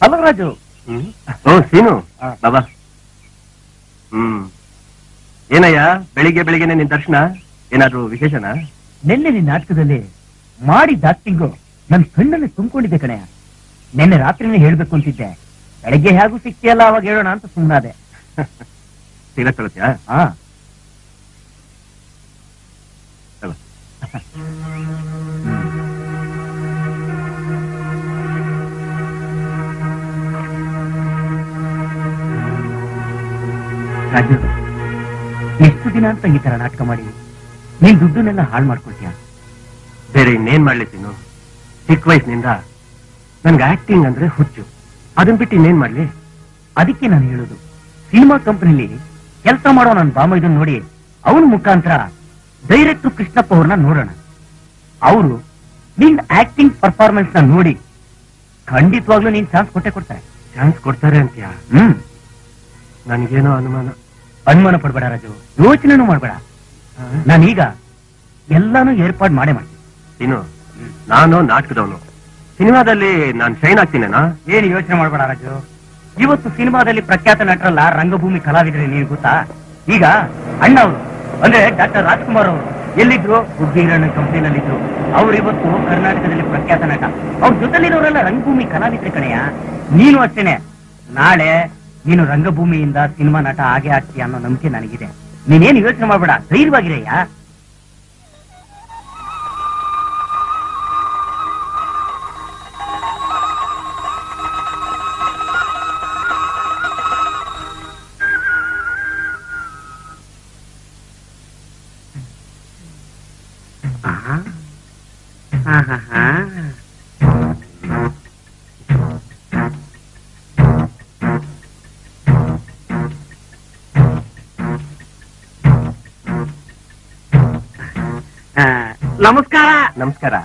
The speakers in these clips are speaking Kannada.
ಹಲೋ ರಾಜು ಓ ಸೀನು ಆ. ಬಾಬಾ ಹ್ಮ್ ಏನಯ್ಯ ಬೆಳಿಗ್ಗೆ ಬೆಳಿಗ್ಗೆನೆ ನಿನ್ ದರ್ಶನ ಏನಾದ್ರೂ ವಿಶೇಷನಾ ನಿನ್ನೆ ನಿನ್ನ ನಾಟಕದಲ್ಲಿ ಮಾಡಿದ ಆಕ್ಟಿಂಗು ನನ್ ಕಣ್ಣಲ್ಲಿ ತುಂಬಿಕೊಂಡಿದ್ದೆ ಕಣೆಯ ನಿನ್ನೆ ರಾತ್ರಿನೇ ಹೇಳ್ಬೇಕು ಅಂತಿದ್ದೆ ಬೆಳಗ್ಗೆ ಹೇಗೂ ಸಿಕ್ತಿಯಲ್ಲ ಅವಾಗ ಹೇಳೋಣ ಅಂತ ಸುಮ್ಮನಾದೆ ಸೀರೆ ತಗೋತ್ಯಾ ಹಾ ತಗೋ. ರಾಜು ಎಷ್ಟು ದಿನ ಅಂತ ಈ ತರ ನಾಟಕ ಮಾಡಿ ನೀನ್ ದುಡ್ಡನ್ನೆಲ್ಲ ಹಾಳು ಮಾಡ್ಕೊಳ್ತೀಯ ಬೇರೆ ಇನ್ನೇನ್ ಮಾಡ್ಲಿ ಸೀನು ಚಿಕ್ಕ ವಯಸ್ಸಿನಿಂದ ನನ್ಗೆ ಆಕ್ಟಿಂಗ್ ಅಂದ್ರೆ ಹುಚ್ಚು ಅದನ್ ಬಿಟ್ಟು ಇನ್ನೇನ್ ಮಾಡ್ಲಿ ಅದಕ್ಕೆ ನಾನು ಹೇಳೋದು ಸಿನಿಮಾ ಕಂಪನಿಲಿ ಕೆಲಸ ಮಾಡೋ ನನ್ನ ಬಾಮ ಇದನ್ನ ನೋಡಿ ಅವನ ಮುಖಾಂತರ ಡೈರೆಕ್ಟರ್ ಕೃಷ್ಣಪ್ಪ ಅವ್ರನ್ನ ನೋಡೋಣ ಅವರು ನಿನ್ ಆಕ್ಟಿಂಗ್ ಪರ್ಫಾರ್ಮೆನ್ಸ್ ನ ನೋಡಿ ಖಂಡಿತವಾಗ್ಲೂ ನೀನ್ ಚಾನ್ಸ್ ಕೊಟ್ಟೆ ಕೊಡ್ತಾರೆ ಚಾನ್ಸ್ ಕೊಡ್ತಾರೆ ಅಂತ್ಯಾ ಹ್ಮ್ ನನ್ಗೇನೋ ಅನುಮಾನ ಅನುಮಾನ ಪಡ್ಬೇಡ ರಾಜು ಯೋಚನೆನೂ ಮಾಡ್ಬೇಡ ನಾನೀಗ ಎಲ್ಲಾನು ಏರ್ಪಾಡು ಮಾಡೇ ಮಾಡ್ತೀನಿ ಸೀನು ನಾನು ನಾಟಕದವನು ಸಿನಿಮಾದಲ್ಲಿ ನಾನ್ ಶೈನ್ ಆಗ್ತೀನೇನಾ ಏನು ಯೋಚನೆ ಮಾಡ್ಬೇಡ ರಾಜು ಇವತ್ತು ಸಿನಿಮಾದಲ್ಲಿ ಪ್ರಖ್ಯಾತ ನಟರಲ್ಲ ರಂಗಭೂಮಿ ಕಲಾವಿದ್ರೆ ನೀನು ಗೊತ್ತಾ ಈಗ ಅಣ್ಣ ಅವರು ಅಂದ್ರೆ ಡಾಕ್ಟರ್ ರಾಜ್ಕುಮಾರ್ ಅವರು ಎಲ್ಲಿದ್ರು ಹುಗ್ಗಿರಣ್ಣ ಕಂಪ್ನಿನಲ್ಲಿದ್ರು ಅವ್ರು ಇವತ್ತು ಕರ್ನಾಟಕದಲ್ಲಿ ಪ್ರಖ್ಯಾತ ನಟ ಅವ್ರ ಜೊತೆಲಿರೋರೆಲ್ಲ ರಂಗಭೂಮಿ ಕಲಾವಿದ್ರೆ ಕಣೆಯ ನೀನು ಅಷ್ಟೇನೆ ನಾಳೆ ನೀನು ರಂಗಭೂಮಿಯಿಂದ ಸಿನಿಮಾ ನಟ ಆಗೇ ಆಗ್ತೀಯ ಅನ್ನೋ ನಂಬಿಕೆ ನನಗಿದೆ ನೀನೇನು ಯೋಚನೆ ಮಾಡ್ಬೇಡ ಧೈರ್ಯವಾಗಿರಯ್ಯ ನಮಸ್ಕಾರ ನಮಸ್ಕಾರ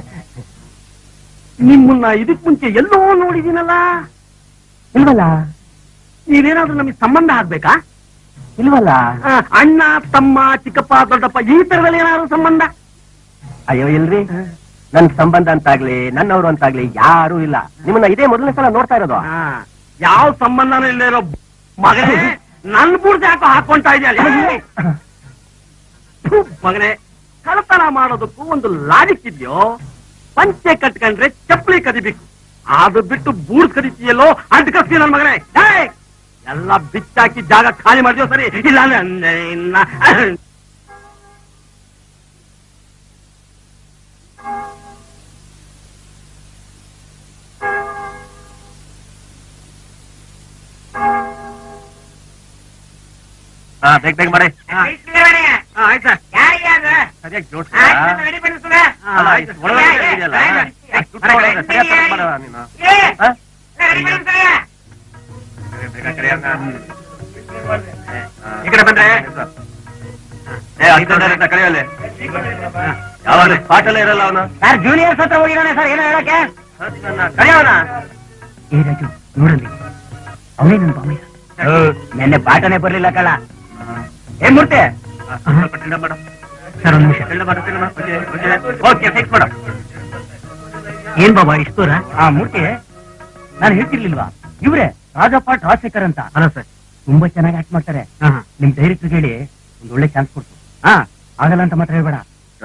ನಿಮ್ಮನ್ನ ಇದಕ್ ಮುಂಚೆ ಎಲ್ಲೋ ನೋಡಿದೀನಲ್ಲ ಇಲ್ವಲ್ಲ ನೀವೇನಾದ್ರೂ ನಮಗೆ ಸಂಬಂಧ ಆಗ್ಬೇಕಾ ಇಲ್ವಲ್ಲ ಆ, ಅಣ್ಣ ತಮ್ಮ ಚಿಕ್ಕಪ್ಪ ದೊಡ್ಡಪ್ಪ ಈ ತರದಲ್ಲಿ ಏನಾದ್ರು ಸಂಬಂಧ ಅಯ್ಯೋ ಇಲ್ರಿ ನನ್ ಸಂಬಂಧ ಅಂತಾಗ್ಲಿ ನನ್ನವರು ಅಂತಾಗ್ಲಿ ಯಾರೂ ಇಲ್ಲ ನಿಮ್ಮನ್ನ ಇದೇ ಮೊದಲನೇ ಸಲ ನೋಡ್ತಾ ಇರೋದು ಆ, ಯಾವ ಸಂಬಂಧನೂ ಇಲ್ಲದೆ ಇರೋ ಮಗನೇ ನನ್ ಬುಡ್ದು ಯಾಕೋ ಹಾಕೊಂತಾ ಇದೆಯಲ್ಲ ಥು, ಮಗನೇ ಕಳತನ ಮಾಡೋದಕ್ಕೂ ಒಂದು ಲಾಜಿಕ್ ಇದೆಯೋ ಪಂಚೆ ಕಟ್ಕೊಂಡ್ರೆ ಚಪ್ಪಲಿ ಕದಿಬೇಕು ಅದು ಬಿಟ್ಟು ಬೂಡ್ಸ್ ಕದಿತೀಯಲ್ಲೋ ಅಡ್ಕಸ್ತಿ ನನ್ ಮಗನೇ ಏಯ್! ಎಲ್ಲ ಬಿಚ್ಚಾಕಿ ಜಾಗ ಖಾಲಿ ಮಾಡಿದ್ಯೋ ಸರಿ ಇಲ್ಲ ಅಂದ್ರೆ ಇನ್ನ ಹಾ ಬೇಗ ಬೇಗ ಮಾಡಿ ಆಯ್ತಾ ಸರಿಯಾಗಿ ಜೋಡ್ಸ್ಕೊ. ಅಲ್ಲ, ಇಷ್ಟು ಒಳಗಡೆ ಇದೆಯಲ್ಲ, ಅಷ್ಟು ದುಡ್ಡು ಒಳಗಡೆ ಸರಿಯಾಗಿ ತಗೊಂಡ್ ಬರೋ ನೀನು. ಹಾ? ಬೇಗ ಕರಿ ಅಣ್ಣ. ಈ ಕಡೆ ಬಂದ್ರೆ? ಏ ಅಷ್ಟೊಂದು ಕರೆಯಲ್ಲ ಯಾವಾಗ ಪಾಠಲ್ಲೇ ಇರಲ್ಲ ಅವನು ಸರ್ ಜೂನಿಯರ್ಸ್ ಹತ್ರ ಹೋಗಿರೋಣ ಸರ್ ಏನೋ ಹೇಳಕ್ಕೆ ಕರೆಯವನ ಏ ರಾಜು ನೋಡಲ್ಲಿ ಅವನೇ ನನ್ನ ಬಾಮಯ್ಯ ನೆನ್ನೆ ಪಾಠನೇ ಬರ್ಲಿಲ್ಲ ಕಳ ಏ ಮೂರ್ತಿ ಸರ್ ಒಂದ್ ನಿಮಿಷ ಓಕೆ ಫಿಕ್ಸ್ ಮಾಡು ಏನ್ ಬಾಬಾ ಇಷ್ಟು ದೂರ ಆ ಮೂರ್ತಿ ನಾನು ಹೇಳ್ತಿರ್ಲಿಲ್ವಾ ಇವ್ರೆ ರಾಜಪಾಟ್ ರಾಜಶೇಖರ್ ಅಂತ ಅಲ್ಲ ಸರ್ ತುಂಬಾ ಚೆನ್ನಾಗಿ ಆಕ್ಟ್ ಮಾಡ್ತಾರೆ ನಿಮ್ ಡೈರೆಕ್ಟರ್ ಹೇಳಿ ಒಂದ್ ಒಳ್ಳೆ ಚಾನ್ಸ್ ಕೊಡ್ತು ಹಾ ಆಗಲ್ಲ ಅಂತ ಮಾತ್ರ ಹೇಳ್ಬೇಡ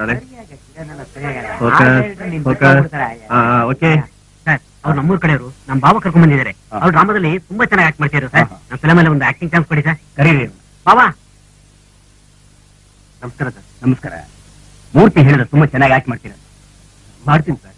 ಓಕೆ ಸರ್ ಅವ್ರು ನಮ್ಮೂರ್ ಕಡೆಯವರು ನಮ್ ಬಾಬಾ ಕರ್ಕೊಂಡ್ ಬಂದಿದ್ದಾರೆ ಹಾ. ಅವ್ರು ಡ್ರಾಮಾದಲ್ಲಿ ತುಂಬಾ ಚೆನ್ನಾಗಿ ಆಕ್ಟ್ ಮಾಡ್ತಿದ್ರು ಸರ್ ಹಾ, ಹಾ. ನಮ್ಮ ಫಿಲಮ್ ಅಲ್ಲಿ ಒಂದು ಆಕ್ಟಿಂಗ್ ಚಾನ್ಸ್ ಕೊಡಿ ಸರ್ ಕರೀರಿ ಬಾಬಾ ನಮಸ್ಕಾರ ಸರ್ ನಮಸ್ಕಾರ ಮೂರ್ತಿ ಹೇಳಿದ್ರೆ ತುಂಬಾ ಚೆನ್ನಾಗಿ ಆಕ್ಟ್ ಮಾಡ್ತೀರ ಮಾಡ್ತೀನಿ ಸರ್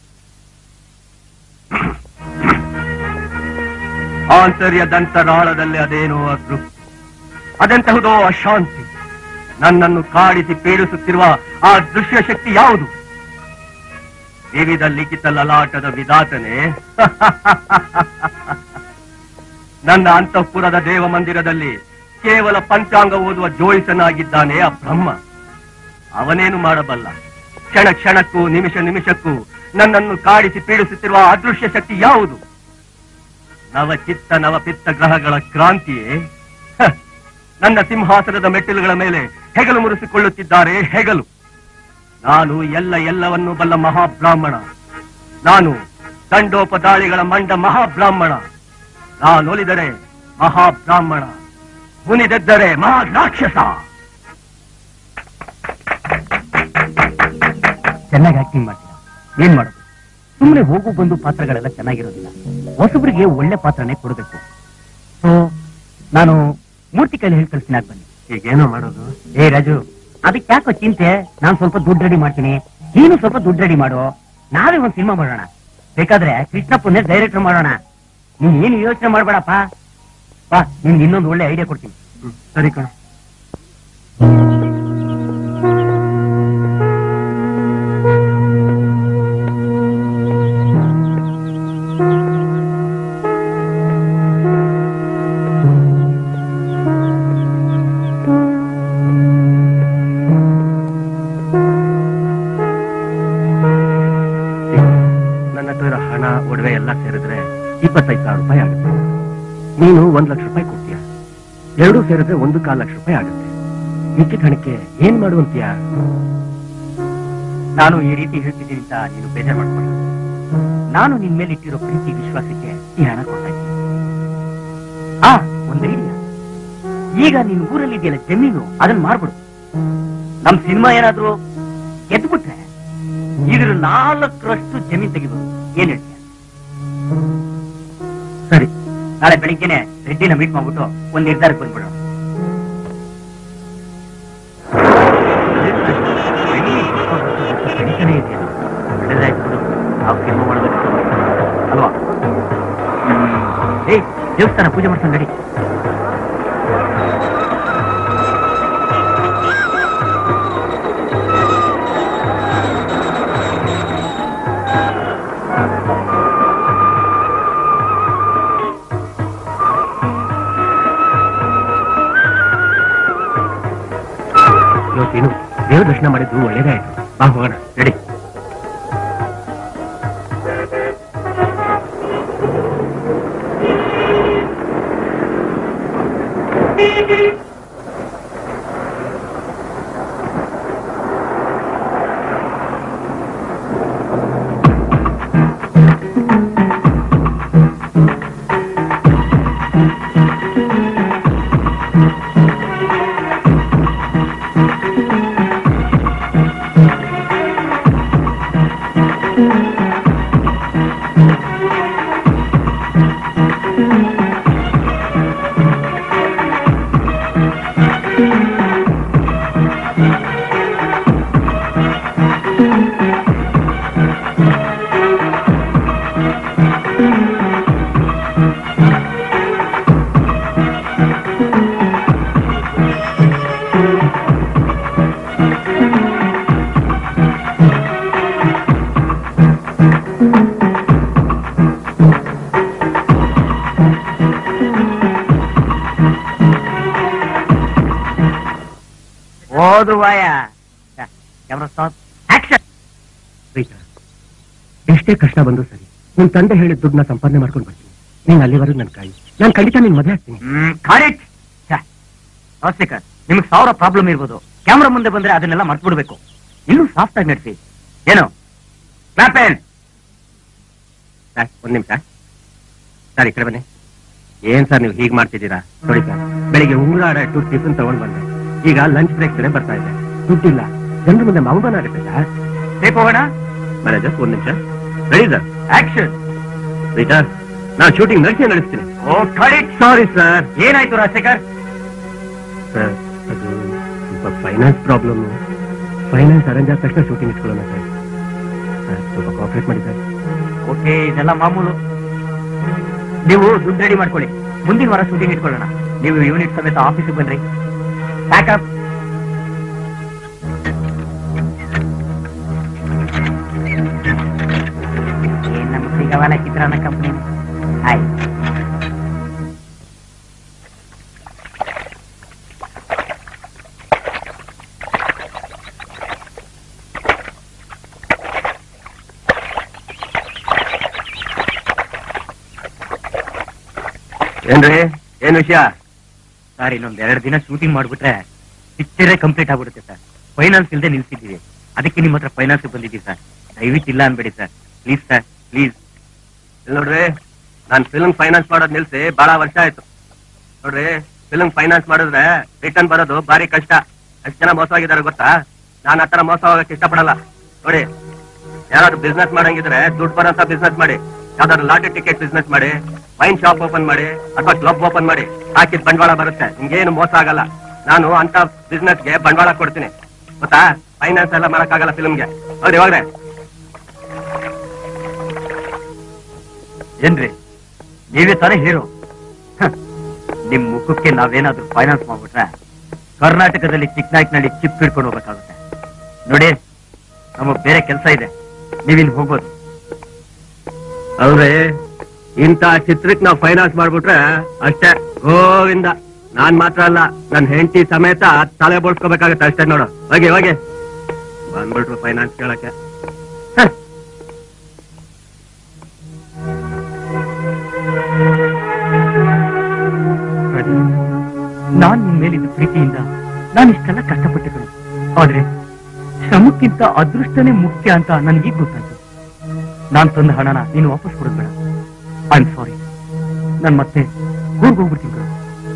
ಆಂತರ್ಯದಂತರಾಳದಲ್ಲಿ ಅದೇನೋ ಅದೃಪ್ತಿ ಅದೆಂತಹುದೋ ಅಶಾಂತಿ ನನ್ನನ್ನು ಕಾಡಿಸಿ ಪೀಡಿಸುತ್ತಿರುವ ಆ ದೃಶ್ಯ ಶಕ್ತಿ ಯಾವುದು ವಿವಿಧ ಲಿಖಿತ ಲಲಾಟದ ವಿಧಾತನೆ ನನ್ನ ಅಂತಃಪುರದ ದೇವ ಮಂದಿರದಲ್ಲಿ ಕೇವಲ ಪಂಚಾಂಗ ಓದುವ ಜೋಯಿಸನಾಗಿದ್ದಾನೆ ಆ ಬ್ರಹ್ಮ ಅವನೇನು ಮಾಡಬಲ್ಲ ಕ್ಷಣ ಕ್ಷಣಕ್ಕೂ ನಿಮಿಷ ನಿಮಿಷಕ್ಕೂ ನನ್ನನ್ನು ಕಾಡಿಸಿ ಪೀಡಿಸುತ್ತಿರುವ ಅದೃಶ್ಯ ಶಕ್ತಿ ಯಾವುದು ನವಚಿತ್ತ ನವಪಿತ್ತ ಗ್ರಹಗಳ ಕ್ರಾಂತಿಯೇ ಹ, ನನ್ನ ಸಿಂಹಾಸನದ ಮೆಟ್ಟಿಲುಗಳ ಮೇಲೆ ಹೆಗಲು ಮುರಿಸಿಕೊಳ್ಳುತ್ತಿದ್ದಾರೆ ಹೆಗಲು ನಾನು ಎಲ್ಲ ಎಲ್ಲವನ್ನೂ ಬಲ್ಲ ಮಹಾಬ್ರಾಹ್ಮಣ ನಾನು ದಂಡೋಪದಾಳಿಗಳ ಮಂಡ ಮಹಾಬ್ರಾಹ್ಮಣ ನಾನೊಲಿದರೆ ಮಹಾಬ್ರಾಹ್ಮಣ ಮುನಿದೆದ್ದರೆ ಮಹಾ ರಾಕ್ಷಸ ಚೆನ್ನಾಗಿ ಆಕ್ಟಿಂಗ್ ಮಾಡ್ತೀರಾ ಏನ್ ಮಾಡೋದು ಸುಮ್ಮನೆ ಹೋಗು ಬಂದು ಪಾತ್ರಗಳೆಲ್ಲ ಚೆನ್ನಾಗಿರೋದಿಲ್ಲ ಹೊಸಬ್ರಿಗೆ ಒಳ್ಳೆ ಪಾತ್ರನೇ ಕೊಡಬೇಕು ಸೊ ನಾನು ಮೂರ್ತಿ ಕೈಲಿ ಹೇಳಿ ಕಳ್ಸಿನ ಬನ್ನಿ ಈಗೇನೋ ಮಾಡೋದು ಏ ರಾಜು ಅದಕ್ಕೆ ಯಾಕೋ ಚಿಂತೆ ನಾನ್ ಸ್ವಲ್ಪ ದುಡ್ಡು ರೆಡಿ ಮಾಡ್ತೀನಿ ನೀನು ಸ್ವಲ್ಪ ದುಡ್ಡು ರೆಡಿ ಮಾಡು ನಾವೇ ಒಂದ್ ಸಿನಿಮಾ ಮಾಡೋಣ ಬೇಕಾದ್ರೆ ಕೃಷ್ಣಪ್ಪನೇ ಡೈರೆಕ್ಟರ್ ಮಾಡೋಣ ನೀನ್ ಏನು ಯೋಚನೆ ಮಾಡ್ಬೇಡಪ್ಪ ಬಾ ನಿನ್ಗೆ ಇನ್ನೊಂದು ಒಳ್ಳೆ ಐಡಿಯಾ ಕೊಡ್ತೀನಿ ಹ್ಮ್, ಸರಿ ಕಣ ನನ್ನ ಹತ್ರ ಇರೋ ಹಣ ಒಡವೆ ಎಲ್ಲ ಸೇರಿದ್ರೆ ಇಪ್ಪತ್ತೈದು ಸಾವಿರ ರೂಪಾಯಿ ಆಗುತ್ತೆ ನೀನು ಒಂದ್ ಲಕ್ಷ ರೂಪಾಯಿ ಕೊಡ್ತೀಯ ಎರಡೂ ಸೇರಿದ್ರೆ ಒಂದು ಕಾಲ್ ಲಕ್ಷ ರೂಪಾಯಿ ಆಗುತ್ತೆ ಮಿಕ್ಕಿದ ಹಣಕ್ಕೆ ಏನ್ ಮಾಡುವಂತೀಯ ನಾನು ಈ ರೀತಿ ಹೇಳ್ತಿದ್ದೀನಿ ಅಂತ ನೀನು ಬೇಜಾರು ಮಾಡ್ಕೊಳ್ಳ ನಾನು ನಿನ್ ಮೇಲೆ ಇಟ್ಟಿರೋ ಪ್ರೀತಿ ವಿಶ್ವಾಸಕ್ಕೆ ಈ ಹಣ ಕೊಡ್ತಾ ಇದ್ದೀನಿ ಆ ಒಂದ್ ಐಡಿಯಾ ಈಗ ನಿನ್ ಊರಲ್ಲಿ ಇದೆಯಲ್ಲ ಜಮೀನು ಅದನ್ನ ಮಾರ್ಬಿಡು ನಮ್ ಸಿನಿಮಾ ಏನಾದ್ರು ಗೆದ್ಬಿಟ್ರೆ ಇದ್ರ ನಾಲ್ಕರಷ್ಟು ಜಮೀನ್ ತೆಗಿಬೋದು ಏನ್ ಹೇಳ್ತೀಯ ಸರಿ ನಾಳೆ ಬೆಳಿಗ್ಗೆನೆ ರೆಡ್ಡಿನ ಮೀಟ್ ಮಾಡ್ಬಿಟ್ಟು ಒಂದ್ ನಿರ್ಧಾರಕ್ಕೆ ಬಂದ್ಬಿಡೋಣ ಬೆಳೀತಾನೆ ಇದೆಯಲ್ಲ. ಒಳ್ಳೇದಾಯ್ತು ಬಿಡು. ನಾವು ಸಿನಿಮಾ ಮಾಡೋದಕ್ಕೆ ಅಲ್ವಾ ಹ್ಮ್. ಏಯ್ ದೇವಸ್ಥಾನ ಪೂಜೆ ಮಾಡ್ಕೊಂಡು ನಡಿ ಇವತ್ತೇನು ದೇವ್ರ ದರ್ಶನ ಮಾಡಿದ್ದು ಒಳ್ಳೇದೇ ಆಯ್ತು ಬಾ ಹೋಗೋಣ ರೆಡಿ ಓದು ವಾಯ ಕ್ಯಾಮ್ರಾ ಸ್ಟಾಪ್ ಆಕ್ಷನ್ ರೈತ ಎಷ್ಟೇ ಕಷ್ಟ ಬಂದ್ರು ಸರಿ ನಿನ್ ತಂದೆ ಹೇಳಿದ ದುಡ್ಡನ್ನ ಸಂಪಾದನೆ ಮಾಡ್ಕೊಂಡು ಬರ್ತೀನಿ ನೀನ್ ಅಲ್ಲಿವರೆಗೂ ನನ್ ಕಾಯಿ ನಾನ್ ಖಂಡಿತ ನಿನ್ ಮದುವೆ ಆಗ್ತೀನಿ ಹ್ಮ್ ಕರೆಕ್ಟ್ ರಾಜಶೇಖರ್ ನಿಮ್ಗೆ ಸಾವಿರ ಪ್ರಾಬ್ಲಮ್ ಇರ್ಬೋದು ಕ್ಯಾಮ್ರಾ ಮುಂದೆ ಬಂದ್ರೆ ಅದನ್ನೆಲ್ಲ ಮರ್ತು ಬಿಡ್ಬೇಕು ಇನ್ನೂ ಸಾಫ್ಟ್ ಆಗಿ ನಡೆಸಿ ಏನು ಕ್ಲಾಪೇನ್ ಸರ್ ಒಂದ್ ನಿಮಿಷ ಸರ್ ಈ ಕಡೆ ಬನ್ನಿ ಏನ್ ಸರ್ ನೀವು ಹೀಗ್ ಮಾಡ್ತಿದ್ದೀರಾ ನೋಡಿ ಸರ್ ಬೆಳಿಗ್ಗೆ ಉಂಗುರ ಆಡ ಇಟ್ಟು ಟಿಫಿನ್ ತಗೊಂಡ್ ಬಂದೆ ಈಗ ಲಂಚ್ ಬ್ರೇಕ್ ಕಡೆ ಬರ್ತಾ ಇದೆ ದುಡ್ಡಿಲ್ಲ ಜನರ ಮುಂದೆ ಅವಮಾನ ಆಗುತ್ತೆ ಸರ್ ಟೇಕ್ ಹೋಗೋಣ ಮ್ಯಾನೇಜರ್ ಒಂದ್ ನಿಮಿಷ ರೆಡಿ ಸರ್ ಆಕ್ಷನ್ ರೈತಾ ನಾನು ಶೂಟಿಂಗ್ ನಡೆಸಿ ನಡೆಸ್ತೀನಿ ಓ ಕರೆಕ್ಟ್ ಸಾರಿ ಸರ್ ಏನಾಯ್ತು ರಾಜಶೇಖರ್ ಸರ್ ಅದು ಸ್ವಲ್ಪ ಫೈನಾನ್ಸ್ ಪ್ರಾಬ್ಲಮ್ ಫೈನಾನ್ಸ್ ಅರೇಂಜ್ ಆದ ತಕ್ಷಣ ಶೂಟಿಂಗ್ ಇಟ್ಕೊಳ್ಳೋಣ ಸರ್ ಸರ್ ಸ್ವಲ್ಪ ಕಾಪರೇಟ್ ಮಾಡಿ ಸರ್ ಓಕೆ ಇದೆಲ್ಲ ಮಾಮೂಲು ನೀವು ದುಡ್ಡು ರೆಡಿ ಮಾಡ್ಕೊಳ್ಳಿ ಮುಂದಿನ ವಾರ ಶೂಟಿಂಗ್ ಇಟ್ಕೊಳ್ಳೋಣ ನೀವು ಯೂನಿಟ್ ಸಮೇತ ಆಫೀಸಿಗೆ ಬನ್ರಿ ಪ್ಯಾಕಪ್ ಏನ್ ನಮ್ಮ ಸಿಗವಲ್ಲ ಚಿತ್ರಾನ್ನ ಕಂಪನಿ ಆಯ್ತು ಏನ್ರಿ ಏನ್ ವಿಷಯ ಸರ್ ಇನ್ನೊಂದ್ ಎರಡು ದಿನ ಶೂಟಿಂಗ್ ಮಾಡ್ಬಿಟ್ರೆ ಪಿಕ್ಚರೇ ಕಂಪ್ಲೀಟ್ ಆಗ್ಬಿಡುತ್ತೆ ಸರ್ ಫೈನಾನ್ಸ್ ಇಲ್ಲದೆ ನಿಲ್ಸಿದ್ದೀವಿ ಅದಕ್ಕೆ ನಿಮ್ಮ ಹತ್ರ ಫೈನಾನ್ಸ್ ಬಂದಿದ್ದೀವಿ ಸರ್ ದಯವಿಟ್ಟು ಇಲ್ಲ ಅನ್ಬೇಡಿ ಸರ್ ಪ್ಲೀಸ್ ಸರ್ ಪ್ಲೀಸ್ ಇಲ್ಲಿ ನೋಡ್ರಿ ನಾನ್ ಫಿಲ್ಮ್ ಫೈನಾನ್ಸ್ ಮಾಡೋದ್ ನಿಲ್ಸಿ ಬಹಳ ವರ್ಷ ಆಯ್ತು ನೋಡ್ರಿ ಫಿಲ್ಮ್ ಫೈನಾನ್ಸ್ ಮಾಡಿದ್ರೆ ರಿಟರ್ನ್ ಬರೋದು ಬಾರಿ ಕಷ್ಟ ಎಷ್ಟ್ ಜನ ಮೋಸವಾಗಿದ್ದಾರೆ ಗೊತ್ತಾ ನಾನ್ ಆತರ ಮೋಸ ಹೋಗಕ್ ಇಷ್ಟಪಡಲ್ಲ ನೋಡಿ ಯಾರಾದ್ರೂ ಬಿಸ್ನೆಸ್ ಮಾಡಂಗಿದ್ರೆ ದುಡ್ಡು ಬರೋಂತ ಬಿಸ್ನೆಸ್ ಮಾಡಿ ಯಾವ್ದಾದ್ರು ಲಾಟರಿ ಟಿಕೆಟ್ ಬಿಸ್ನೆಸ್ ಮಾಡಿ ವೈನ್ ಶಾಪ್ ಓಪನ್ ಮಾಡಿ ಅಥವಾ ಕ್ಲಬ್ ಓಪನ್ ಮಾಡಿ ಹಾಕಿದ್ ಬಂಡವಾಳ ಬರುತ್ತೆ ನಿಮ್ಗೇನು ಮೋಸ ಆಗಲ್ಲ ನಾನು ಅಂತ ಬಿಸ್ನೆಸ್ ಗೆ ಬಂಡವಾಳ ಕೊಡ್ತೀನಿ ಗೊತ್ತಾ ಫೈನಾನ್ಸ್ ಎಲ್ಲ ಮಾಡಕ್ಕಾಗಲ್ಲ ಫಿಲ್ಮ್ಗೆ ಹೌದು ಇವಾಗ್ರೆ ಏನ್ರಿ ನೀವೇ ತಾನೇ ಹೀರೋ ನಿಮ್ ಮುಖಕ್ಕೆ ನಾವೇನಾದ್ರೂ ಫೈನಾನ್ಸ್ ಮಾಡ್ಬಿಟ್ರೆ ಕರ್ನಾಟಕದಲ್ಲಿ ಚಿಕ್ಕನಾಯ್ಕನಲ್ಲಿ ಚಿಪ್ ಹಿಡ್ಕೊಂಡು ಹೋಗ್ಬೇಕಾಗುತ್ತೆ ನೋಡಿ ನಮಗ್ ಬೇರೆ ಕೆಲಸ ಇದೆ ನೀವಿಲ್ಲಿ ಹೋಗ್ಬೋದು ಅವ್ರೆ ಇಂತ ಚಿತ್ರಕ್ ನಾವ್ ಫೈನಾನ್ಸ್ ಮಾಡ್ಬಿಟ್ರೆ ಅಷ್ಟೇ ಗೋವಿಂದ ನಾನ್ ಮಾತ್ರ ಅಲ್ಲ ನನ್ ಹೆಂಡತಿ ಸಮೇತ ತಲೆ ಬೋಳ್ಸ್ಕೋಬೇಕಾಗತ್ತೆ ಅಷ್ಟೇ ನೋಡು ಹೋಗಿ ಹೋಗಿ ಬಂದ್ಬಿಟ್ರು ಫೈನಾನ್ಸ್ ಕೇಳಕ್ಕೆ ಹ. ನೋಡಿ, ನಾನ್ ನಿಮ್ ಮೇಲಿದ್ದ ಪ್ರೀತಿಯಿಂದ ನಾನು ಇಷ್ಟೆಲ್ಲ ಕಷ್ಟಪಟ್ಟು ಕಣೆ. ಆದ್ರೆ ಶ್ರಮಕ್ಕಿಂತ ಅದೃಷ್ಟನೇ ಮುಖ್ಯ ಅಂತ ನನ್ಗೀಗ ಗೊತ್ತಾಯ್ತು ನಾನ್ ತಂದ ಹಣನ ನೀನು ವಾಪಸ್ ಕೊಡೋದ್ ಬೇಡ ಐ ಆಮ್ ಸಾರಿ ನಾನ್ ಮತ್ತೆ ಊರ್ಗ್ ಹೋಗ್ಬಿಡ್ತೀನಿ ಕಣೋ.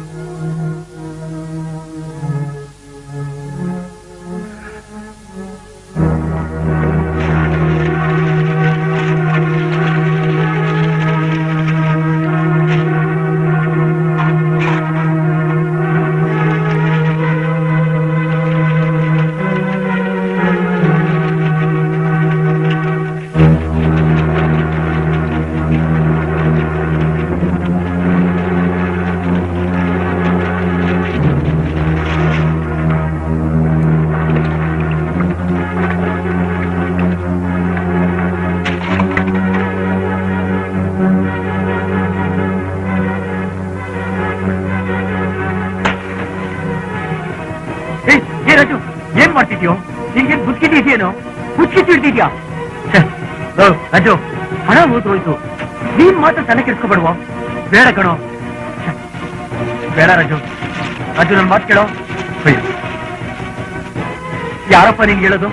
ಏ, ಏ ರಾಜು ಏನ್ ಮಾಡ್ತಿದ್ಯೋ ನಿನ್ಗೆ ಬುದ್ಧಿದೆಯೇನೋ ಹುಚ್ಚಿ ತಿಳಿದಿದ್ಯಾ ರಾಜು ಹಣ ಹೋಯ್ತು ನೀನ್ ಮಾತ್ರ ತಲೆ ಕೆಡ್ಸ್ಕೊಬೇಡುವ ಬೇಡ ಕಣೋ ಛೆ, ಬೇಡ ರಾಜು ರಾಜು ನನ್ ಮಾತು ಕೇಳೋ ಅಯ್ಯೋ. ಯಾರಪ್ಪ ನಿನ್ಗೆ ಹೇಳೋದು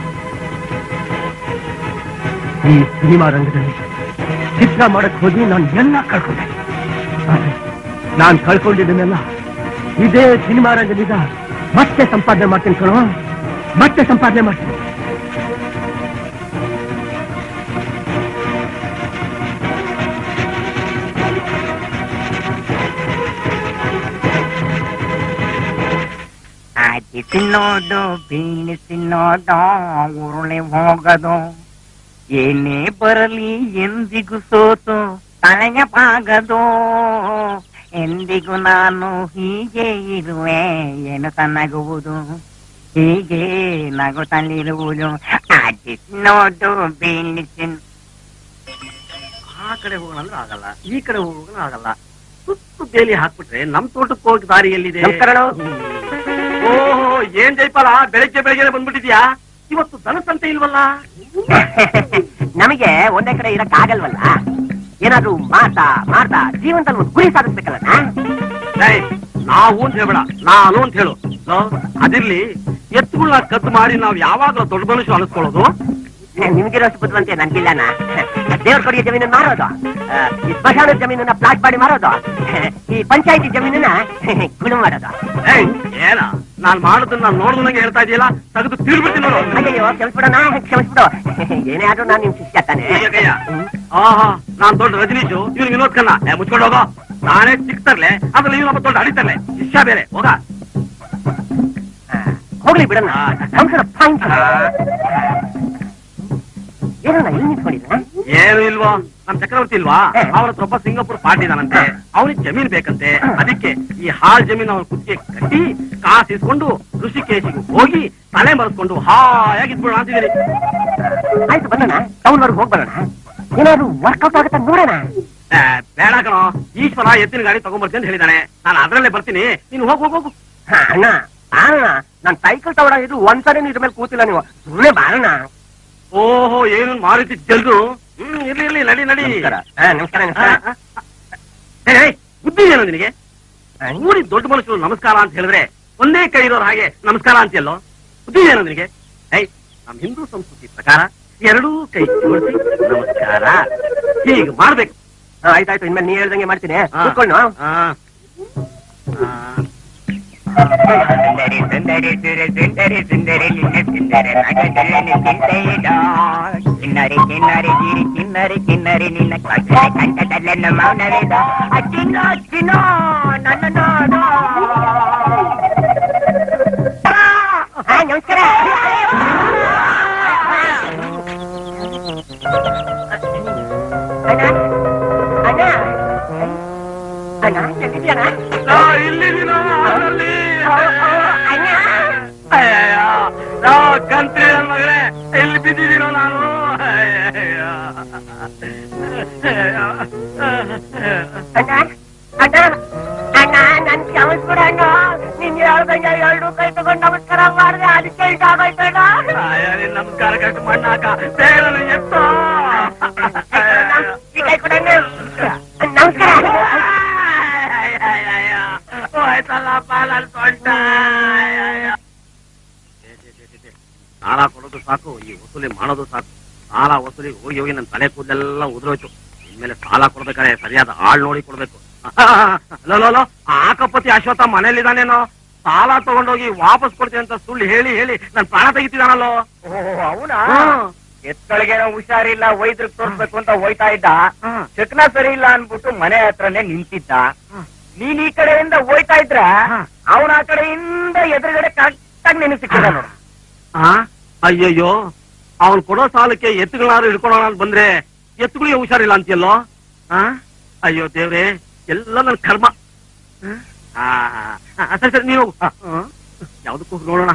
ಈ ಸಿನಿಮಾ ರಂಗದಲ್ಲಿ ಚಿತ್ರ ಮಾಡಕ್ ಹೋಗಿ ನಾನು ಎಲ್ಲ ಕಳ್ಕೊಂಡೆ ಆದ್ರೆ ನಾನ್ ಕಳ್ಕೊಂಡಿದ್ದನ್ನೆಲ್ಲ ಇದೇ ಸಿನಿಮಾ ರಂಗದಿಂದ ಮತ್ತೆ ಸಂಪಾದನೆ ಮಾಡ್ತೀನಿ ಕಣೋ ಮತ್ತೆ ಸಂಪಾದನೆ ಮಾಡ್ತೀನಿ ಆಚಿಸಿ ನೋಡು ಬೀಳಿಸಿ ನೋಡು ಉರುಳಿ ಹೋಗದು ಏನೇ ಬರಲಿ ಎಂದಿಗೂ ಸೋತು ತಲೆಗೆ ಬಾಗದು ಎಂದಿಗೂ ನಾನು ಹೀಗೆ ಇರುವೆ ಏನು ತನ್ನಗುವುದು ಹೀಗೆ ನಗುತ್ತಲಿರುವುದು ಆಚಿಸಿ ನೋಡು ಬೀಳಿಸಿ ಆ ಕಡೆ ಹೋಗೋಣ ಅಂದ್ರೆ ಆಗಲ್ಲ ಈ ಕಡೆ ಹೋಗೋಣ ಆಗಲ್ಲ ಸುತ್ತು ಬೇಲಿ ಹಾಕ್ಬಿಟ್ರೆ ನಮ್ ತೋಟಕ್ಕೆ ಹೋಗಿ ದಾರಿ ಎಲ್ಲಿದೆ ಓಹೋ ಏನ್ ಜೈಪಾಲ ಬೆಳಗ್ಗೆ ಬೆಳಗ್ಗೆ ಬಂದ್ಬಿಟ್ಟಿದ್ಯಾ ಇವತ್ತು ದನಸಂತೆ ಇಲ್ವಲ್ಲ ನಮಗೆ ಒಂದೇ ಕಡೆ ಇರಕ್ ಆಗಲ್ವಲ್ಲ ಏನಾದ್ರೂ ಮಾಡ್ತಾ ಮಾಡ್ತಾ ಜೀವನದಲ್ಲಿ ಒಂದು ಗುರಿ ಸಾಧಿಸ್ಬೇಕಲ್ಲ ಏಯ್, ನಾವು ಅಂತ ಹೇಳ್ಬೇಡ ನಾನು ಅಂತ ಹೇಳು ಲೋ, ಅದಿರ್ಲಿ ಎತ್ತುಗಳನ್ನ ಕದ್ದು ಮಾಡಿ ನಾವ್ ಯಾವಾಗ್ಲೂ ದೊಡ್ಡ ಮನುಷ್ಯ ಅನಿಸ್ಕೊಳ್ಳೋದು ನಿಮ್ಗಿರೋಷ್ಟು ಬುದ್ಧಿವಂತೆ ನನ್ಗಿಲ್ಲನ ದೇವ್ರ ಕೊಡಿಯ ಜಮೀನನ್ನ ಮಾರೋದು ಆ, ಈ ಸ್ಮಶಾನದ ಜಮೀನನ್ನ ಪ್ಲಾಟ್ ಮಾಡಿ ಮಾರೋದು ಈ ಪಂಚಾಯತಿ ಜಮೀನನ್ನ ಗುಣ ಮಾಡೋದು ಏಯ್ ಏನ ನಾನ್ ಮಾಡೋದನ್ನ ನೋಡ್ದಂಗೆ ಹೇಳ್ತಾ ಇದೆಯಲ್ಲ ತೆಗೆದು ತಿರ್ಬಿಡ್ತೀನಿ ನೋಡು ಅಯ್ಯೋ ಕ್ಷಮಿಸ್ಬಿಡೋಣ ಕ್ಷಮಿಸ್ಬಿಡು ಏನೇ ಆದ್ರೂ ನಾನು ನಿಮ್ ಶಿಷ್ಯ ತಾನೆ ಕೈಯ, ಕೈಯ. ಆಹಾ ನಾನ್ ದೊಡ್ಡ ರಜನೀಶು ಇವ್ನು ವಿನೋದ್ ಖನ್ನಾ ಏ ಮುಚ್ಕೊಂಡು ಹೋಗೋ ನಾನೇ ಚಿಕ್ಕ ತರ್ಲೆ ಅದ್ರಲ್ಲಿ ಇವನೊಬ್ಬ ದೊಡ್ಡ ಅಡಿತರ್ಲೆ ಶಿಷ್ಯ ಬೇರೆ ಹೋಗ ಆ, ಹೋಗ್ಲಿ ಬಿಡೋಣ ಸಂಸಾರ ಪಾಯಿಂಟ್ ಏನಣ್ಣ ಇಲ್ಲಿ ನಿಂತ್ಕೊಂಡಿದ್ರ ಏನು ಇಲ್ವೋ ನಮ್ ಚಕ್ರವರ್ತಿ ಇಲ್ವಾ ಅವ್ರ ಹತ್ರ ಒಬ್ಬ ಸಿಂಗಾಪುರ್ ಪಾರ್ಟಿ ಇದಾನಂತೆ ಅವನಿಗೆ ಜಮೀನ್ ಬೇಕಂತೆ ಅದಕ್ಕೆ ಈ ಹಾಳ್ ಜಮೀನ್ ಅವನ ಕುತ್ತಿಗೆ ಕಟ್ಟಿ ಕಾಸು ಇಸ್ಕೊಂಡು ಋಷಿಕೇಶಿಗೆ ಹೋಗಿ ತಲೆ ಮರೆಸ್ಕೊಂಡು ಹಾಯಾಗಿ ಇದ್ಬಿಡೋಣ ಅಂತಿದ್ದೀನಿ ಆಯ್ತು ಬರೋಣ ಟೌನ್ ವರ್ಗ ಹೋಗ್ ಬರೋಣ ಏನಾದ್ರು ವರ್ಕೌಟ್ ಆಗುತ್ತಾ ನೋಡೋಣ ಏ, ಬೇಡ ಕಣೋ ಈಶ್ವರ ಎತ್ತಿನ ಗಾಡಿ ತಗೊಂಡ್ಬರ್ತೀನಿ ಅಂತ ಹೇಳಿದಾನೆ ನಾನು ಅದ್ರಲ್ಲೇ ಬರ್ತೀನಿ ನೀನು ಹೋಗು ಹೋಗು ಹೋಗು ಹಾ, ಅಣ್ಣ ಬಾರಣ ನಾನ್ ಸೈಕಲ್ ತಗೊಳ ಇದು ಒಂದ್ಸರಿ ಇದ್ರ ಮೇಲೆ ಕೂತಿಲ್ಲ ನೀವು ಸುಮ್ಮನೆ ಬಾರಣ ಓಹೋ ಏನು ಮಾರುತಿ ಜಲ್ದು ಹ್ಮ್ ಇರ್ಲಿ ಇರ್ಲಿ ನಡಿ ನಡಿ ನಮಸ್ಕಾರ ಹಾ, ನಮಸ್ಕಾರ ಆ, ನಮಸ್ಕಾರ ಆ, ಆ. ಏ, ಏ, ಬುದ್ಧಿ ಏನು ನಿನಗೆ ಊರಿ ದೊಡ್ಡ ಮನುಷ್ಯರು ನಮಸ್ಕಾರ ಅಂತ ಹೇಳಿದ್ರೆ ಒಂದೇ ಕೈ ಇರೋರ್ ಹಾಗೆ ನಮಸ್ಕಾರ ಅಂತೀಯಲ್ಲೋ ಬುದ್ಧಿ ಏನು ನಿನಗೆ ಏಯ್ ನಮ್ ಹಿಂದೂ ಸಂಸ್ಕೃತಿ ಪ್ರಕಾರ ಎರಡೂ ಕೈ ಜೋಡಿಸಿ ನಮಸ್ಕಾರ ಹೀಗೆ ಮಾಡ್ಬೇಕು ಹಾ, ಆಯ್ತಾಯ್ತು ಇನ್ಮೇಲೆ ನೀ ಹೇಳ್ದಂಗೆ ಮಾಡ್ತೀನಿ ಹಾ. ಕೂತ್ಕೊಂಡು ಆ. ಆ. ಸುಂದರಿ ಸುಂದರಿ ಸುರ ಸುಂದರಿ ಸುಂದರಿ ನಿನ್ನ ಸುಂದರ ನಗದಲ್ಲನೆ ಚಿಂತೆಯಿಡ ಕಿನ್ನರಿ ಕಿನ್ನರಿ ಗಿರಿ ಕಿನ್ನರಿ ಕಿನ್ನರಿ ನಿನ್ನ ಕಟ್ಟಡ ಕಂಠದಲ್ಲನ್ನು ಮೌನವಿದ ಅಚ್ಚಿನ ಅಚ್ಚಿನ ನನ್ನ ನೋಡ ಹಾ ನಮಸ್ಕಾರ ಅಣ್ಣ ಅಣ್ಣ ಅಣ್ಣ ಎಲ್ಲಿದ್ಯಣ್ಣ ನಾ ಇಲ್ಲಿದ್ದೀನೋ ಅಲ್ಲಿ. ಅಣ್ಣ ಅಯ್ಯಯ್ಯ, ನಾ ಕಂತ್ರಿ ನನ್ ಮಗಳೇ ಎಲ್ಲಿ ಬಿದ್ದಿದ್ದೀನೋ ನಾನು ಅಯ್ಯಯ್ಯ. ಅಯ್ಯಯ್ಯ. ಅಣ್ಣ ಅಣ್ಣ ಅಣ್ಣ ನನ್ ಕ್ಷಮಿಸ್ಬಿಡ ಅಣ್ಣ ನೀನ್ ಹೇಳ್ದಂಗೆ ಎರಡು ಕೈ ತಗೊಂಡ್ ನಮಸ್ಕಾರ ಮಾಡಿದೆ ಅದಕ್ಕೆ ಇದಾಗೋಯ್ತಣ್ಣ ಅಯ್ಯ, ನಿನ್ ನಮಸ್ಕಾರ ಕಟ್ಟು ಮಣ್ಣಾಕ ಬೇಗ ನನ್ನ ಎತ್ತೋ ಈ ಕೈ ಕೊಡಣ್ಣ ನಮಸ್ಕಾರ ಅಯ್ಯಯ್ಯಯ್ಯ. ಹೋಯ್ತಲ್ಲಪ್ಪ ನನ್ ಸೊಂಟ ಅಯ್ಯಯ್ಯ. ಸಾಲ ಕೊಡೋದು ಸಾಕು ಈ ವಸೂಲಿ ಮಾಡೋದು ಸಾಕು ಸಾಲ ವಸೂಲಿ ಹೋಗಿ ಹೋಗಿ ನನ್ನ ತಲೆ ಕೂದಲೆಲ್ಲ ಉದುರೋಯ್ತು ಇನ್ಮೇಲೆ ಸಾಲ ಕೊಡ್ಬೇಕಾದ್ರೆ ಸರಿಯಾದ ಆಳ್ ನೋಡಿ ಕೊಡ್ಬೇಕು ಲೋ, ಲೋ, ಲೋ, ಆ ಆಕಪತಿ ಅಶ್ವತ್ಥ ಮನೇಲಿದ್ದಾನೇನೋ ಸಾಲ ತಗೊಂಡೋಗಿ ವಾಪಸ್ ಕೊಡ್ತೀನಿ ಅಂತ ಸುಳ್ಳು ಹೇಳಿ ಹೇಳಿ ನನ್ ಪ್ರಾಣ ತೆಗಿತಿದಾನಲ್ಲೋ ಅವನಾ ಹ್ಮ್. ಎತ್ಗಳಿಗೇನೋ ಹುಷಾರಿಲ್ಲ ವೈದ್ಯರಿಗೆ ತೋರ್ಸ್ಬೇಕು ಅಂತ ಹೋಯ್ತಾ ಇದ್ದ ಹ್ಮ್. ಚಕ್ನ ಸರಿ ಇಲ್ಲ ಅನ್ಬಿಟ್ಟು ಮನೆ ಹತ್ರನೇ ನಿಂತಿದ್ದ ಹ್ಮ್. ನೀನ್ ಈ ಕಡೆಯಿಂದ ಹೋಯ್ತಾ ಇದ್ರ ಹ್ಮ್. ಅವನ ಆ ಕಡೆಯಿಂದ ಎದುರುಗಡೆ ಕರೆಕ್ಟಾಗಿ ನೆನೆ ಸಿಕ್ಕಿದ ನೋಡು ಆ ಅಯ್ಯಯ್ಯೋ ಅವ್ನು ಕೊಡೋ ಸಾಲಕ್ಕೆ ಎತ್ತುಗಳಾದ್ರು ಹಿಡ್ಕೊಳ್ಳೋಣ ಅಂತ ಬಂದ್ರೆ ಎತ್ತುಗಳಿಗೆ ಹುಷಾರಿಲ್ಲ ಅಂತೀಯಲ್ಲೋ ಆ ಅಯ್ಯೋ ದೇವ್ರೆ ಎಲ್ಲ ನನ್ನ ಕರ್ಮ ಆ, ಆ, ಆ, ಸರಿ ಸರಿ ನೀವು ಹೋಗು. ಆ, ಆ, ಯಾವ್ದಕ್ಕೂ ನೋಡೋಣ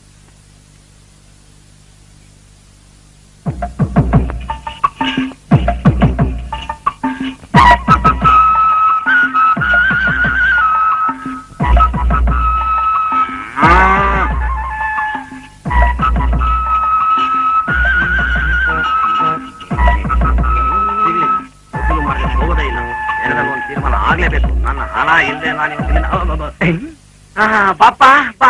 ಸಿಗ್ಲಿ. ವಸೂಲು ಮಾಡ್ಲಿಕ್ಕೆ ಹೋಗೋದೇ ಇಲ್ಲ ಎರಡರಲ್ಲಿ ಒಂದು ತೀರ್ಮಾನ ಆಗ್ಲೇಬೇಕು ನನ್ನ ಹಣ ಇಲ್ಲದೆ ನಾನು ಇವತ್ತಿನ- ಅಬ್ಬ, ಅಬ್ಬ, ಅಬ್ಬ. ಆ, ಬಾಪ ಬಾ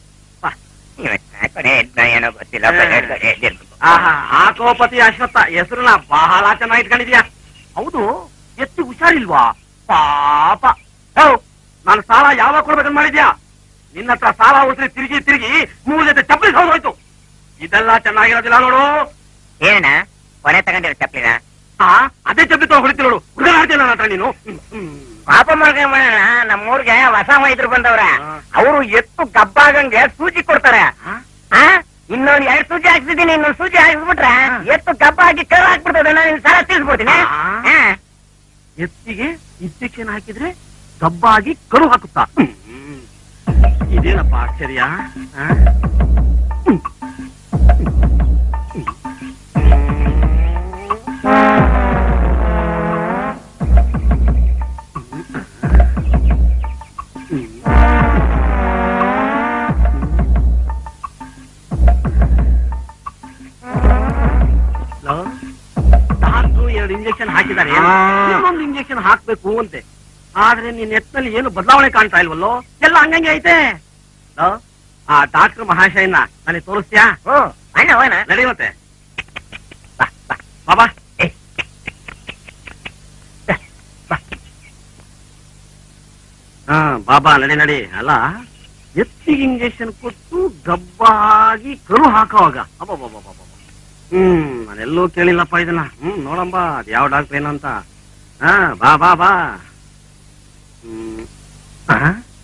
ಏನೋ ಗೊತ್ತಿಲ್ಲ ಆಹಾ ಆಕೋಪತಿ ಅಶ್ವತ್ಥ ಹೆಸರನ್ನ ಬಹಳ ಚೆನ್ನಾಗಿ ಇಟ್ಕೊಂಡಿದ್ಯಾ ಹೌದು ಎತ್ತಿ ಹುಷಾರಿಲ್ವಾ ಪಾಪ ಹೌ ನಾನು ಸಾಲ ಯಾವಾಗ ಕೊಡ್ಬೇಕಂತ ಮಾಡಿದ್ಯಾ ನಿನ್ನ ಹತ್ರ ಸಾಲ ಉಳಿಸಿ ತಿರುಗಿ ತಿರುಗಿ ಮೂರು ಜೊತೆ ಚಪ್ಪಲಿ ಹೋಯ್ತು ಇದೆಲ್ಲ ಚೆನ್ನಾಗಿರೋದಿಲ್ಲ ನೋಡು ಏನಣ್ಣ ಕೊನೆ ತಗೊಂಡಿರೋ ಚಪ್ಲಿನ ಆ ಅದೇ ಚಪ್ಪಲಿ ತಗೊಂಡು ಹೊಡಿತಿ ನೋಡು ಹುಡುಗ ಆಡ್ತೀಯ ನನ್ನ ಹತ್ರ ನೀನು ಹ್ಮ್, ಹ್ಮ್. ಪಾಪ ಮಾಡ್ಕೊಂಡ್ ನಮ್ಮೂರ್ಗೆ ಹೊಸ ವೈದ್ಯರು ಬಂದವ್ರ ಹಾ. ಅವರು ಎತ್ತು ಗಬ್ಬಾಗಂಗೆ ಸೂಜಿ ಕೊಡ್ತಾರೆ ಆ? ಆ? ಇನ್ನೊಂದ್ ಎರಡ್ ಸೂಜಿ ಹಾಕ್ಸಿದೀನಿ ಇನ್ನೊಂದ್ ಸೂಜಿ ಹಾಕ್ಸ್ಬಿಟ್ರೆ ಹಾ. ಎತ್ತು ಗಬ್ಬ ಹಾಕಿ ಕರು ಹಾಕ್ಬಿಡ್ತದೆ ನಾನು ನಿನ್ ಸಾಲ ತಿಳಿಸ್ಬಿಡ್ತೀನಿ ಆ? ಎತ್ತಿಗೆ ಇಂಜೆಕ್ಷನ್ ಹಾಕಿದ್ರೆ ಗಬ್ಬಾಗಿ ಕರು ಹಾಕುತ್ತಾ ಹ್ಮ್. ಇದೇನಪ್ಪ ಆಶ್ಚರ್ಯ ಆ? ಹ್ಮ್. ಹಲೋ? ಡಾಕ್ಟ್ರು ಎರಡು ಇಂಜೆಕ್ಷನ್ ಹಾಕಿದ್ದಾರೆ ಇನ್ನೊಂದು ಇಂಜೆಕ್ಷನ್ ಹಾಕ್ಬೇಕು ಅಂತೆ ಆದ್ರೆ ನಿನ್ ಎತ್ತಲ್ಲಿ ಏನು ಬದಲಾವಣೆ ಕಾಣ್ತಾ ಇಲ್ವಲ್ಲೋ ಎಲ್ಲ ಹಂಗಂಗೆ ಐತೆ ಹಲೋ? ಆ ಡಾಕ್ಟರ್ ಮಹಾಶಯನ ನನಗೆ ತೋರಿಸ್ತೀಯಾ ಹ್ಮ್ ಅಣ್ಣ ಹೋಗೋಣ ನಡಿ ಮತ್ತೆ ಬಾ, ಬಾ, ಬಾಬಾ ಏ. ಬಾ, ಬಾ. ಹಾ ಬಾಬಾ ನಡಿ ನಡಿ ಅಲ್ಲ ಎತ್ತಿಗೆ ಇಂಜೆಕ್ಷನ್ ಕೊಟ್ಟು ಗಬ್ಬಾಗಿ ಕರು ಹಾಕೋವಾಗ ಅಬ್ಬಬ್ಬಬ್ಬಬ್ಬಬ್ಬ. ಹ್ಮ್ ನಾನೆಲ್ಲೂ ಕೇಳಿಲ್ಲಪ್ಪ ಇದನ್ನ ಹ್ಮ್ ನೋಡಂಬ ಅದ್ ಯಾವ ಡಾಕ್ಟರ್ ಏನಂತ ಹಾ ಬಾ ಬಾ ಬಾ ಹ್ಮ್ ಆ?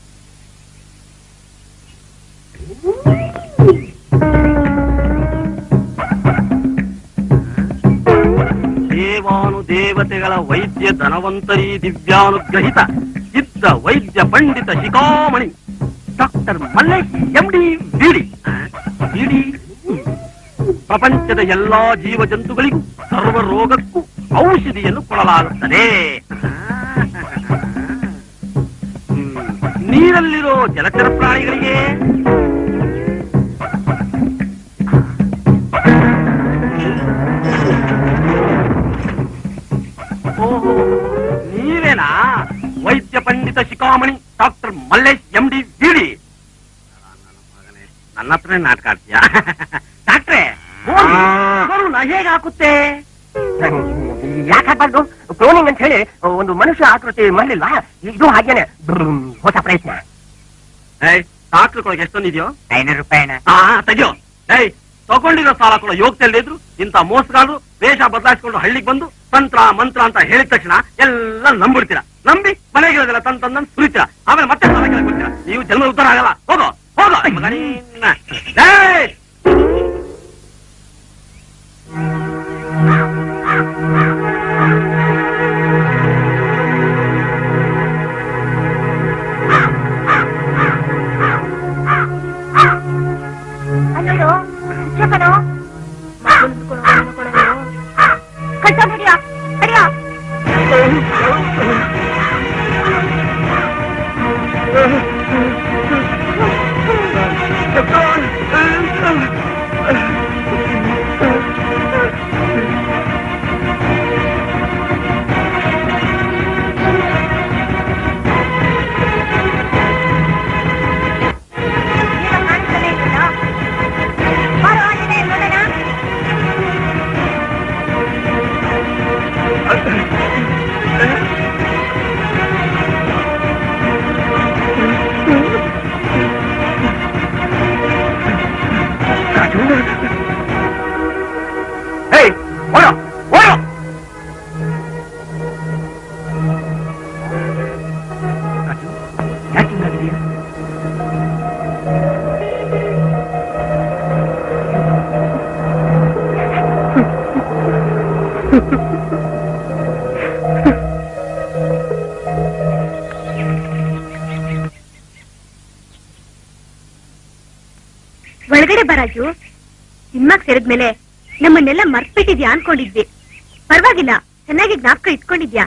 ದೇವಾನು ದೇವತೆಗಳ ವೈದ್ಯ ಧನವಂತರಿ ದಿವ್ಯಾನುಗ್ರಹಿತ ಸಿದ್ಧ ವೈದ್ಯ ಪಂಡಿತ ಶಿಖಾಮಣಿ ಡಾಕ್ಟರ್ ಮಲ್ಲೇಶ್ ಎಂ ಡಿ ಬಿಡಿ ಬಿಡಿ ಪ್ರಪಂಚದ ಎಲ್ಲಾ ಜೀವ ಜಂತುಗಳಿಗೂ ಸರ್ವ ರೋಗಕ್ಕೂ ಔಷಧಿಯನ್ನು ಕೊಡಲಾಗುತ್ತದೆ ಹ್ಮ್. ನೀರಲ್ಲಿರೋ ಜಲಚರ ಪ್ರಾಣಿಗಳಿಗೆ ಓಹೋ ನೀವೇನಾ ವೈದ್ಯ ಪಂಡಿತ ಶಿಖಾಮಣಿ ಡಾಕ್ಟರ್ ಮಲ್ಲೇಶ್ ಎಂ ಡಿ ಬಿಡಿ ನನ್ನ ಹತ್ರನೇ ನಾಟಕ ಆಡ್ತೀಯಾ ಡಾಕ್ಟ್ರೆ ಹೋಗಿ, ಬರು ಹೇಗೆ ಹಾಕುತ್ತೆ ಯಾಕೆ ಹಾಕ್ಬಾರ್ದು ಕ್ಲೋನಿಂಗ್ ಅಂತ ಹೇಳಿ ಒಂದು ಮನುಷ್ಯ ಆಕೃತಿ ಮಾಡಲಿಲ್ಲ ಇದು ಹಾಗೇನೆ ಬ್ರಮ್, ಹೊಸ ಪ್ರಯತ್ನ ಏಯ್ ಸಾಕ್ಲಿಕ್ಕೆ ಎಷ್ಟೊಂದಿದೆಯೋ ಐನೂರು ರೂಪಾಯಿನ ಹಾ ತೆಗಿಯೋ ಏಯ್ ತಗೊಂಡಿರೋ ಸಾಲ ಕೂಡ ಯೋಗ್ಯದಲ್ಲಿ ಇದ್ರು ಇಂಥ ಮೋಸಗಾರರು ವೇಷ ಬದಲಾಯಿಸಿಕೊಂಡು ಹಳ್ಳಿಗೆ ಬಂದು ತಂತ್ರ ಮಂತ್ರ ಅಂತ ಹೇಳಿದ ತಕ್ಷಣ ಎಲ್ಲ ನಂಬಿಡ್ತೀರಾ ನಂಬಿ ಮನೆಗಿರೋದಿಲ್ಲ ತನ್ ತಂದನ್ ಸುರಿತೀರಾ ಆಮೇಲೆ ಮತ್ತೆ ಸಾಲ ಕೇಳಕ್ ಬರ್ತೀರಾ ನೀವು ಜನ್ಮ ಉದ್ಧಾರ ಆಗಲ್ಲ ಹೋಗೋ ಹೋಗೋ ಮಗನೀನ್ನ. ಏಯ್! ಅಲ್ಲೋಡು ಶಿಕ್ಷಕನು ಕಟ್ಟ ಹಿಡಿಯ ಹಿಡಿಯ ಏನೋ ಕಾಣಿಸ್ತಾನೆ ಇಲ್ವಲ್ಲ? ಬಾರೋ, ಆಂಜನೇಯ, ನೋಡೋಣ. ಏಯ್ ಓಡೋ ಓಡೋ ಯಾಕೆ ಹಿಂಗಾಗಿದೆಯಾ ಒಳಗಡೆ ಬರಾಜು ಸಿನಿಮಾಗ್ ಸೇರಿದ್ಮೇಲೆ ನಮ್ಮನ್ನೆಲ್ಲ ಮರ್ತ್ಬಿಟ್ಟಿದ್ಯಾ ಅನ್ಕೊಂಡಿದ್ವಿ ಪರವಾಗಿಲ್ಲ ಚೆನ್ನಾಗಿ ಜ್ಞಾಪಕ ಇಟ್ಕೊಂಡಿದ್ಯಾ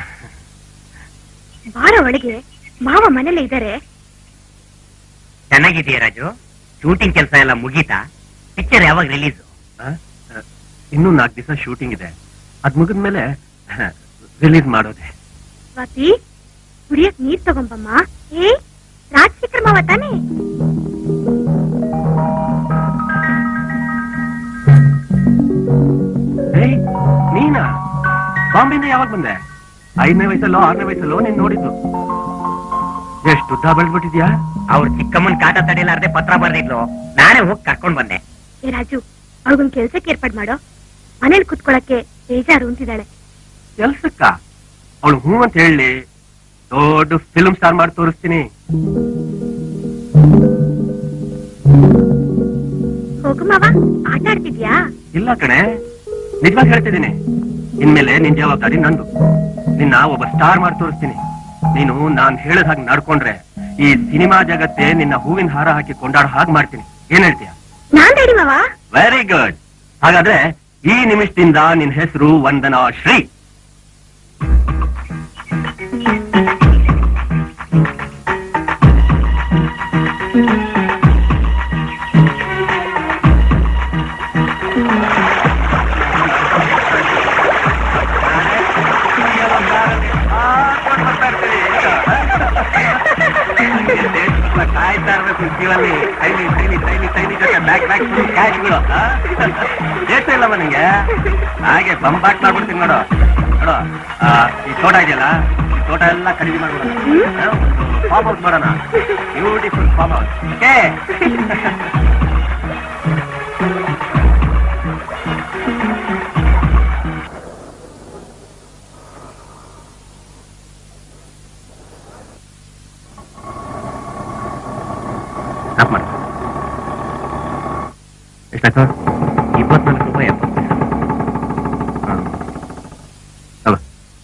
ಬಾರ ಒಳಗೆ ಮಾವ ಮನೇಲೆ ಇದ್ದಾರೆ ಚೆನ್ನಾಗಿದೆಯಾ ರಾಜು ಶೂಟಿಂಗ್ ಕೆಲಸ ಎಲ್ಲ ಮುಗೀತಾ ಪಿಕ್ಚರ್ ಯಾವಾಗ ರಿಲೀಸ್ ಆ? ಆ, ಇನ್ನೂ ನಾಲ್ಕು ದಿವಸ ಶೂಟಿಂಗ್ ಇದೆ ಅದ್ ಮುಗಿದ್ಮೇಲೆ ರಿಲೀಸ್ ಮಾಡೋದೆ ಸ್ವಾತಿ ಕುಡಿಯಕ್ ನೀರ್ ತಗೊಂಬಮ್ಮ ಏ ರಾಜಶೇಖರ್ ಮಾವ ತಾನೇ ಏಯ್ ನೀನಾ ಬಾಂಬೆಯಿಂದ ಯಾವಾಗ ಬಂದೆ ಐದನೇ ವಯಸ್ಸಲ್ಲೋ ಆರನೇ ವಯಸ್ಸಲ್ಲೋ ನೀನ್ ನೋಡಿದ್ದು ಎಷ್ಟು ಉದ್ದ ಬೆಳೆದ್ಬಿಟ್ಟಿದ್ಯಾ ಅವ್ರ ಚಿಕ್ಕಮ್ಮನ್ ಕಾಟ ತಡೆಯಲಾರ್ದೆ ಪತ್ರ ಬರ್ದಿದ್ಲು ನಾನೇ ಹೋಗಿ ಕರ್ಕೊಂಡ್ ಬಂದೆ ಏ ರಾಜು ಅವಳಿಗೊಂದ್ ಕೆಲ್ಸಕ್ಕೆ ಏರ್ಪಾಡ್ ಮಾಡೋ ಮನೇಲಿ ಕುತ್ಕೊಳಕ್ಕೆ ಬೇಜಾರು ಅಂತಿದ್ದಾಳೆ ಕೆಲ್ಸಕ್ಕ ಅವಳು ಹ್ಞೂ ಅಂತ ಹೇಳಿ ದೊಡ್ಡ ಫಿಲ್ಮ್ ಸ್ಟಾರ್ ಮಾಡಿ ತೋರಿಸ್ತೀನಿ ಹೋಗು ಮಾವ ಆಟ ಆಡ್ತಿದ್ಯಾ ಇಲ್ಲ ಕಣೆ ನಿಜವಾಗಿ ಹೇಳ್ತಿದ್ದೀನಿ ಇನ್ಮೇಲೆ ನಿನ್ ಜವಾಬ್ದಾರಿ ನಂದು ನಿನ್ನ ಒಬ್ಬ ಸ್ಟಾರ್ ಮಾಡಿ ತೋರಿಸ್ತೀನಿ ನೀನು ನಾನ್ ಹೇಳದ್ ಹಾಗೆ ನಡ್ಕೊಂಡ್ರೆ ಈ ಸಿನಿಮಾ ಜಗತ್ತೇ ನಿನ್ನ ಹೂವಿನ ಹಾರ ಹಾಕಿ ಕೊಂಡಾಡ ಹಾಗೆ ಮಾಡ್ತೀನಿ ಏನ್ ಹೇಳ್ತೀಯ ನಾನ್ ರೆಡಿ ಮಾವ ವೆರಿ ಗುಡ್ ಹಾಗಾದ್ರೆ ಈ ನಿಮಿಷದಿಂದ ನಿನ್ ಹೆಸರು ವಂದನಾ ಶ್ರೀ ಕಾಯ್ತಾ ಇರ್ಬೇಕು ಜೀವಲ್ಲಿ ತೈಲಿ ತೈಲಿ ತೈಲಿ ತೈಲಿ ಜೊತೆ ಬ್ಯಾಕ್ ಬ್ಯಾಕ್ ಕ್ಯಾಶ್ಗಳು ಎಷ್ಟು ಇಲ್ಲವ ನಿಂಗೆ ಹಾಗೆ ಬಂಬಾಟ್ ಮಾಡ್ಬಿಡ್ತೀನಿ ನೋಡು ನೋಡು ಆ, ಈ ತೋಟ ಇದೆಯಲ್ಲ ಈ ತೋಟ ಎಲ್ಲ ಖರೀದಿ ಮಾಡ್ಬಿಡೋಣ ಫಾರ್ಮ್ ಹೌಸ್ ಮಾಡೋಣ beautiful farm house okay stop ಮಾಡಿ ಎಷ್ಟಾಯ್ತು ಇಪ್ಪತ್ನಾಲ್ಕು ರೂಪಾಯಿ ಎಪ್ಪತ್ತು ಪೈಸೆ ಹಾಂ ತಗೋ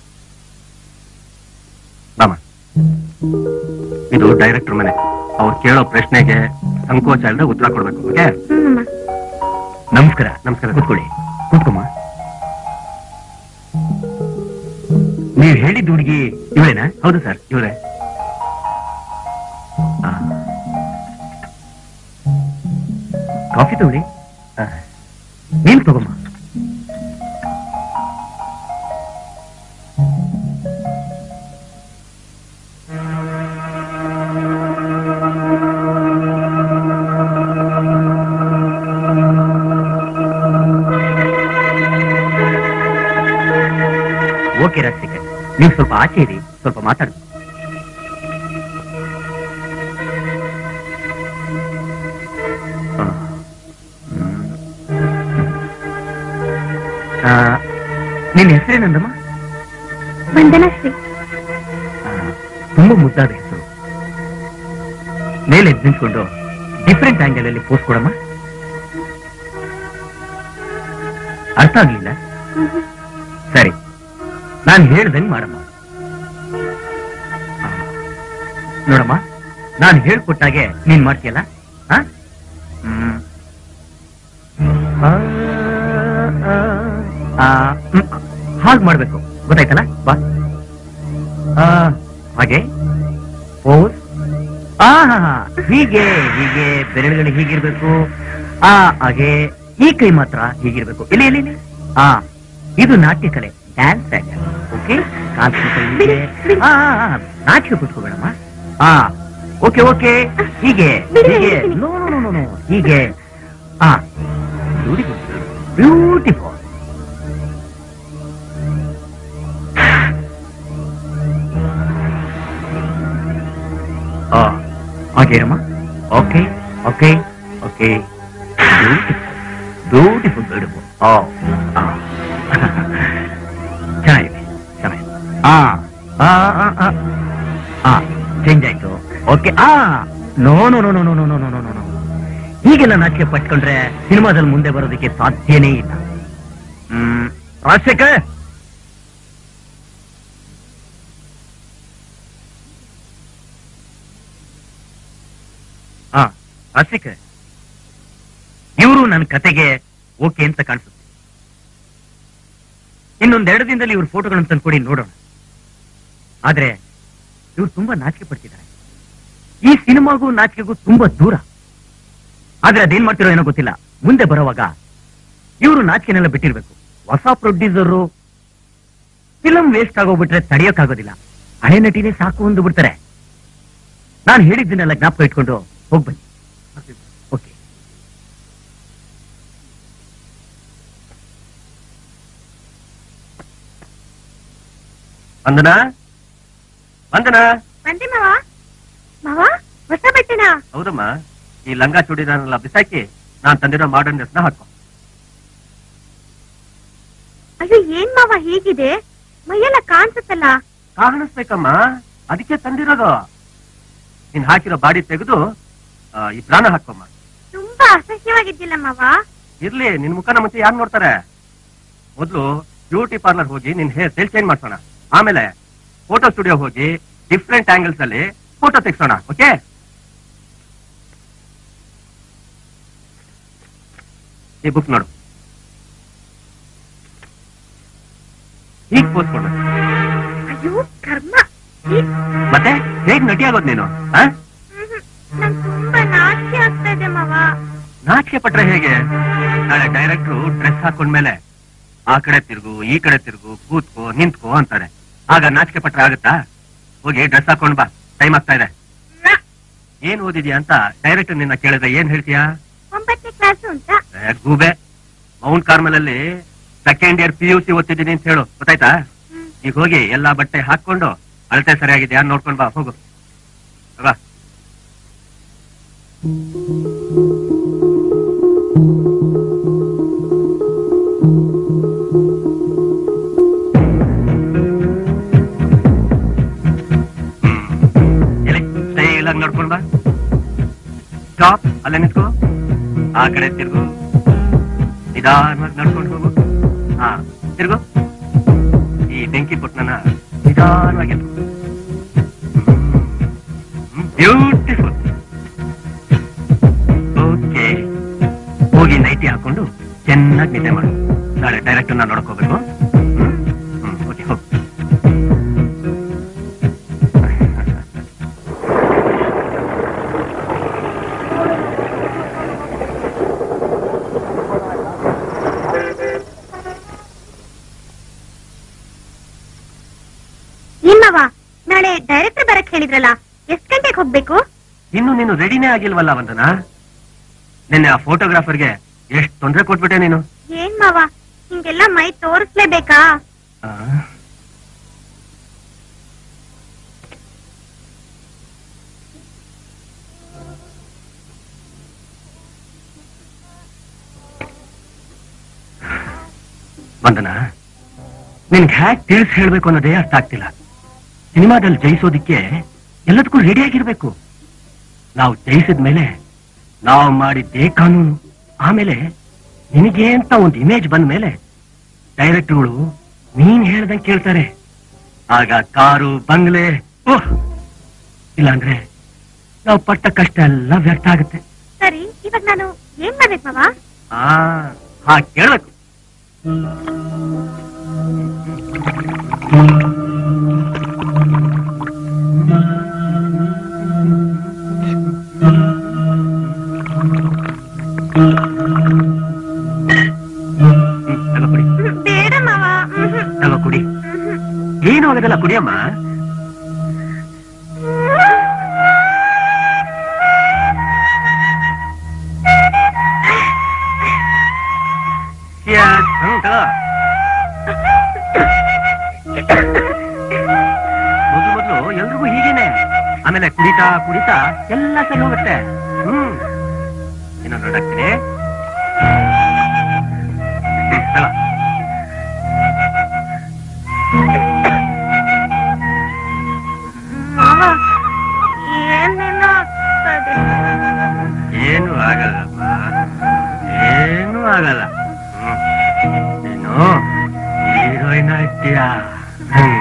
ಬಾಮ ಇದು ಡೈರೆಕ್ಟರ್ ಮನೆ ಅವ್ರು ಕೇಳೋ ಪ್ರಶ್ನೆಗೆ ಸಂಕೋಚ ಇಲ್ಲದೆ ಉತ್ತರ ಕೊಡ್ಬೇಕು ಓಕೆ ಹ್ಮ್ ನಮಸ್ಕಾರ ನಮಸ್ಕಾರ ಕೂತ್ಕೊಳ್ಳಿ ಕೂತ್ಕೊಮ್ಮ ನೀವು ಹೇಳಿದ ಹುಡುಗಿ ಇವಳೇನಾ ಹೌದು ಸರ್ ಇವರೇ ಕಾಫಿ ತಗೊಳ್ಳಿ ನೀನು ತಗೊಮ್ಮ ಓಕೆ ರಾಜಶೇಖರ್ ನೀವು ಸ್ವಲ್ಪ ಆಚೆ ಇರಿ ಸ್ವಲ್ಪ ಮಾತಾಡಿ ನಿನ್ನ ಹೆಸರೇನಂದಮ್ಮ ವಂದನಾಶ್ರೀ ಆ, ತುಂಬಾ ಮುದ್ದಾದ ಹೆಸರು ಮೇಲೆ ಎದ್ದು ನಿಂತ್ಕೊಂಡು ಡಿಫ್ರೆಂಟ್ ಆಂಗಲ್ ಅಲ್ಲಿ ಪೋಸ್ಟ್ ಕೊಡಮ್ಮ ಅರ್ಥ ಆಗ್ಲಿಲ್ಲ ಸರಿ ನಾನು ಹೇಳ್ದಂಗ್ ಮಾಡಮ್ಮ ಆ, ನೋಡಮ್ಮ ನಾನು ಹೇಳ್ಕೊಟ್ಟಾಗೆ ನೀನ್ ಮಾಡ್ತೀಯಲ್ಲ ಆ? ಹ್ಮ್. ಆ, ಆ, ಆ, ಹ್ಮ್. ಹಾಗ್ ಮಾಡ್ಬೇಕು ಗೊತ್ತಾಯ್ತಲ್ಲ ಬಾ ಆ, ಹಾಗೆ ಪೋಸ್ ಆ ಹಾ, ಹಾ. ಹೀಗೆ ಹೀಗೆ ಬೆರಳುಗಳು ಹೀಗಿರ್ಬೇಕು ಆ ಹಾಗೆ ಈ ಕೈ ಮಾತ್ರ ಹೀಗಿರ್ಬೇಕು ಇಲ್ಲಿ ಇಲ್ಲಿ ಇಲ್ಲಿ. ಆ ಇದು ನಾಟ್ಯ ಕಲೆ ಡ್ಯಾನ್ಸ್ ಓಕೆ ಬಿಡಿ, ಬಿಡಿ. ನಾಟ್ಯ ಕುತ್ಕೋಬೇಡಮ್ಮ ಆ ಓಕೆ ಓಕೆ ಹೀಗೆ ಬಿಡಿ, ಹೀಗೆ ಹೇಳ್ತೀನಿ. ನೋ ನೋ ನೋ ನೋ ಹೀಗೆ ಆ ಬ್ಯೂಟಿಫುಲ್ ಬ್ಯೂಟಿಫುಲ್ ಆ ಹಾಗೇನಮ್ಮ okay okay okay beautiful beautiful ಓ ಚೆನ್ನಾಗಿದೆ ಚೆನ್ನಾಗಿದೆ ಆ ಆ ಆ, ಆ ಆ ಚೇಂಜ್ ಆಯ್ತು ಓಕೆ ಆ no no no no no no no no no no ಹೀಗೆಲ್ಲ ನಾಚಿಕೆ ಪಟ್ಕೊಂಡ್ರೆ ಸಿನಿಮಾದಲ್ಲಿ ಮುಂದೆ ಬರೋದಕ್ಕೆ ಸಾಧ್ಯನೇ ಇಲ್ಲ ಹ್ಮ್ ರಾಜಶೇಖರ್ ಹಾ ರಾಜಶೇಖರ್ ಇವರು ನನ್ನ ಕತೆಗೆ ಓಕೆ ಅಂತ ಕಾಣಿಸುತ್ತೆ ಇನ್ನೊಂದೆರಡು ದಿನದಲ್ಲಿ ಇವ್ರ ಫೋಟೋಗಳನ್ನು ತಂದ್ಕೊಡಿ ನೋಡೋಣ ಆದ್ರೆ ಇವ್ರು ತುಂಬಾ ನಾಚಿಕೆ ಪಡ್ತಿದ್ದಾರೆ ಈ ಸಿನಿಮಾಗೂ ನಾಚಿಕೆಗೂ ತುಂಬಾ ದೂರ ಆದ್ರೆ ಅದೇನ್ ಮಾಡ್ತಿರೋ ಏನೋ ಗೊತ್ತಿಲ್ಲ ಮುಂದೆ ಬರೋವಾಗ ಇವರು ನಾಚಿಕೆನೆಲ್ಲ ಬಿಟ್ಟಿರ್ಬೇಕು ಹೊಸ ಪ್ರೊಡ್ಯೂಸರು ಫಿಲಂ ವೇಸ್ಟ್ ಆಗೋಗ್ಬಿಟ್ರೆ ತಡೆಯೋಕ್ಕಾಗೋದಿಲ್ಲ ಹಳೆ ನಟಿನೇ ಸಾಕು ಅಂದು ಬಿಡ್ತಾರೆ ನಾನು ಹೇಳಿದ್ದನ್ನೆಲ್ಲ ಜ್ಞಾಪಕ ಇಟ್ಕೊಂಡು ಹೋಗ್ಬನ್ನಿ ಓಕೆ ವಂದನಾ ವಂದನಾ ಬಂದೆ ಮಾವ ಮಾವ ಹೊಸ ಬಟ್ಟೆನಾ ಹೌದಮ್ಮ ಈ ಲಂಗ ಚೂಡಿದಾರನೆಲ್ಲ ಬಿಸಾಕಿ ನಾನ್ ತಂದಿರೋ ಮಾಡರ್ನ್ ಡ್ರೆಸ್ನ ಹಾಕೋ ಅಯ್ಯೋ ಏನ್ ಮಾವ ಹೀಗಿದೆ ಮೈಯೆಲ್ಲ ಕಾಣಿಸುತ್ತಲ್ಲ ಕಾಣಿಸ್ಬೇಕಮ್ಮ ಅದಕ್ಕೆ ತಂದಿರೋದು ನೀನ್ ಹಾಕಿರೋ ಬಾಡಿ ತೆಗೆದು ಆ, ಈ ಪ್ರಾಣ ಹಾಕೋಮ್ಮ ತುಂಬಾ ಅಸಹ್ಯವಾಗಿದ್ದಿಲ್ಲ ಮಾವ ಇರ್ಲಿ ನಿನ್ ಮುಖನ ಮುಂಚೆ ಯಾರು ನೋಡ್ತಾರೆ ಮೊದ್ಲು ಬ್ಯೂಟಿ ಪಾರ್ಲರ್ ಹೋಗಿ ನಿನ್ ಹೇರ್ ಸ್ಟೈಲ್ ಚೇಂಜ್ ಮಾಡ್ಸೋಣ ಆಮೇಲೆ ಫೋಟೋ ಸ್ಟುಡಿಯೋ ಹೋಗಿ ಡಿಫ್ರೆಂಟ್ ಆಂಗಲ್ಸ್ ಅಲ್ಲಿ ಫೋಟೋ ತೆಗ್ಸೋಣ ಓಕೆ ಈ ಬುಕ್ ನೋಡು ಹೀಗ್ ಪೋಸ್ಟ್ ಕೊಡ್ಬೇಕು ಅಯ್ಯೋ ಕರ್ಮ ಈ- ಮತ್ತೆ ಹೇಗ್ ನಟಿ ಆಗೋದ್ ನೀನು ಆ? ಹ್ಮ್, ನಂಗ್ ತುಂಬಾ ನಾಚಿಕೆ ಆಗ್ತಾ ಇದೆ ಮಾವ ನಾಚಿಕೆ ಪಟ್ರೆ ಹೇಗೆ ನಾಳೆ ಡೈರೆಕ್ಟ್ರು ಡ್ರೆಸ್ ಹಾಕೊಂಡ್ಮೇಲೆ ಆ ಕಡೆ ತಿರುಗು ಈ ಕಡೆ ತಿರುಗು ಕೂತ್ಕೋ ನಿಂತ್ಕೋ ಅಂತಾರೆ ಆಗ ನಾಚಿಕೆ ಪಟ್ರೆ ಆಗುತ್ತಾ ಹೋಗಿ ಡ್ರೆಸ್ ಹಾಕೊಂಡ್ ಬಾ ಟೈಮ್ ಆಗ್ತಾ ಇದೆ ಏನ್ ಓದಿದ್ಯಾ ಅಂತ ಡೈರೆಕ್ಟ್ ನಿನ್ನ ಕೇಳಿದ್ರೆ ಏನ್ ಹೇಳ್ತೀಯಾ ಒಂಬತ್ತನೇ ಕ್ಲಾಸು ಅಂತ ಏ, ಗೂಬೆ ಮೌಂಟ್ ಕಾರ್ಮಲ್ ಅಲ್ಲಿ second year P U C ಓದ್ತಿದ್ದೀನಿ ಅಂತ ಹೇಳು ಗೊತ್ತಾಯ್ತಾ ಹ್ಮ್. ಈಗ ಹೋಗಿ ಎಲ್ಲಾ ಬಟ್ಟೆ ಹಾಕೊಂಡು ಅಳತೆ ಸರಿಯಾಗಿದೆ ಯಾರು ನೋಡ್ಕೊಂಡ್ ಬಾ ಹೋಗು ಬಾ ಎಲ್ಲಿ ಸ್ಟೈಲ್ ಆಗಿ ನೋಡ್ಕೊಂಡ್ ಬಾ ಸ್ಟಾಪ್ ಅಲ್ಲೇ ನಿಂತ್ಕೋ ಆ ಕಡೆ ತಿರ್ಗು ನಿಧಾನವಾಗಿ ನಡ್ಕೊಂಡು ಹೋಗು ಹಾ ತಿರ್ಗು ಈ ಬೆಂಕಿ ಪುಟ್ನನ ನಿಧಾನವಾಗಿ ಬ್ಯೂಟಿಫುಲ್ ಓಕೆ ಹೋಗಿ ನೈಟಿ ಹಾಕೊಂಡು ಚೆನ್ನಾಗಿ ನಿದ್ದೆ ಮಾಡು ನಾಳೆ ಡೈರೆಕ್ಟ್ ನಾನು ನೋಡಕ್ ಹೋಗ್ಬೇಕು ಹ್ಮ್ ಓಕೆ ಹೋಗು ಏನ್ ಮಾವ ನಾಳೆ ಡೈರೆಕ್ಟರ್ ಬರಕ್ ಹೇಳಿದ್ರಲ್ಲ ಎಷ್ಟ್ ಗಂಟೆಗೆ ಹೋಗ್ಬೇಕು ಇನ್ನು ನೀನು ರೆಡಿನೇ ಆಗಿಲ್ವಲ್ಲ ವಂದನಾ ನಿನ್ನೆ ಆ ಫೋಟೋಗ್ರಾಫರ್ಗೆ ಎಷ್ಟು ತೊಂದರೆ ಕೊಟ್ಬಿಟ್ಟೆ ನೀನು ಏನ್ ಮಾವ ಹಿಂಗೆಲ್ಲ ಮೈ ತೋರಿಸ್ಲೇಬೇಕಾ ಆ, ವಂದನ ನಿನ್ಗೆ ಹ್ಯಾಕ್ ತಿಳಿಸಿ ಹೇಳ್ಬೇಕು ಅನ್ನೋದೇ ಅರ್ಥ ಆಗ್ತಿಲ್ಲ ಸಿನಿಮಾದಲ್ಲಿ ಜಯಿಸೋದಿಕ್ಕೆ ಎಲ್ಲದಕ್ಕೂ ರೆಡಿ ಆಗಿರ್ಬೇಕು ನಾವು ಜಯಿಸಿದ ಮೇಲೆ ನಾವು ಮಾಡಿದ್ದೇ ಕಾನೂನು ಆಮೇಲೆ ನಿನಗೆ ಅಂತ ಒಂದು ಇಮೇಜ್ ಬಂದ ಮೇಲೆ ಡೈರೆಕ್ಟರ್ಗಳು ನೀನ್ ಹೇಳ್ದಂಗೆ ಕೇಳ್ತಾರೆ ಆಗ ಕಾರು ಬಂಗ್ಲೆ ಓಹ್ ಇಲ್ಲಾಂದ್ರೆ ನಾವು ಪಟ್ಟ ಕಷ್ಟ ಎಲ್ಲ ವ್ಯರ್ಥ ಆಗುತ್ತೆ ಸರಿ ಇವಾಗ ನಾನು ಏನ್ ಮಾಡ್ಬೇಕು ಮಾವ ಆ ಹಾ ಕೇಳಬೇಕು ತಗೋ ಕುಡಿ ಬೇಡ ಮಾವ ಮ್ಹೂ. ತಗೋ ಕುಡಿ ಏನು ಆಗೋದಲ್ಲ ಕುಡಿಯಮ್ಮ Cheers. ಹ್ಮ್, ತಗೋ. ಮೊದ್ಲು ಮೊದ್ಲು ಎಲ್ರಿಗೂ ಹೀಗೇನೆ ಆಮೇಲೆ ಕುಡಿತಾ ಕುಡಿತಾ ಎಲ್ಲ ಸರಿ ಹೋಗುತ್ತೆ ಹ್ಮ್ ಏನೋ ನೋಡಾಕ್ತೀನಿ ತಗೋ. ಮಾವ ಏನೇನೋ ಆಗ್ತದೆ ಏನು ಆಗಲ್ಲಮ್ಮ ಏನು ಆಗಲ್ಲ ಹ್ಮ್. ನೀನು ಹೀರೋಯಿನ್ ಆಗ್ತೀಯ ಹ್ಮ್.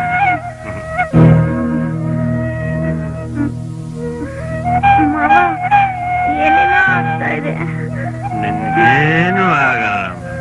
ಮಾವ ಏನೇನೋ ಆಗ್ತಾ ಇದೆ ನಿನ್ಗೇನು ಆಗಲ್ಲ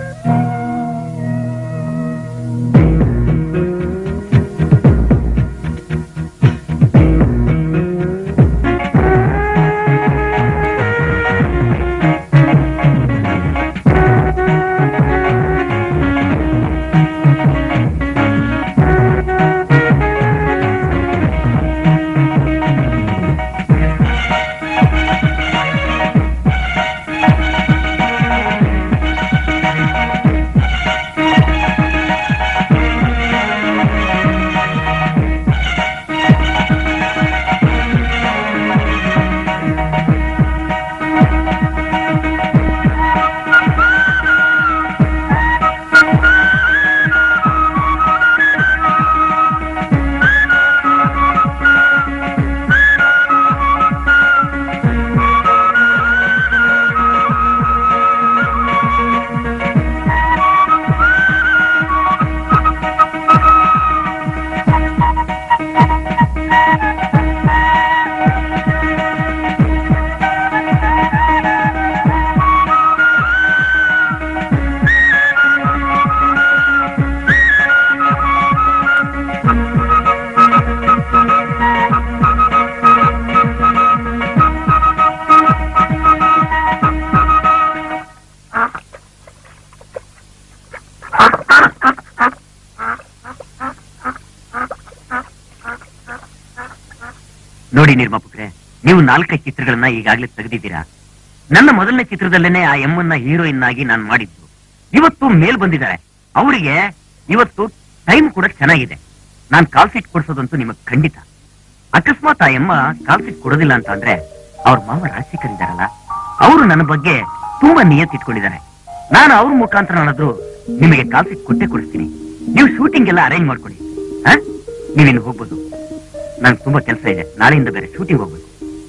ನೋಡಿ ನಿರ್ಮಾಪಕರೇ ನೀವು ನಾಲ್ಕೈದು ಚಿತ್ರಗಳನ್ನ ಈಗಾಗಲೇ ತೆಗೆದಿದ್ದೀರಾ ನನ್ನ ಮೊದಲನೇ ಚಿತ್ರದಲ್ಲೇನೆ ಆ ಎಮ್ಮನ್ನ ಹೀರೋಯಿನ್ ಆಗಿ ನಾನು ಮಾಡಿದ್ದು ಇವತ್ತು ಮೇಲ್ ಬಂದಿದ್ದಾರೆ ಅವರಿಗೆ ಇವತ್ತು ಟೈಮ್ ಕೂಡ ಚೆನ್ನಾಗಿದೆ ನಾನ್ ಕಾಲ್ ಸೀಟ್ ಕೊಡ್ಸೋದಂತೂ ನಿಮಗ್ ಖಂಡಿತ ಅಕಸ್ಮಾತ್ ಆ ಎಮ್ಮ ಕಾಲ್ ಸೀಟ್ ಕೊಡೋದಿಲ್ಲ ಅಂತ ಅಂದ್ರೆ ಅವ್ರ ಮಾವ ರಾಜಶೇಖರ್ ಇದಾರಲ್ಲ ಅವರು ನನ್ನ ಬಗ್ಗೆ ತುಂಬಾ ನಿಯತ್ ಇಟ್ಕೊಂಡಿದ್ದಾರೆ ನಾನು ಅವ್ರ ಮುಖಾಂತರನಾದ್ರೂ ನಿಮಗೆ ಕಾಲ್ ಸೀಟ್ ಕೊಟ್ಟೆ ಕೊಡಿಸ್ತೀನಿ ನೀವು ಶೂಟಿಂಗ್ ಎಲ್ಲ ಅರೇಂಜ್ ಮಾಡ್ಕೊಳ್ಳಿ ಹಾ ನೀವಿನ್ನು ಹೋಗ್ಬೋದು ನನ್ಗೆ ತುಂಬಾ ಕೆಲಸ ಇದೆ ನಾಳೆಯಿಂದ ಬೇರೆ ಶೂಟಿಂಗ್ ಹೋಗ್ಬೇಕು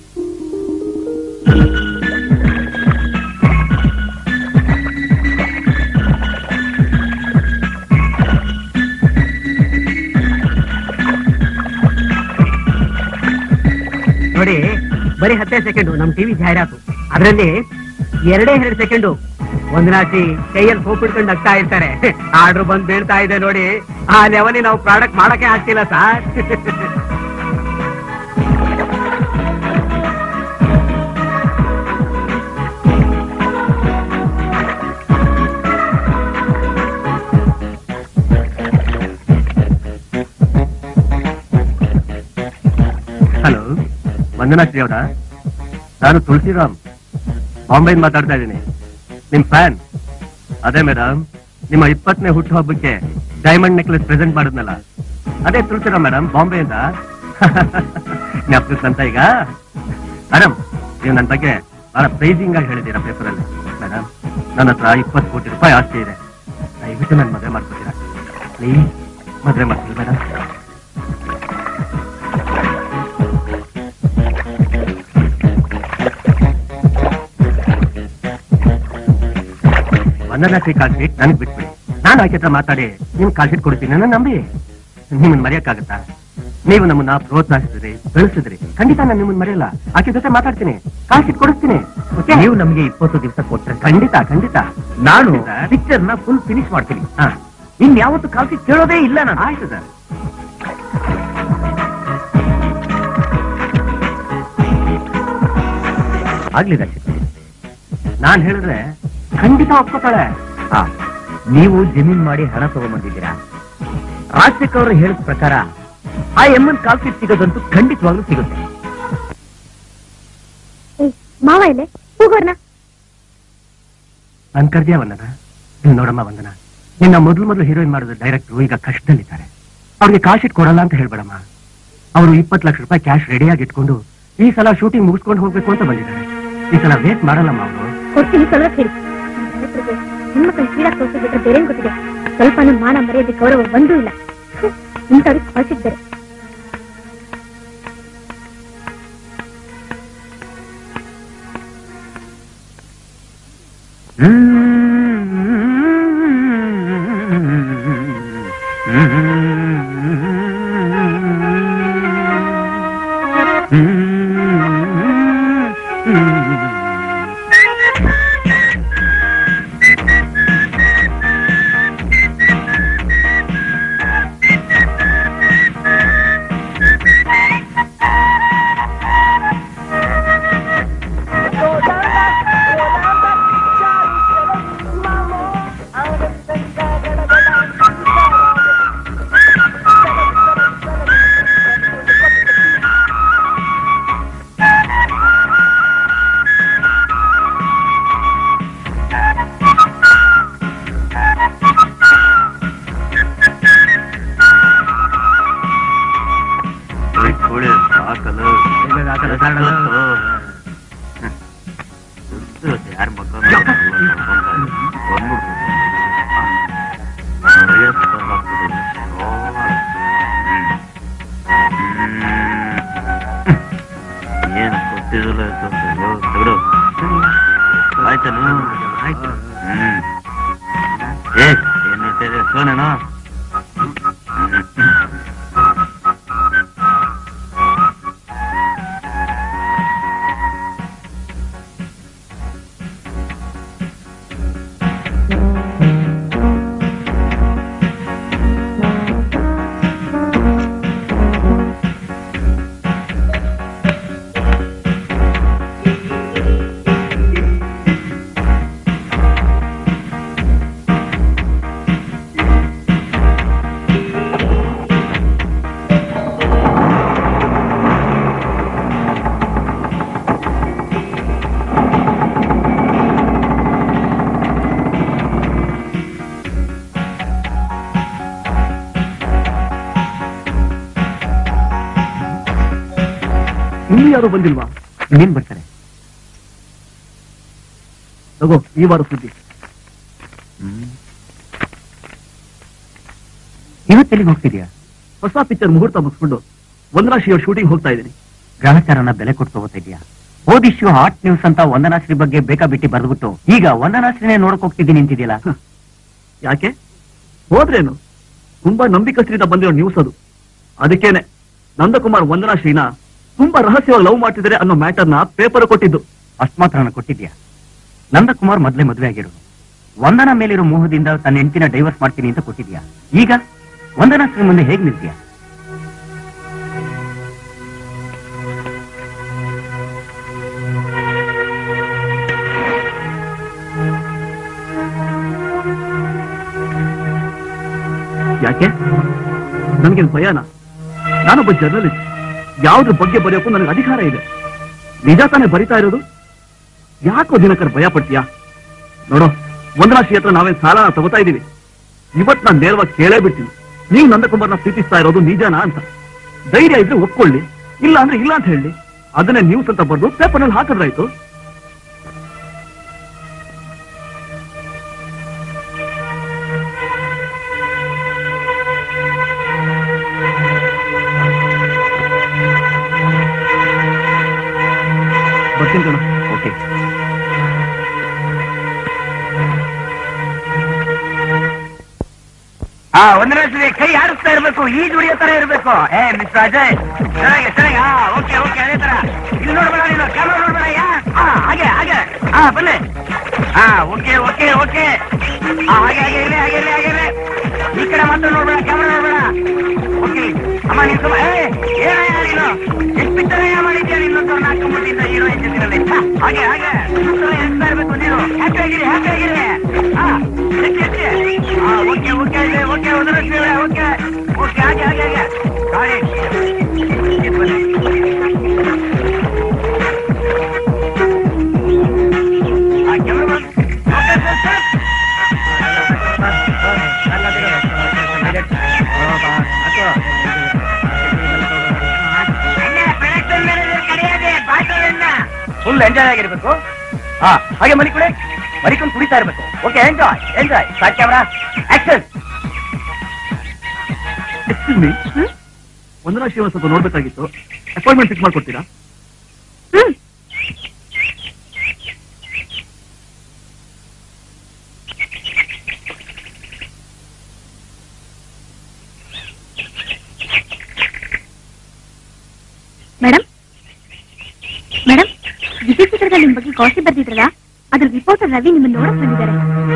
ನೋಡಿ ಬರೀ ಹತ್ತೇ ಸೆಕೆಂಡು ನಮ್ ಟಿವಿ ಜಾಹೀರಾತು ಅದರಲ್ಲಿ ಎರಡೇ ಎರಡು ಸೆಕೆಂಡು ಒಂದಿನಾಟಿ ಕೈಯಲ್ಲಿ ಸೋಪ್ ಹಿಡ್ಕೊಂಡು ನಗ್ತಾ ಇರ್ತಾರೆ ಆರ್ಡರ್ ಬಂದ್ ಬೀಳ್ತಾ ಇದೆ ನೋಡಿ ಆ ಲೆವೆಲಿ ನಾವು ಪ್ರಾಡಕ್ಟ್ ಮಾಡಕ್ಕೆ ಆಗ್ತಿಲ್ಲ ಸರ್ ಹಲೋ ವಂದನಾ ಶ್ರೀ ಅವರ ನಾನು ತುಳಸಿರಾಮ್ ಬಾಂಬೆಯಿಂದ ಮಾತಾಡ್ತಾ ಇದ್ದೀನಿ ನಿಮ್ ಫ್ಯಾನ್ ಅದೇ ಮೇಡಮ್ ನಿಮ್ಮ ಇಪ್ಪತ್ತನೇ ಹುಟ್ಟು ಹಬ್ಬಕ್ಕೆ ಡೈಮಂಡ್ ನೆಕ್ಲೆಸ್ ಪ್ರೆಸೆಂಟ್ ಮಾಡಿದ್ನಲ್ಲ ಅದೇ ತುಳಸಿರಾಮ್ ಮೇಡಮ್ ಬಾಂಬೆಯಿಂದ ಜ್ಞಾಪಕ ಅಂತ ಈಗ ಮೇಡಮ್ ನೀವು ನನ್ನ ಬಗ್ಗೆ ಬಹಳ ಪ್ರೈಸಿಂಗ್ ಆಗಿ ಹೇಳಿದ್ದೀರಾ ಪೇಪರಲ್ಲಿ ಮೇಡಮ್ ನನ್ನ ಹತ್ರ ಇಪ್ಪತ್ತು ಕೋಟಿ ರೂಪಾಯಿ ಆಸ್ತಿ ಇದೆ ದಯವಿಟ್ಟು ನನ್ನ ಮದುವೆ ಮಾಡ್ಕೊತೀರಾ ಪ್ಲೀಸ್ ಮದುವೆ ಮಾಡ್ತೀವಿ ಬೇಡ ವಂದನಾಶ್ರೀ ಕಾಲ್ ಶೀಟ್ ನನಗೆ ಬಿಟ್ಬಿಡಿ ನಾನು ಆಕೆ ಹತ್ರ ಮಾತಾಡಿ ನಿಮ್ ಕಾಲ್ ಶೀಟ್ ಕೊಡ್ತೀನಿ ನನ್ನ ನಂಬಿ ನಿಮ್ಮನ್ನ ಮರೆಯಕ್ಕಾಗತ್ತಾ ನೀವು ನಮ್ಮನ್ನ ಪ್ರೋತ್ಸಾಹಿಸಿದ್ರಿ ಬೆಳೆಸಿದ್ರಿ ಖಂಡಿತ ನಾನು ನಿಮ್ಮನ್ನ ಮರೆಯಲ್ಲ ಆಕೆ ಜೊತೆ ಮಾತಾಡ್ತೀನಿ ಕಾಲ್ ಶೀಟ್ ಕೊಡಿಸ್ತೀನಿ ಓಕೆ ನೀವು ನಮ್ಗೆ ಇಪ್ಪತ್ತು ದಿವಸ ಕೊಟ್ರೆ ಖಂಡಿತ ಖಂಡಿತ ನಾನು ಸರ್. ಪಿಕ್ಚರ್ ನ ಫುಲ್ ಫಿನಿಶ್ ಮಾಡ್ತೀನಿ ಹಾ ಇನ್ ಯಾವತ್ತು ಕಾಲ್ಸಿ ಕೇಳೋದೇ ಇಲ್ಲ ನಾನು ಆಯ್ತು ಸರ್ ಆಗ್ಲಿ ರಕ್ಷಿತ್ ನಾನ್ ಹೇಳಿದ್ರೆ ಖಂಡಿತ ಒಪ್ಕೋತಾಳೆ ಹಾ ನೀವು ಜಮೀನ್ ಮಾಡಿ ಹಣ ತಗೊಂಡ್ಬಂದಿದ್ದೀರಾ ರಾಜಶೇಖರ್ ಅವರು ಹೇಳಿದ ಪ್ರಕಾರ ಆ ಎಮ್ಮನ್ ಕಾಲ್ಸಿ ಸಿಗೋದಂತೂ ಖಂಡಿತವಾಗ್ಲೂ ಸಿಗುತ್ತೆ ಏ ಮಾವ ಇಲ್ಲೇ ಹೋಗೋರ್ನ ನನ್ ಕರ್ದ್ಯಾ ವಂದನ ಇಲ್ಲಿ ನೋಡಮ್ಮ ವಂದನ ನಿನ್ನ ಮೊದಲು ಮೊದಲು ಹೀರೋಯಿನ್ ಮಾಡಿದ ಡೈರೆಕ್ಟ್ರು ಈಗ ಕಷ್ಟದಲ್ಲಿದ್ದಾರೆ ಅವ್ರಿಗೆ ಕಾಶ್ ಇಟ್ ಕೊಡಲ್ಲ ಅಂತ ಹೇಳ್ಬೇಡಮ್ಮ ಅವರು ಇಪ್ಪತ್ತು ಲಕ್ಷ ರೂಪಾಯಿ ಕ್ಯಾಶ್ ರೆಡಿಯಾಗಿ ಇಟ್ಕೊಂಡು ಈ ಸಲ ಶೂಟಿಂಗ್ ಮುಗಿಸ್ಕೊಂಡು ಹೋಗ್ಬೇಕು ಅಂತ ಬಂದಿದ್ದಾರೆ ಈ ಸಲ ವೇಟ್ ಮಾಡಲ್ಲಮ್ಮ ಅವರು ಕೊಡ್ತೀನಿ ಸ್ವಲ್ಪ ಹೇಳಿ ಡೈರೆಕ್ಟರ್ಗೆ ಹೆಣ್ಮಕ್ಳು ಕೀಳಾಕ್ ತೋರಿಸಿಬಿಟ್ರೆ ಬೇರೆ ಗೊತ್ತಿದೆ ಸ್ವಲ್ಪನೂ ಮಾನ ಮರ್ಯಾದೆ ಗೌರವ ಬಂದೂ ಇಲ್ಲ ಹ್ಮ್, ಇಂಥವ್ರಿಗೆ ಕಳ್ಸಿದ್ದಾರೆ ಯಾರ ಏನು ಗೊತ್ತಿರಲ್ಲ ತಗಡು ಆಯ್ತನು ಆಯ್ತು ಹ್ಮ್ ಏ ಏನ್ ನೋಡ್ತಾ ಇದೆ ಸೋನೇನೋ ಇನ್ನು ಯಾರು ಬಂದಿಲ್ವಾ ಇನ್ನೇನ್ ಬರ್ತಾರೆ ತಗೋ ಈ ವಾರ ಸುದ್ದಿ ಇವತ್ತೆಲ್ಲಿಗೆ ಹೋಗ್ತಿದ್ಯಾ ಹೊಸ ಪಿಕ್ಚರ್ ಮುಹೂರ್ತ ಮುಗಿಸ್ಕೊಂಡು ವಂದನಾಶ್ರೀ ಶೂಟಿಂಗ್ ಹೋಗ್ತಾ ಇದ್ದೀನಿ ಗ್ರಹಚಾರನ ಬೆಲೆ ಕೊಟ್ಟು ತಗೋತಾ ಇದೆಯಾ ಹೋದ ಇಶ್ಯೂ ಹಾಟ್ ನ್ಯೂಸ್ ಅಂತ ವಂದನಾಶ್ರೀ ಬಗ್ಗೆ ಬೇಕಾಬಿಟ್ಟಿ ಬರ್ದ್ಬಿಟ್ಟು ಈಗ ವಂದನಾಶ್ರೀನೇ ನೋಡಕ್ ಹೋಗ್ತಿದ್ದೀನಿ ನಿಂತಿದ್ಯಲ್ಲ ಯಾಕೆ ಹೋದ್ರೇನು ತುಂಬಾ ನಂಬಿಕಸ್ಥರಿಂದ ಬಂದಿರೋ ನ್ಯೂಸ್ ಅದು ಅದಕ್ಕೇನೆ ನಂದಕುಮಾರ್ ವಂದನಾಶ್ರೀನ ತುಂಬಾ ರಹಸ್ಯವಾಗಿ ಲವ್ ಮಾಡ್ತಿದ್ದಾರೆ ಅನ್ನೋ ಮ್ಯಾಟರ್ನ ಪೇಪರ್ ಕೊಟ್ಟಿದ್ದು ಅಷ್ಟ್ ಮಾತ್ರ ಕೊಟ್ಟಿದ್ಯಾ ನಂದಕುಮಾರ್ ಮೊದ್ಲೇ ಮದ್ವೆ ಆಗಿರೋದು ವಂದನ ಮೇಲಿರೋ ಮೋಹದಿಂದ ತನ್ನ ಹೆಂಡತಿನ ಡೈವರ್ಸ್ ಮಾಡ್ತೀನಿ ಅಂತ ಕೊಟ್ಟಿದ್ಯಾ ಈಗ ವಂದನಾಶ್ರೀ ಮುಂದೆ ಹೇಗ್ ನಿಲ್ತೀಯಾ ಯಾಕೆ ನನ್ಗೇನು ಭಯನ ನಾನೊಬ್ಬ ಜರ್ನಲಿಸ್ಟ್ ಯಾವ್ದ್ರ ಬಗ್ಗೆ ಬರೆಯೋಕ್ಕೂ ನನಗೆ ಅಧಿಕಾರ ಇದೆ ನಿಜ ತಾನೇ ಬರಿತಾ ಇರೋದು ಯಾಕೋ ದಿನಕರ್ ಭಯ ಪಡ್ತೀಯಾ ನೋಡೋ ವಂದನಾಶ್ರೀ ಹತ್ರ ನಾವೇನ್ ಸಾಲನ ತಗೋತಾ ಇದೀವಿ ಇವತ್ ನಾನು ನೇರವಾಗಿ ಕೇಳೇ ಬಿಡ್ತೀನಿ ನೀವು ನಂದಕುಮಾರ್ನ ಪ್ರೀತಿಸ್ತಾ ಇರೋದು ನಿಜನಾ ಅಂತ ಧೈರ್ಯ ಇದ್ರೆ ಒಪ್ಕೊಳ್ಳಿ ಇಲ್ಲ ಅಂದ್ರೆ ಇಲ್ಲ ಅಂತ ಹೇಳಿ ಅದನ್ನೇ ನ್ಯೂಸ್ ಅಂತ ಬರ್ದು ಪೇಪರ್ನಲ್ಲಿ ಹಾಕಿದ್ರಾಯ್ತು ಬರ್ತೀನಿ ಕಣೋ ಓಕೆ ಹಾ ಒಂದನೇ ಸರಿ ಕೈ ಆಡಿಸ್ತಾ ಇರ್ಬೇಕು ಈ ದುಡಿಯೋ ತರ ಇರ್ಬೇಕು ಏ ಮಿಸ್ಟರ್ ಅಜಯ್ ಚೆನ್ನಾಗಿ ಚೆನ್ನಾಗಿ ಹಾ ಓಕೆ ಓಕೆ ಅದೇ ತರ ಇಲ್ಲಿ ನೋಡ್ಬೇಡ ನೀನು ಕ್ಯಾಮ್ರಾ ನೋಡ್ಬೇಡ ಯಾ ಹಾ ಹಾಗೆ ಹಾಗೆ ಹಾ ಬನ್ನಿ ಹಾ ಓಕೆ ಓಕೆ ಓಕೆ ಹಾ ಹಾಗೆ ಹಾಗೆ ಇರ್ಲಿ ಹಾಗೆ ಇರ್ಲಿ ಹಾಗೆ ಇರ್ಲಿ ಈ ಕಡೆ ಮಾತ್ರ ನೋಡ್ಬೇಡ ಕ್ಯಾಮ್ರಾ ನೋಡ್ಬೇಡ ಓಕೆ ಅಮ್ಮ ನೀನು ಸುಮ್ಮ ಏ ಏನಯ್ಯ ನೀನು ಎಷ್ಟು ಪಿಕ್ಚರ್ ಮಾಡಿದ್ಯಾ ನೀನು ಅಂತ ನಾಲ್ಕೊಂಡ್ಬಿಟ್ಟಿದ್ದ ಹೀರೋ ಜೊತೆನಲ್ಲಿ ಹಾಗೆ ಹಾಗೆ ಎಷ್ಟ್ ಇರ್ಬೇಕು ನೀನು ಹ್ಯಾಪಿ ಆಗಿರಿ ಹ್ಯಾಪಿ ಆಗಿರಿ ಹಾ ಎತ್ತಿ ಎತ್ತಿ ಹಾ ಓಕೆ ಓಕೆ ಇದೆ ಓಕೆ ಒಂದು ನಿಮಿಷ ಇದೆ ಓಕೆ ಓಕೆ ಹಾಗೆ ಹಾಗೆ ಹಾಗೆ ಗಾಡಿ ಎತ್ತ್ ಬನ್ನಿ. ಆ, cameraman. Okay, sir, sir. Full enjoy ಆಗಿರ್ಬೇಕು ಹಾ ಹಾಗೆ ಮಲಿಕುಡೆ ಮಲಿಕೊಂಡು ಕುಡಿತಾ ಇರ್ಬೇಕು okay enjoy enjoy start camera action excuse me Vandana Srinivas ಅಂತ ನೋಡ್ಬೇಕಾಗಿತ್ತು ಅಪಾಯಿಂಟ್ಮೆಂಟ್ ಫಿಕ್ಸ್ ಮಾಡ್ಕೊಡ್ತೀರಾ ಹ್ಮ್ ಮೇಡಮ್ ಮೇಡಮ್ ವಿಜಯ ಚಿತ್ರದಲ್ಲಿ ನಿಮ್ ಬಗ್ಗೆ ಕಾಸಿ ಬರ್ದಿದ್ರಲ್ಲ ಅದ್ರ ರಿಪೋರ್ಟರ್ ರವಿ ನಿಮ್ಮನ್ನ ನೋಡಕ್ ಬಂದಿದ್ದಾರೆ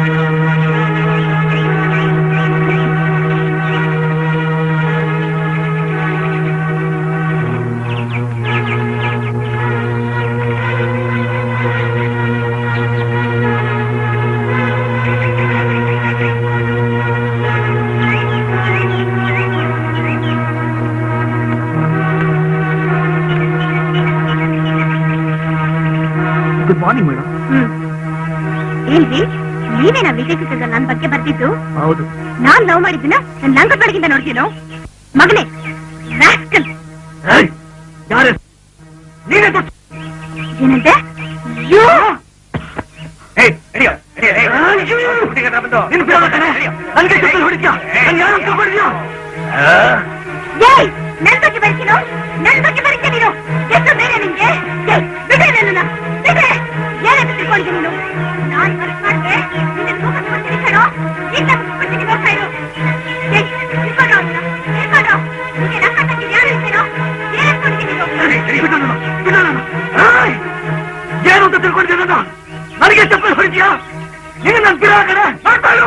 ಗುಡ್ ಮಾರ್ನಿಂಗ್ ಮೇಡಮ್ ಹ್ಮ್ ಏನ್ರಿ ನೀವೇನಾ ವಿಜಯ ಚಿತ್ರದಲ್ಲಿ ನನ್ ಬಗ್ಗೆ ಬರ್ದಿದ್ದು ಹೌದು ನಾನ್ ಲವ್ ಮಾಡಿದ್ದೀನ ನನ್ ಲಂಗ ಬೆಳಗಿಂದ ನೋಡ್ತೀನೋ ಮಗನೇ rascal. ಯಾರೇ ನೀನೇ ದೊಡ್ಡ ಏನಂತೆ ಯೋ ಏಯ್ ಹಿಡಿಯೋ ಹಿಡಿಯೋ, ಏಯ್. ಹುಡುಗಿ ಹತ್ರ ಬಂದು. ನಿನ್ ಬಿಡೋಲ್ಲ ಕಣೆ. ನನ್ಗೆ ಚಪ್ಪಲಿ ಹೊಡಿತ್ಯಾ? ನನ್ ಯಾರು ಅಂತ ತಿಳ್ಕೊಂಡಿದ್ಯಾ? ಆ, ಏಯ್ ನನ್ ಬಗ್ಗೆ ಬರ್ತೀನೋ ನನ್ ಬಗ್ಗೆ ಬರೀತೀಯ ನೀನು ಎಷ್ಟು ಬೇರೆ ನಿನ್ಗೆ ಏಯ್ ಬಿಡೆ ನನ್ನನ್ನ ಬಿಡೆ ಏನಂತ ತಿಳ್ಕೊಂಡಿದ್ಯ ನೀನು ನಾನ್ ವರ್ಕ್ ಮಾಡ್ದೆ ನಿನ್ನ ತೂಕ ಕೊಡ್ತೀನಿ ಕಣೋ ಈಗ ಬಿಡ್ತೀನಿ ನೋಡ್ತಾ ಇರು ಏಯ್ ತಿಳ್ಕೊಂಡ್ರು ಅವ್ನ, ತಿಳ್ಕೊಂಡ್ರು ನಿನ್ಗೆ ನನ್ನ ತಂಗಿ ಯಾರು ಇರ್ತೇನೋ ಏನ್ ಅನ್ಕೊಂಡಿದ್ದೀನಿ ನೀನು ನಡಿ, ನಡಿ, ಬಿಡು ನನ್ನ, ಬಿಡು ನನ್ನ. ಏಯ್! ಏನು ಅಂತ ತಿಳ್ಕೊಂಡಿದ್ಯಾ ನನ್ನ? ನನಗೆ ಚಪ್ಪಲಿ ಹೊಡಿತ್ಯಾ ನೀನು ನನ್ ಬಿಡ ಕಡೆ ನೋಡ್ತಾ ಇರು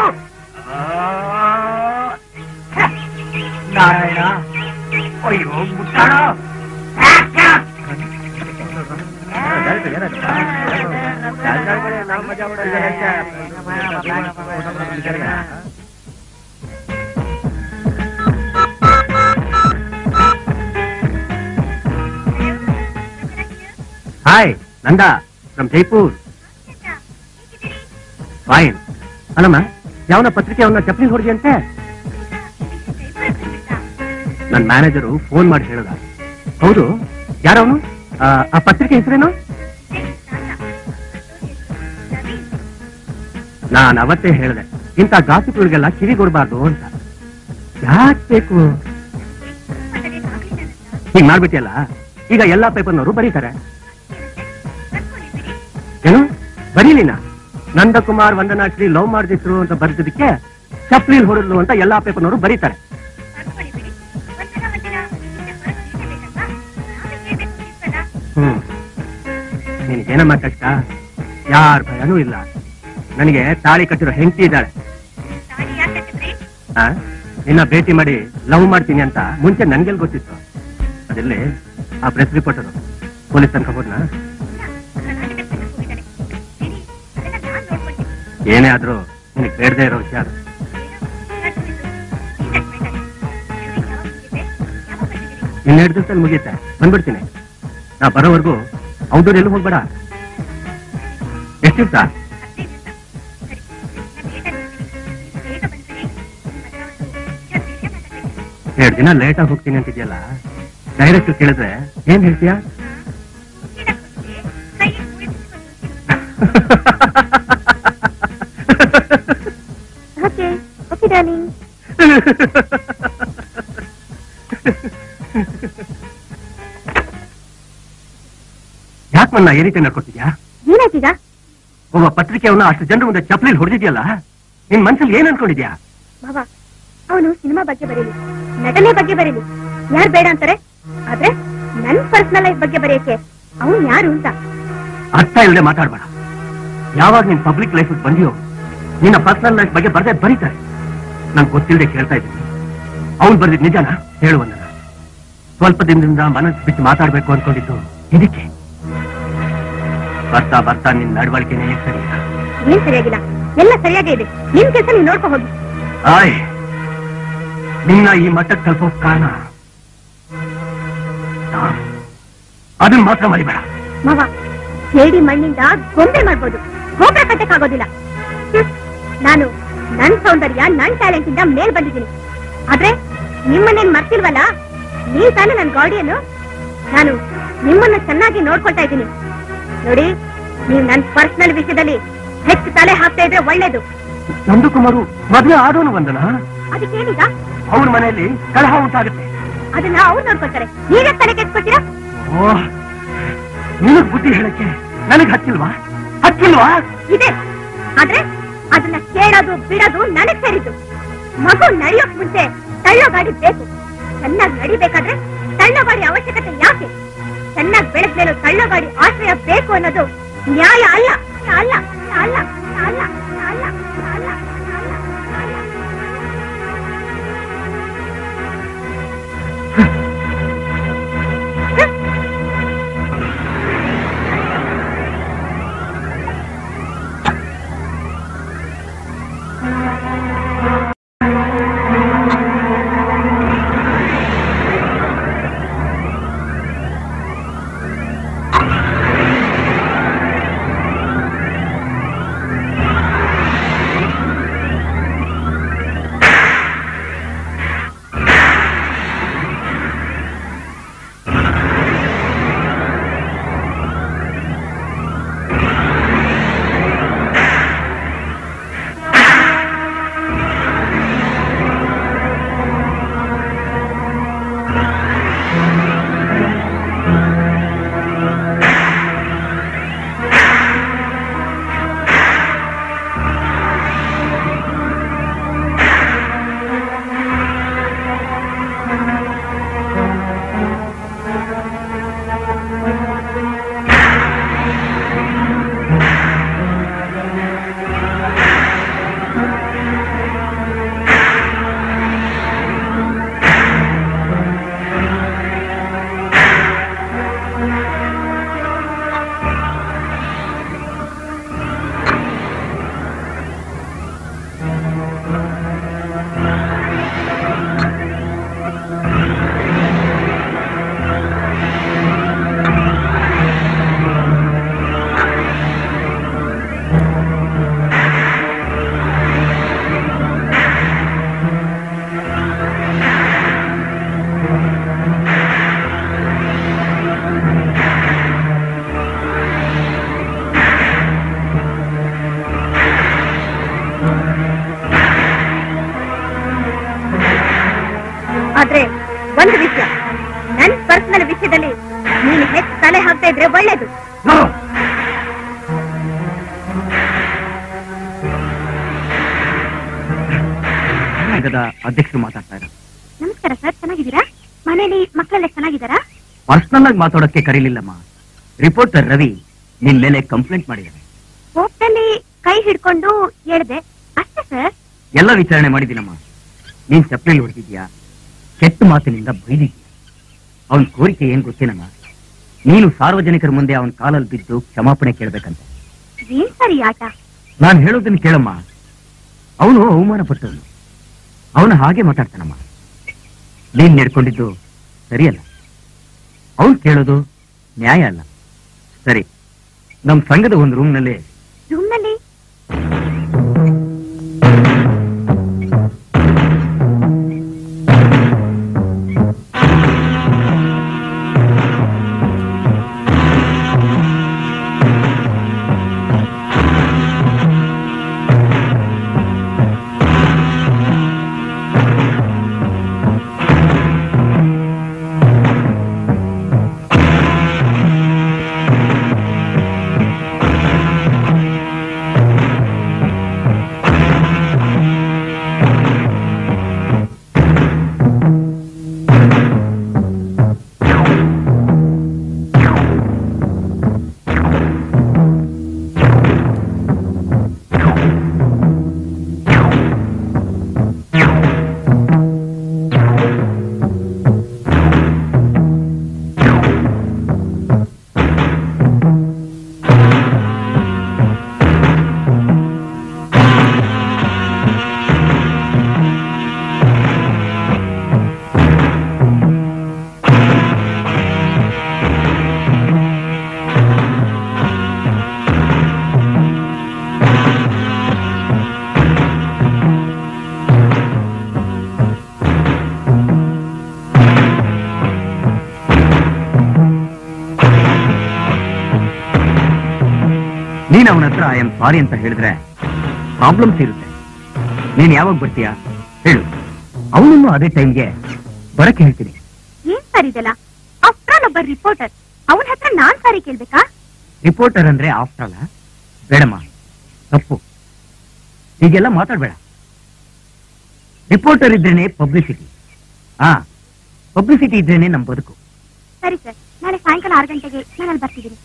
ನಾರಾಯಣ ಅಯ್ಯೋ ಮುಟ್ಟಾಣ hi Nanda from Jaipur fine ಅಲ್ಲಮ್ಮ ಯಾವನ ಪತ್ರಿಕೆ ಅವನ್ನ ಚಪ್ಪಲಿ ಹೊಡೆದಿ ನನ್ನ ಮ್ಯಾನೇಜರು ಫೋನ್ ಮಾಡಿ ಹೇಳ್ದ ಹೌದು ಯಾರವನು ಆ ಪತ್ರಿಕೆ ಹೆಸರೇನು ನಾನು ಅವತ್ತೇ ಹೇಳಿದೆ ಇಂಥ ಗಾಸಿಪ್ಗಳಿಗೆಲ್ಲ ಕಿವಿಗೊಡ್ಬಾರ್ದು ಅಂತ ಯಾಕೆ ಬೇಕು ಹೀಗ್ ಮಾಡ್ಬಿಟ್ಟಿಯಲ್ಲ ಈಗ ಎಲ್ಲಾ ಪೇಪರ್ನವರು ಬರೀತಾರೆ ಏನು ಬರೀಲಿನ ನಂದಕುಮಾರ್ ವಂದನಾಶ್ರೀ ಲವ್ ಮಾಡ್ದಿದ್ರು ಅಂತ ಬರ್ದಿದ್ದಕ್ಕೆ ಚಪ್ಲಿಲ್ ಹೊಡೆದ್ಲು ಅಂತ ಎಲ್ಲಾ ಪೇಪರ್ನವರು ಬರೀತಾರೆ ಹ್ಮ್ ನಿನಗೇನಮ್ಮ ಕಷ್ಟ ಯಾರ ಭಯನೂ ಇಲ್ಲ ನನಗೆ ತಾಳಿ ಕಟ್ಟಿರೋ ಹೆಂಡತಿ ಇದ್ದಾಳೆ ಆ? ನಿನ್ನ ಭೇಟಿ ಮಾಡಿ ಲವ್ ಮಾಡ್ತೀನಿ ಅಂತ ಮುಂಚೆ ನನ್ಗೆಲ್ ಗೊತ್ತಿತ್ತು ಅದಿಲ್ಲಿ ಆ ಪ್ರೆಸ್ ರಿಪೋರ್ಟರು ಪೊಲೀಸ್ ತನಕ ಹೋದ್ನಾ ಏನೇ ಆದ್ರೂ ನಿನಗೆ ಬೇಡದೇ ಇರೋ ವಿಷಯ ಅದು. ಇನ್ನೆರಡು ದಿವಸದಲ್ಲಿ ಮುಗಿಯುತ್ತೆ ಬಂದ್ಬಿಡ್ತೀನಿ ನಾ ಬರೋವರೆಗೂ ಔಟ್ಡೋರ್ ಎಲ್ಲೂ ಹೋಗ್ಬೇಡ ಎಷ್ಟು ದಿವಸ ಎರಡು ದಿನ ಲೇಟ್ ಆಗಿ ಹೋಗ್ತೀನಿ ಅಂತಿದ್ಯಲ್ಲ ಡೈರೆಕ್ಟ್ ಕೇಳಿದ್ರೆ ಏನ್ ಹೇಳ್ತೀಯ ಓಕೆ ಓಕೆ ಡಾರ್ಲಿಂಗ್ ಯಾಕೆ ಯಾಕೆ ನನ್ನ ಈ ರೀತಿ ನಡ್ಕೊತಿದ್ಯಾ ಏನಾಯ್ತೀಗ ಒಬ್ಬ ಪತ್ರಿಕೆಯವನ್ನ ಅಷ್ಟು ಜನರ ಮುಂದೆ ಚಪ್ಪಲಿಲ್ ಹೊಡೆದಿದ್ಯಲ್ಲ ನಿನ್ ಮನ್ಸಲ್ಲಿ ಏನ್ ಅನ್ಕೊಂಡಿದ್ಯಾ ಮಾವ ಅವನು ಸಿನಿಮಾ ಬಗ್ಗೆ ಬರೀಲಿ ನಟನೆ ಬಗ್ಗೆ ಬರೀಲಿ ಯಾರು ಬೇಡ ಅಂತಾರೆ ಆದ್ರೆ ನನ್ ಪರ್ಸನಲ್ ಲೈಫ್ ಬಗ್ಗೆ ಬರೆಯಕ್ಕೆ ಅವನು ಯಾರು ಅಂತ ಅರ್ಥ ಇಲ್ಲದೆ ಮಾತಾಡ್ಬೇಡ ಯಾವಾಗ ನೀನ್ ಪಬ್ಲಿಕ್ ಲೈಫ್ ಬಂದಿಯೋ ನಿನ್ನ ಪರ್ಸನಲ್ ಲೈಫ್ ಬಗ್ಗೆ ಬರ್ದೇ ಬರೀತಾರೆ ನಾನು ಗೊತ್ತಿಲ್ಲದೆ ಕೇಳ್ತಾ ಇದ್ದೀನಿ ಅವ್ನು ಬರ್ದಿದ್ ನಿಜಾನ ಹೇಳುವಂದನ ಸ್ವಲ್ಪ ದಿನದಿಂದ ಮನಸ್ಸು ಬಿಟ್ಟು ಮಾತಾಡ್ಬೇಕು ಅನ್ಕೊಂಡಿದ್ದು ಇದಕ್ಕೆ ಬರ್ತಾ ಬರ್ತಾ ನಿನ್ ನಡವಳಿಕೆನೇ ಸರಿ ಇಲ್ಲ. ಏನ್ ಸರಿಯಾಗಿಲ್ಲ ಎಲ್ಲ ಸರಿಯಾಗೇ ಇದೆ ನಿಮ್ ಕೆಲಸ ನೀವು ನೋಡ್ಕೊ ಹೋಗಿ ಆಯ್ ನಿನ್ನ ಈ ಮಟ್ಟಕ್ಕೆ ತಲುಪೋ ಕಾರಣ ನಾನು. ಅದನ್ನ ಮಾತ್ರ ಮರಿಬೇಡ ಮಾವ ಜೇಡಿ ಮಣ್ಣಿಂದ ಗೊಂಬೆ ಮಾಡ್ಬೋದು ಗೋಪುರ ಕಟ್ಟಕ್ಕಾಗೋದಿಲ್ಲ ಹ್ಮ್. ನಾನು ನನ್ ಸೌಂದರ್ಯ ನನ್ ಟ್ಯಾಲೆಂಟ್ ಇಂದ ಮೇಲ್ ಬಂದಿದ್ದೀನಿ ಆದ್ರೆ ನಿಮ್ಮನ್ನೇನ್ ಮರ್ತಿಲ್ವಲ್ಲ ನೀವ್ ತಾನೇ ನನ್ ಗಾಡಿಯನ್ನು ನಾನು ನಿಮ್ಮನ್ನ ಚೆನ್ನಾಗಿ ನೋಡ್ಕೊಳ್ತಾ ಇದ್ದೀನಿ ನೋಡಿ ನೀವು ನನ್ ಪರ್ಸನಲ್ ವಿಷಯದಲ್ಲಿ ಹೆಚ್ಚು ತಲೆ ಹಾಕ್ತಾ ಇದ್ರೆ ಒಳ್ಳೇದು ನಂದಕುಮಾರು ಮದುವೆ ಆದೋನು ಬಂದನ ಅದಕ್ಕೇನೀಗ ಅವ್ರ ಮನೆಯಲ್ಲಿ ಕಲಹ ಉಂಟಾಗುತ್ತೆ ಅದನ್ನ ಅವ್ರು ನೋಡ್ಕೊಳ್ತಾರೆ ನೀವೇ ತಲೆ ಕೆಟ್ಕೊಳ್ತೀರಾ ಓ ನಿನಗ್ ಬುದ್ಧಿ ಹೇಳಕ್ಕೆ ನನಗ್ ಹಚ್ಚಿಲ್ವಾ ಹಚ್ಚಿಲ್ವಾ ಇದೆ ಆದ್ರೆ ಅದನ್ನ ಕೇಳೋದು ಬಿಡೋದು ನನಗ್ ಸೇರಿದ್ದು ಮಗು ನಡೆಯೋಕ್ ಮುಂಚೆ ತಳ್ಳೋ ಗಾಡಿ ಬೇಕು ಚೆನ್ನಾಗಿ ನಡಿಬೇಕಾದ್ರೆ ತಳ್ಳೋ ಗಾಡಿ ಅವಶ್ಯಕತೆ ಯಾಕೆ ಚೆನ್ನಾಗಿ ಬೆಳೆದ್ಮೇಲೆ ತಳ್ಳೋ ಗಾಡಿ ಆಶ್ರಯ ಬೇಕು ಅನ್ನೋದು ನ್ಯಾಯ ಅಲ್ಲ ಅಲ್ಲ ಅಲ್ಲ ಅಲ್ಲ ಅಲ್ಲ ಅಲ್ಲ ಆದ್ರೆ ಒಂದು ವಿಷಯ ನನ್ ಪರ್ಸನಲ್ ವಿಷಯದಲ್ಲಿ ನೀನು ಹೆಚ್ಚು ತಲೆ ಹಾಕ್ತಾ ಇದ್ರೆ ಒಳ್ಳೇದು ನೋ ಸಂಘದ ಅಧ್ಯಕ್ಷರು ಮಾತಾಡ್ತಾ ಇದ್ದಾರೆ ನಮಸ್ಕಾರ ಸರ್ ಚೆನ್ನಾಗಿದ್ದೀರಾ ಮನೇಲಿ ಮಕ್ಕಳೆಲ್ಲ ಚೆನ್ನಾಗಿದ್ದಾರಾ ಪರ್ಸನಲ್ ಆಗಿ ಮಾತಾಡೋಕ್ಕೆ ಕರೀಲಿಲ್ಲಮ್ಮ ರಿಪೋರ್ಟರ್ ರವಿ ನಿನ್ ಮೇಲೆ ಕಂಪ್ಲೇಂಟ್ ಮಾಡಿದ್ದಾರೆ ಹೋಗ್ದಲ್ಲಿ ಕೈ ಹಿಡ್ಕೊಂಡು ಹೇಳ್ದೆ ಅಷ್ಟೇ ಸರ್ ಎಲ್ಲ ವಿಚಾರಣೆ ಮಾಡಿದ್ದೀನಮ್ಮ ನೀನ್ ಚಪ್ಪಲಿ ಹೊಡೆದಿದ್ಯಾ ಕೆಟ್ಟ ಮಾತಿನಿಂದ ಬೈದಿದ್ಯಾ ಅವನ್ ಕೋರಿಕೆ ಏನ್ ಗೊತ್ತೇನಮ್ಮ ನೀನು ಸಾರ್ವಜನಿಕರ ಮುಂದೆ ಅವನ ಕಾಲಲ್ಲಿ ಬಿದ್ದು ಕ್ಷಮಾಪಣೆ ಕೇಳ್ಬೇಕಂತ ಏನ್ ಸರ್ ಈ ಆಟ ನಾನು ಹೇಳೋದನ್ನ ಕೇಳಮ್ಮ ಅವನು ಅವಮಾನ ಪಟ್ಟವನು ಅವನು ಹಾಗೆ ಮಾತಾಡ್ತಾನಮ್ಮ ನೀನ್ ನಡ್ಕೊಂಡಿದ್ದು ಸರಿಯಲ್ಲ ಅವನು ಕೇಳೋದು ನ್ಯಾಯ ಅಲ್ಲ ಸರಿ ನಮ್ ಸಂಘದ ಒಂದು ರೂಮ್ನಲ್ಲಿ ರೂಮ್ನಲ್ಲಿ ನೀನ್ ಅವನ ಹತ್ರ ಐ ಆಮ್ ಸಾರಿ ಅಂತ ಹೇಳಿದ್ರೆ ಪ್ರಾಬ್ಲಮ್ಸ್ ಇರುತ್ತೆ ನೀನ್ ಯಾವಾಗ ಬರ್ತೀಯಾ ಹೇಳು ಅವನನ್ನು ಅದೇ ಟೈಮ್ಗೆ ಬರಕ್ಕೆ ಹೇಳ್ತೀನಿ ಏನ್ ಸರ್ ಇದೆಲ್ಲ ಆಫ್ಟರ್ ಒಬ್ಬ ರಿಪೋರ್ಟರ್ ಅವನ ಹತ್ರ ನಾನ್ ಸಾರಿ ಕೇಳ್ಬೇಕಾ ರಿಪೋರ್ಟರ್ ಅಂದ್ರೆ ಆಫ್ಟರ್ ಅಲ್ಲ ಬೇಡಮ್ಮ ತಪ್ಪು ಹೀಗೆಲ್ಲ ಮಾತಾಡ್ಬೇಡ ರಿಪೋರ್ಟರ್ ಇದ್ರೇನೆ ಪಬ್ಲಿಸಿಟಿ ಹಾ ಪಬ್ಲಿಸಿಟಿ ಇದ್ರೇನೆ ನಮ್ ಬದುಕು ಸರಿ ಸರ್ ನಾಳೆ ಸಾಯಂಕಾಲ ಆರು ಗಂಟೆಗೆ ನಾನು ಅಲ್ಲಿ ಬರ್ತಿದ್ದೀನಿ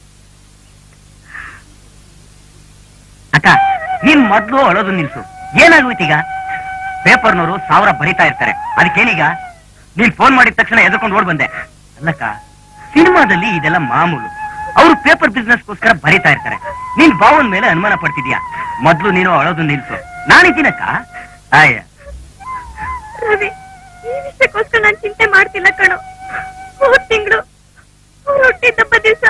ಅಕ್ಕ ನೀನ್ ಮೊದ್ಲು ಅಳೋದು ನಿಲ್ಸು ಏನಾಗೋಯ್ತೀಗ ಪೇಪರ್ನವರು ಸಾವಿರ ಬರಿತಾ ಇರ್ತಾರೆ ಅದಕ್ಕೇನೀಗ ನೀನ್ ಫೋನ್ ಮಾಡಿದ ತಕ್ಷಣ ಎದ್ಕೊಂಡು ಓಡ್ ಬಂದೆ ಅಲ್ಲಕ್ಕ ಸಿನಿಮಾದಲ್ಲಿ ಇದೆಲ್ಲ ಮಾಮೂಲು ಅವರು ಪೇಪರ್ ಬಿಸ್ನೆಸ್ಗೋಸ್ಕರ ಬರಿತಾ ಇರ್ತಾರೆ ನೀನ್ ಬಾವನ್ ಮೇಲೆ ಅನುಮಾನ ಪಡ್ತಿದ್ಯಾ ಮೊದ್ಲು ನೀನು ಅಳೋದು ನಿಲ್ಸು ನಾನಿದ್ದೀನಕ್ಕ ಆಯ್ಯ ರವಿ ಈ ವಿಷಯಕ್ಕೋಸ್ಕರ ನಾನು ಚಿಂತೆ ಮಾಡ್ತಿಲ್ಲ ಕಣೋ ಹೋದ್ ತಿಂಗಳು ಅವ್ರು ಹುಟ್ಟಿದ್ದಬ್ಬ ದಿವಸ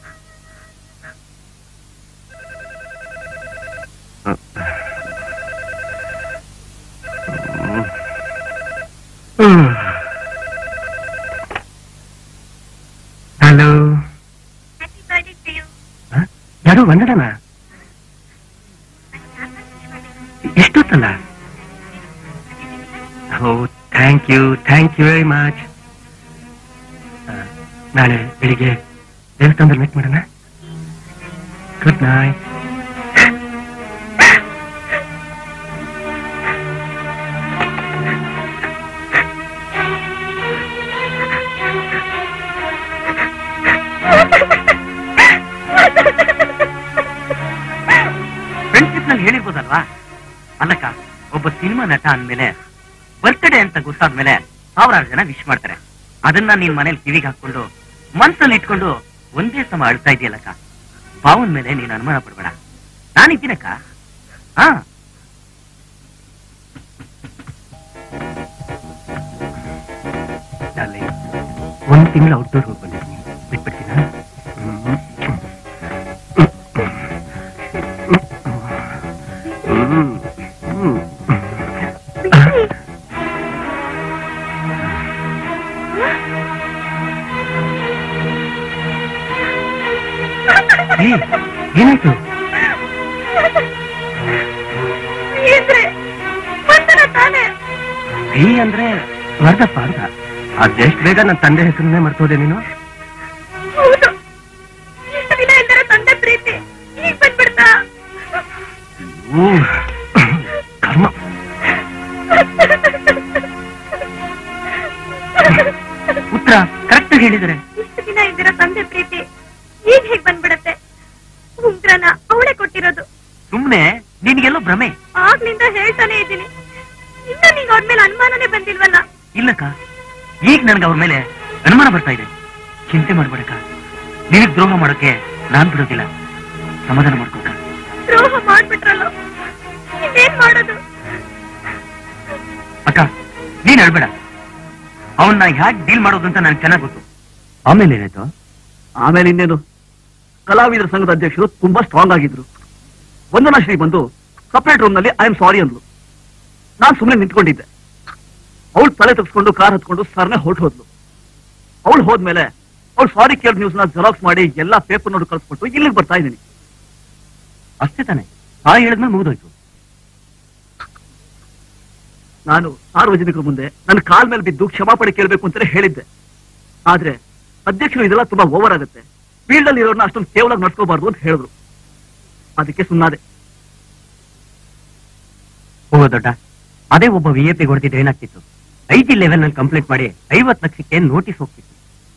hello happy birthday to you ಯಾರು ಬಂದಡನ ಎಷ್ಟೊತ್ತಲ್ಲ ಓ thank you thank you very much ನಾಳೆ ಬೆಳಿಗ್ಗೆ ದೇವಸ್ಥಾನದಲ್ಲಿ ಮೀಟ್ ಮಾಡೋಣ ಗುಡ್ ನೈಟ್ ಫ್ರೆಂಡ್ಶಿಪ್ ನಲ್ಲಿ ಹೇಳಿರ್ಬೋದಲ್ವಾ ಅಲ್ಲಕ್ಕ ಒಬ್ಬ ಸಿನಿಮಾ ನಟ ಅಂದ್ಮೇಲೆ ಬರ್ತ್ಡೇ ಅಂತ ಗೊತ್ತಾದ್ಮೇಲೆ ಸಾವಿರಾರು ಜನ ವಿಶ್ ಮಾಡ್ತಾರೆ ಅದನ್ನ ನೀನ್ ಮನೇಲಿ ಕಿವಿಗೆ ಹಾಕೊಂಡು ಮನ್ಸಲ್ಲಿ ಇಟ್ಕೊಂಡು ಒಂದೇ ಸಮ ಅಳ್ತಾ ಇದೆಯಲ್ಲಕ್ಕ ಪಾವನ್ ಮೇಲೆ ನೀನ್ ಅನುಮಾನ ಪಡ್ಬೇಡ ನಾನಿದ್ದೀನಕ್ಕ ಹಾ ಡಾರ್ಲಿಂಗ್ ಒಂದು ತಿಂಗಳು ಔಟ್ಡೋರ್ ಹೋಗಿ ಬಂದಿದ್ದೀನಿ ಬಿಟ್ಬಿಡ್ತೀನ ಏನಾಯ್ತು ಇದ್ರೆ ಬಂದನ ತಾನೇ ಈ ಅಂದ್ರೆ ವರ್ಧಪ್ಪ ಅಂತ ಅದೆಷ್ಟು ಬೇಗ ನನ್ನ ತಂದೆ ಹೆಸರನ್ನೇ ಮರ್ತೋದೆ ನೀನು ಹೌದು ಇಷ್ಟು ದಿನ ಇಲ್ದಿರೋ ತಂದೆ ಪ್ರೀತಿ ಈಗ ಬಂದ್ಬಿಡ್ತಾ ಊ, ಕರ್ಮ ಉತ್ತರ ಕರೆಕ್ಟ್ ಹೇಳಿದರೆ ಇಷ್ಟು ದಿನ ಇಲ್ದಿರೋ ತಂದೆ ಪ್ರೀತಿ ಈಗ ಹೇಗ್ ಬಂದ್ಬಿಡತ್ತೆ ಉಂಗ್ರನ ಅವಳೇ ಕೊಟ್ಟಿರೋದು ಸುಮ್ನೆ ನಿನ್ಗೆಲ್ಲೋ ಭ್ರಮೆ ಆಗ್ಲಿಂದ ಹೇಳ್ತಾನೆ ಇದ್ದೀನಿ ಇನ್ನ ನಿಂಗೆ ಅವ್ರ ಮೇಲೆ ಅನುಮಾನನೇ ಬಂದಿಲ್ವಲ್ಲ ಇಲ್ಲಕ್ಕ ಈಗ ನನ್ಗೆ ಅವ್ರ ಮೇಲೆ ಅನುಮಾನ ಬರ್ತಾ ಇದೆ ಚಿಂತೆ ಮಾಡ್ಬೇಡಕ್ಕ ನಿನಗ್ ದ್ರೋಹ ಮಾಡೋಕೆ ನಾನ್ ಬಿಡೋದಿಲ್ಲ ಸಮಾಧಾನ ಮಾಡ್ಕೋಕ ದ್ರೋಹ ಮಾಡ್ಬಿಟ್ರಲ್ಲ ಇನ್ನೇನ್ ಮಾಡೋದು ಅಕ್ಕ ನೀನ್ ಹೇಳ್ಬೇಡ ಅವನ್ನ ಹ್ಯಾಕ್ ಡೀಲ್ ಮಾಡೋದು ಅಂತ ನನ್ಗೆ ಚೆನ್ನಾಗ್ ಗೊತ್ತು ಆಮೇಲೆ ಏನಾಯ್ತು ಆಮೇಲೆ ಇನ್ನೇನು ಕಲಾವಿದರ ಸಂಘದ ಅಧ್ಯಕ್ಷರು ತುಂಬಾ ಸ್ಟ್ರಾಂಗ್ ಆಗಿದ್ರು ವಂದನಾ ಶ್ರೀ ಬಂದು ಸಪರೇಟ್ ರೂಮ್ ನಲ್ಲಿ ಐ ಆಮ್ ಸಾರಿ ಅಂದ್ಲು ನಾನ್ ಸುಮ್ಮನೆ ನಿಂತ್ಕೊಂಡಿದ್ದೆ ಅವಳು ತಲೆ ತಗ್ಸ್ಕೊಂಡು ಕಾರ್ ಹತ್ಕೊಂಡು ಸರ್ನೆ ಹೊರಟು ಹೋದ್ಲು ಅವಳು ಹೋದ್ಮೇಲೆ ಅವಳು ಸಾರಿ ಕೇಳಿದ ನ್ಯೂಸ್ ನ ಜೆರಾಕ್ಸ್ ಮಾಡಿ ಎಲ್ಲಾ ಪೇಪರ್ ನೋಡಿ ಕಳ್ಸ್ಕೊಟ್ಟು ಇಲ್ಲಿಗೆ ಬರ್ತಾ ಇದ್ದೀನಿ ಅಷ್ಟೇ ತಾನೆ ಆ ಹೇಳಿದ್ಮೇಲೆ ಮುಗಿದೋಯ್ತು ನಾನು ಸಾರ್ವಜನಿಕರ ಮುಂದೆ ನನ್ನ ಕಾಲ್ ಮೇಲೆ ಬಿದ್ದು ಕ್ಷಮಾಪಣೆ ಕೇಳಬೇಕು ಅಂತಾನೆ ಹೇಳಿದ್ದೆ ಆದ್ರೆ ಅಧ್ಯಕ್ಷರು ಇದೆಲ್ಲ ತುಂಬಾ ಓವರ್ ಆಗುತ್ತೆ ಫೀಲ್ಡ್ ಅಲ್ಲಿ ಇರೋರ್ನ ಅಷ್ಟೊಂದು ಕೇವಲ ನಡ್ಸ್ಕೋಬಾರ್ದು ಅಂತ ಹೇಳಿದ್ರು ಅದಕ್ಕೆ ಸುಮ್ಮನಾದೆ ಹೋಗೋ ದೊಡ್ಡ ಅದೇ ಒಬ್ಬ ವಿ ಎ ಪಿ ಹೊಡೆದಿದ್ರೆ ಏನಾಗ್ತಿತ್ತು ಐ ಜಿ ಲೆವೆಲ್ ನಲ್ಲಿ ಕಂಪ್ಲೇಂಟ್ ಮಾಡಿ ಐವತ್ತು ಲಕ್ಷಕ್ಕೆ ನೋಟಿಸ್ ಹೋಗ್ತಿತ್ತು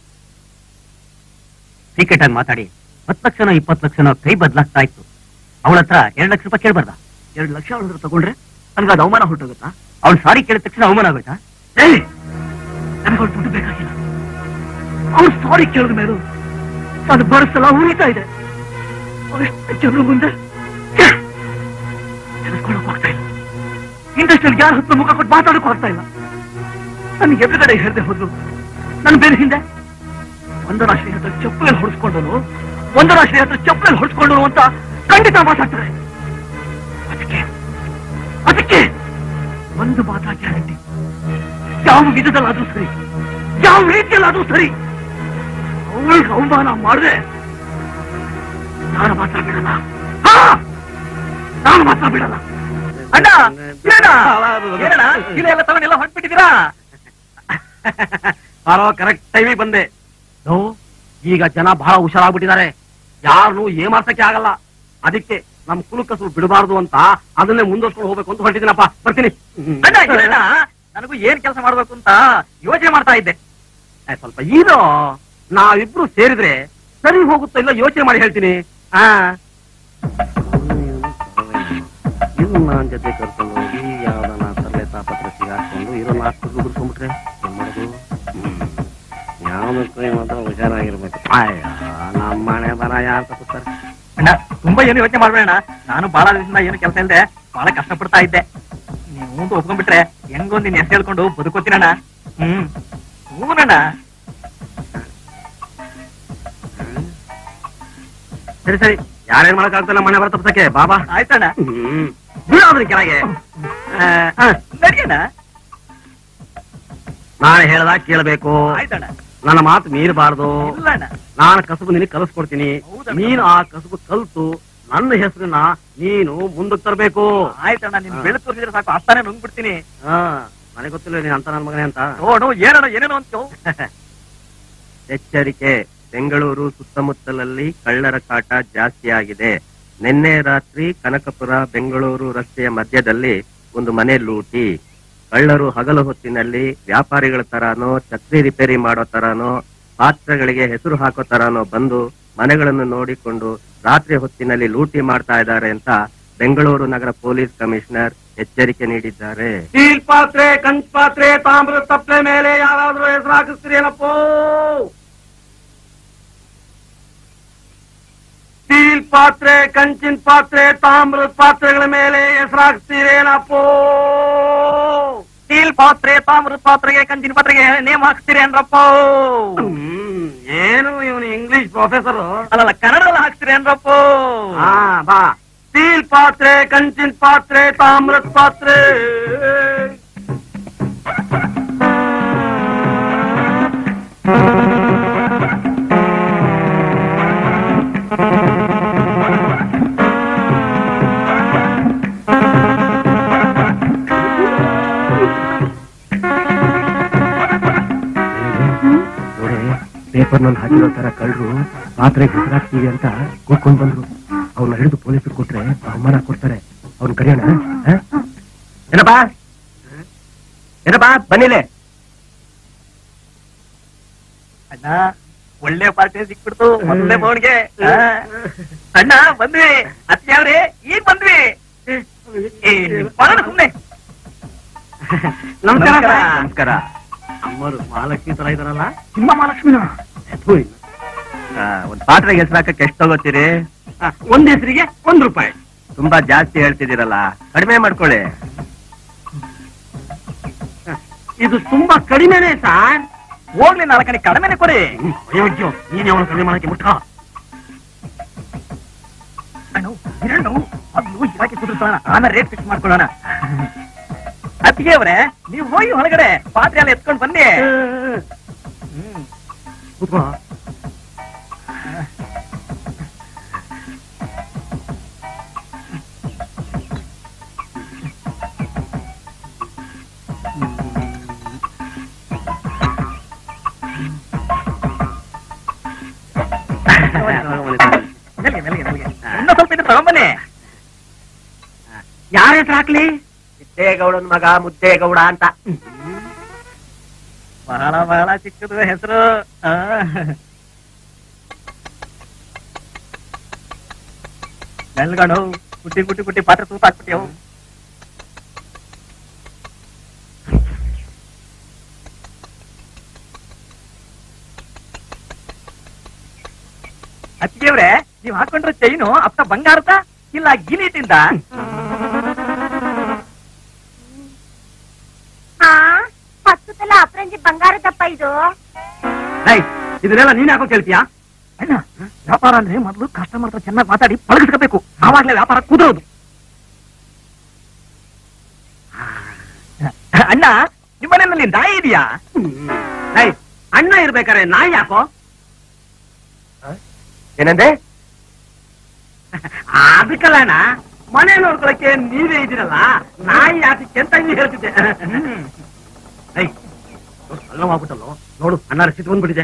ಸೀಕ್ರೆಟ್ ಆಗಿ ಮಾತಾಡಿ ಹತ್ತು ಲಕ್ಷನೋ ಇಪ್ಪತ್ತು ಲಕ್ಷನೋ ಕೈ ಬದಲಾಗ್ತಾ ಇತ್ತು ಅವಳ ಹತ್ರ ಎರಡ್ ಲಕ್ಷ ರೂಪಾಯಿ ಕೇಳ್ಬಾರ್ದ ಎರಡು ಲಕ್ಷ ಅವಳ ಹತ್ರ ತಗೊಂಡ್ರೆ ನನ್ಗೆ ಅದು ಅವಮಾನ ಹೊರಟೋಗುತ್ತಾ ಅವ್ಳು ಸಾರಿ ಕೇಳಿದ ತಕ್ಷಣ ಅವಮಾನ ಆಗೋಯ್ತಾ ಏಯ್ ನನಗೆ ಅವ್ಳು ದುಡ್ಡು ಬೇಕಾಗಿಲ್ಲ ಅವ್ರು ಸಾರಿ ಕೇಳಿದ ಮೇಲೂ ಅದು ಬರಸಲ್ಲ ಉಳಿತಾ ಇದೆ ಅಷ್ಟು ಜನರ ಮುಂದೆ ನೆನೆಸ್ಕೊಳಕ್ ಆಗ್ತಾ ಇಲ್ಲ ಇಂಡಸ್ಟ್ರಿಯಲ್ಲಿ ಯಾರ ಹತ್ರ ಮುಖ ಕೊಟ್ಟು ಮಾತಾಡಕ್ಕೂ ಆಗ್ತಾ ಇಲ್ಲ ನನಗೆ ಎದುರುಗಡೆ ಹೇಳ್ದೆ ಹೋದ್ರು ನನ್ನ ಬೇರೆ ಹಿಂದೆ ಒಂದರಾಶ್ರೀ ಹತ್ರ ಚಪ್ಪಲಿ ಹೊಡಿಸ್ಕೊಂಡನು ಒಂದರಾಶ್ರೀ ಹತ್ರ ಚಪ್ಪಲಿ ಹೊಡಿಸ್ಕೊಂಡನು ಅಂತ ಖಂಡಿತ ಮಾತಾಡ್ತಾರೆ ಅದಕ್ಕೆ ಅದಕ್ಕೆ ಒಂದು ಮಾತಾ ಗ್ಯಾರಂಟಿ ಯಾವ ವಿಧದಲ್ಲಾದ್ರೂ ಸರಿ ಯಾವ ರೀತಿಯಲ್ಲಾದ್ರೂ ಸರಿ ಅವಳಿಗೆ ಅವಮಾನ ಮಾಡಿದ್ರೆ ನಾನು ಮಾತ್ರ ಬಿಡಲ್ಲ ನಾನು ಮಾತ್ರ ಬಿಡಲ್ಲ ಅಣ್ಣ ಏನಣ್ಣ? ಏನಣ್ಣ ಚೀಲ ಎಲ್ಲ ತಗೊಂಡೆಲ್ಲ ಹೊಂಟ್ಬಿಟ್ಟಿದ್ದೀರಾ ಬರೋ ಕರೆಕ್ಟ್ ಟೈಮಿಗೆ ಬಂದೆ ನೋ, ಈಗ ಜನ ಬಹಳ ಹುಷಾರಾಗ್ಬಿಟ್ಟಿದ್ದಾರೆ ಯಾರನ್ನು ಏಮಾರ್ಸಕ್ಕೆ ಆಗಲ್ಲ ಅದಕ್ಕೆ ನಮ್ ಕುಲಕಸು ಬಿಡಬಾರ್ದು ಅಂತ ಅದನ್ನೇ ಮುಂದುವರ್ಸ್ಕೊಂಡು ಹೋಗ್ಬೇಕು ಅಂತ ಹೊರಟಿದ್ದೀನಪ್ಪ ಬರ್ತೀನಿ ಅಣ್ಣ ಏನಣ್ಣ ನನಗೂ ಏನ್ ಕೆಲಸ ಮಾಡ್ಬೇಕು ಅಂತ ಯೋಚನೆ ಮಾಡ್ತಾ ಇದ್ದೆ ಏ, ಸ್ವಲ್ಪ ಇದು ನಾವಿಬ್ರು ಸೇರಿದ್ರೆ ಸರಿ ಹೋಗುತ್ತೋ ಇಲ್ಲ ಯೋಚನೆ ಮಾಡಿ ಹೇಳ್ತೀನಿ ಆ ಇದು ನಾನ್ ಜೊತೆ ಕರ್ಕೊಂಡು ಹೋಗಿ ಯಾವ್ದನ ತರಲೆ ತಾಪತ್ರ ಸಿಗಾಕೊಂಡು ಇರೋ ನಾಲ್ಕು ಗುಡ್ಸ್ಕೊಂಡ್ಬಿಟ್ರೆ ಏನ್ ಮಾಡೋದು ಯಾವ್ದಕ್ಕೂ ಮಾತ್ರ ಹುಷಾರಾಗಿರ್ಬೇಕು ಅಯ್ಯ ನಮ್ಮ ಮನೆ ಬರ ಯಾರು ತಪ್ಪುತ್ತಾರೆ ಅಣ್ಣ ತುಂಬಾ ಏನು ಯೋಚನೆ ಮಾಡ್ಬೇಡ ನಾನು ಬಹಳ ದಿವಸದಿಂದ ಏನು ಕೆಲಸ ಇಲ್ಲದೆ ಬಹಳ ಕಷ್ಟಪಡ್ತಾ ಇದ್ದೆ ನೀವು ಅಂತ ಒಪ್ಕೊಂಡ್ಬಿಟ್ರೆ ಹೆಂಗೋ ನಿನ್ ಹೆಸರು ಹೇಳ್ಕೊಂಡು ಬದುಕೋತೀನಣ್ಣ ಹ್ಮ್ ಹೂನಣ್ಣ ಸರಿ ಸರಿ ಯಾರೇನ್ ಮಾಡಕ್ಕಾಗ್ತಲ್ಲ ಮನೆ ಬರ ತಪ್ಸಕ್ಕೆ ಬಾಬಾ ಆಯ್ತಣ್ಣ ಹ್ಮ್ ಬಿಡೋದ್ರಿ ಕೆಳಗೆ ಆ, ಆ, ನಡಿಯಣ್ಣ ನಾನು ಹೇಳ್ದಾಗ ಕೇಳಬೇಕು ಆಯ್ತಣ್ಣ ನನ್ನ ಮಾತು ಮೀರಬಾರ್ದು ಇಲ್ಲಣ್ಣ ನಾನು ಕಸಬು ನಿನಗೆ ಕಲಿಸ್ಕೊಡ್ತೀನಿ ಹೌದಣ್ಣ. ನೀನು ಆ ಕಸಬು ಕಲ್ತು ನನ್ನ ಹೆಸರನ್ನ ನೀನು ಮುಂದಕ್ಕೆ ತರಬೇಕು ಆಯ್ತಣ್ಣ ನಿನ್ ಬೆಳೆ ತೋರಿಸಿದ್ರೆ ಸಾಕು ಅಷ್ಟಾನೇ ನುಂಗ್ಬಿಡ್ತೀನಿ ಹಾ ನನಗೆ ಗೊತ್ತಿಲ್ಲ ನೀನ್ ಅಂತ ನನ್ನ ಮಗನೇ ಅಂತ ನೋಡು ಏನಣ್ಣ ಏನೇನೋ ಅಂತೀವ್ ಎಚ್ಚರಿಕೆ ಬೆಂಗಳೂರು ಸುತ್ತಮುತ್ತಲಲ್ಲಿ ಕಳ್ಳರ ಕಾಟ ಜಾಸ್ತಿಯಾಗಿದೆ ನಿನ್ನೆ ರಾತ್ರಿ ಕನಕಪುರ ಬೆಂಗಳೂರು ರಸ್ತೆಯ ಮಧ್ಯದಲ್ಲಿ ಒಂದು ಮನೆ ಲೂಟಿ ಕಳ್ಳರು ಹಗಲು ಹೊತ್ತಿನಲ್ಲಿ ವ್ಯಾಪಾರಿಗಳ ತರಾನೋ ಛತ್ರಿ ರಿಪೇರಿ ಮಾಡೋ ತರಾನೋ ಪಾತ್ರಗಳಿಗೆ ಹೆಸರು ಹಾಕೋ ತರಾನೋ ಬಂದು ಮನೆಗಳನ್ನು ನೋಡಿಕೊಂಡು ರಾತ್ರಿ ಹೊತ್ತಿನಲ್ಲಿ ಲೂಟಿ ಮಾಡ್ತಾ ಇದ್ದಾರೆ ಅಂತ ಬೆಂಗಳೂರು ನಗರ ಪೊಲೀಸ್ ಕಮಿಷನರ್ ಎಚ್ಚರಿಕೆ ನೀಡಿದ್ದಾರೆ ಸ್ಟೀಲ್ ಪಾತ್ರೆ ಕಂಚ್ ಪಾತ್ರೆ ತಾಮ್ರದ ತಪ್ಪಲೆ ಮೇಲೆ ಯಾರಾದ್ರೂ ಹೆಸರು ಹಾಕಿಸ್ತೀರಿ ಏನಪ್ಪೋ ಸ್ಟೀಲ್ ಪಾತ್ರೆ ಕಂಚಿನ ಪಾತ್ರೆ ತಾಮ್ರದ ಪಾತ್ರೆಗಳ ಮೇಲೆ ಹೆಸರು ಹಾಕ್ತೀರೇನಪ್ಪೋ ಸ್ಟೀಲ್ ಪಾತ್ರೆ ತಾಮ್ರದ ಪಾತ್ರೆಗೆ ಕಂಚಿನ ಪಾತ್ರೆಗೆ ನೇಮ್ ಹಾಕ್ತೀರಿ ಅಂದ್ರಪ್ಪ ಹ್ಮ್, ಏನು ಇವನು ಇಂಗ್ಲಿಷ್ ಪ್ರೊಫೆಸರ್ ಅಲ್ಲಲ್ಲ ಕನ್ನಡದಲ್ಲಿ ಹಾಕ್ತೀರಿ ಅಂದ್ರಪ್ಪ ಹಾ ಬಾ ಸ್ಟೀಲ್ ಪಾತ್ರೆ ಕಂಚಿನ ಪಾತ್ರೆ ತಾಮ್ರದ ಪಾತ್ರೆ ನೋಡಿ ಪೇಪರ್ ನಲ್ಲಿ ಹಾಕಿರೋ ತರ ಕಳ್ಳರು ಪಾತ್ರೆ ಹೆಸರಾಗ್ತೀವಿ ಅಂತ ಕೂತ್ಕೊಂಡ್ ಬಂದ್ರು ಅವ್ನ ಹಿಡಿದು ಪೊಲೀಸರು ಕೊಟ್ರೆ ಬಹುಮಾನ ಕೊಡ್ತಾರೆ ಅವ್ನ ಕರೆಯೋಣ ಹ? ಏನಪ್ಪಾ ಏನಪ್ಪಾ ಬನ್ನಿಲೆ ಅಣ್ಣ ಒಳ್ಳೆ ಪಾರ್ಟಿ ಸಿಕ್ಬಿಡ್ತು ಮೊದಲನೇ ಬೋನ್ಗೆ ಅಣ್ಣ ಬಂದ್ವಿ ಅತ್ಯಾವ್ರಿ ಈಗ ಬಂದ್ವಿ ಏ, ಬರೋಣ ಸುಮ್ನೆ ನಮಸ್ಕಾರ ನಮಸ್ಕಾರ. ನಮಸ್ಕಾರ ಅಮ್ಮರು ಮಹಾಲಕ್ಷ್ಮಿ ತರ ಇದಾರಲ್ಲ ನಿಮ್ಮ ಮಹಾಲಕ್ಷ್ಮಿನ ಥು, ಇಲ್ಲ. ಆ, ಒಂದ್ ಪಾತ್ರೆಗೆ ಹೆಸರು ಹಾಕಕ್ಕೆ ಎಷ್ಟು ತಗೋತೀರಿ ಆ, ಒಂದ್ ಹೆಸರಿಗೆ ಒಂದ್ ರೂಪಾಯಿ ತುಂಬಾ ಜಾಸ್ತಿ ಹೇಳ್ತಿದ್ದೀರಲ್ಲ ಕಡಿಮೆ ಮಾಡ್ಕೊಳ್ಳಿ ಇದು ತುಂಬಾ ಕಡಿಮೆನೆ ಸರ್ ಹೋಗ್ಲಿ ನಾಲ್ಕನೇ ಕಡಿಮೆನೆ ಕೊಡಿ ಅಯೋಗ್ಯ ನೀನ್ ಅವನು ಕಡಿಮೆ ಮಾಡಕ್ಕೆ ಮುಟ್ಟ ಅಣ್ಣ ಇರಣ್ಣು ಅದು ಇರಾಕಿ ಕುದುರ್ಸೋಣ ಆಮೇಲೆ ರೇಟ್ ಫಿಕ್ಸ್ ಮಾಡ್ಕೊಳ್ಳೋಣ ಅತ್ತಿಗೆ ಅವ್ರೆ ನೀವು ಹೋಗಿ ಹೊರಗಡೆ ಪಾತ್ರೆ ಎಲ್ಲ ಎತ್ಕೊಂಡು ಬನ್ನಿ ಹ್ಮ್ ಕೂತ್ಕೋ ಮೆಲ್ಗೆ ಮೆಲ್ಗೆ ಮೆಲ್ಗೆ ಇನ್ನೂ ಸ್ವಲ್ಪ ಇದ್ರೆ ತಗೊಂಬನ್ನಿ ಯಾರ ಹೆಸರು ಹಾಕ್ಲಿ ಮುದ್ದೇಗೌಡನ್ ಮಗ ಮುದ್ದೇಗೌಡ ಅಂತ ಬಹಳ ಬಹಳ ಚಿಕ್ಕದು ಹೆಸರು ಆ. ಮೆಲ್ಗಣು ಕುಟ್ಟಿ ಕುಟ್ಟಿ ಕುಟ್ಟಿ ಪಾತ್ರೆ ತೂತು ಹಾಕ್ಬಿಟ್ಟಿಯವು ಅತ್ತಿಗೆವ್ರೆ ನೀವ್ ಹಾಕೊಂಡ್ರೆ ಚೈನು ಅಪ್ಪ ಬಂಗಾರದ ಇಲ್ಲ ಗಿಲೀಟಿಂದ ಹಾ ಹತ್ತುತ್ತಲ್ಲ ಅಪ್ರಂಜಿ ಬಂಗಾರದಪ್ಪ ಇದು ಏಯ್, ಇದನ್ನೆಲ್ಲ ನೀನ್ ಯಾಕೋ ಕೇಳ್ತೀಯಾ ಅಣ್ಣ ವ್ಯಾಪಾರ ಅಂದ್ರೆ ಮೊದಲು ಕಸ್ಟಮರ್ ಹತ್ರ ಚೆನ್ನಾಗಿ ಮಾತಾಡಿ ಪಳಗಿಸ್ಕೋಬೇಕು ಆವಾಗ್ಲೇ ವ್ಯಾಪಾರ ಕುದುರೋದು ಅಣ್ಣ ನಿಮ್ಮನೆಯಲ್ಲಿ ನಾಯಿ ಇದೆಯಾ ಏಯ್, ಅಣ್ಣ ಇರ್ಬೇಕಾರೆ ನಾಯಿ ಯಾಕೋ ಏನಂದೆ ಅದಕ್ಕಲ್ಲ ಅಣ್ಣ ಮನೆ ನೋಡ್ಕೊಳಕ್ಕೆ ನೀವೇ ಇದ್ದೀರಲ್ಲ ನಾಯಿ ಯಾತಕ್ಕೆ ಅಂತ ಇಲ್ಲಿ ಹೇಳ್ತಿದ್ದೆ ಐ ಅಲ್ಲ ಮಾಡ್ಬಿಟ್ಟಲ್ಲೋ ನೋಡು ಅನ್ನ ರಸಿದ್ ಬಂದ್ಬಿಟ್ಟಿದೆ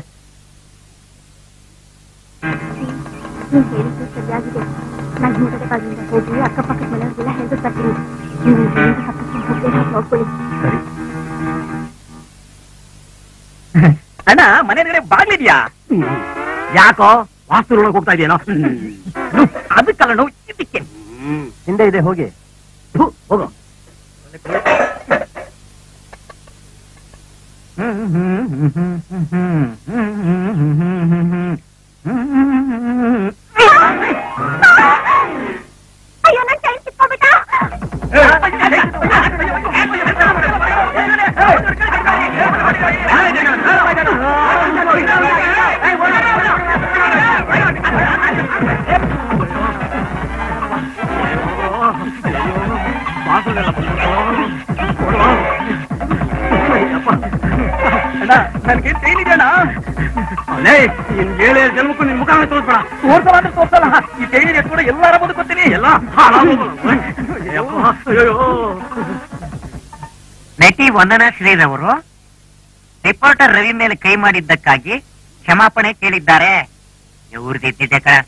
ನೀನ್ ಹೇಳಿದ್ದು ಸರಿಯಾಗಿದೆ ನಾನು ಹಿಂಗಡೆ ಬಾಗಿಲಿಂದ ಹೋಗಿ ಅಕ್ಕಪಕ್ಕದ ಮನೆಯವ್ರಿಗೆಲ್ಲ ಹೇಳ್ದು ಬರ್ತೀನಿ ನೀವು ಇಲ್ಲಿಂದ ತಪ್ಪಿಸ್ಕೊಂಡು ಹೋಗ್ಬೇಡ ನೋಡ್ಕೊಳ್ಳಿ ಸರಿ ಅಣ್ಣ ಮನೆಯೊಳಗಡೆ ಬಾಗ್ಲಿದ್ಯಾ ಯಾಕೋ ವಾಸ್ತು ನೋಡಕ್ ಹೋಗ್ತಾ ಇದೆಯೇನೋ ಅದಕ್ಕಲ್ಲ ನೋವು ಇದಕ್ಕೆ ಹಿಂದೆ ಇದೆ ಹೋಗಿ ಥು, ಹೋಗು ಅಯ್ಯೋ ನನ್ ಕೈ ಸಿಕ್ಕೋಬಿಟ್ಟ ಅಣ್ಣ ನನ್ಗೆ ಏನಿದೆ ಅಣ್ಣ ಅಲ್ಲೇ ಇನ್ ಏಳೇ ಜನ್ಮಕ್ಕೂ ನಿನ್ ಮುಖ ತೋರಿಸ್ಬೇಡ ತೋರ್ಸಲ್ಲ ಅಂದ್ರೆ ತೋರ್ಸಲ್ಲ ಈ ಕೈಲಿ ಕೂಡ ಎಲ್ಲಾರ ಬದುಕೊತೀನಿ ಎಲ್ಲ ಹಾಳಾಗೋಗಲ್ಲ. ಅಯ್ಯಪ್ಪ, ಅಯ್ಯಯ್ಯೋ. ನಟಿ ವಂದನಾ ಶ್ರೀರವರು ರಿಪೋರ್ಟರ್ ರವಿ ಮೇಲೆ ಕೈ ಮಾಡಿದ್ದಕ್ಕಾಗಿ ಕ್ಷಮಾಪಣೆ ಕೇಳಿದ್ದಾರೆ ಇವ್ರದಿದ್ದಿದೆ ಕಣ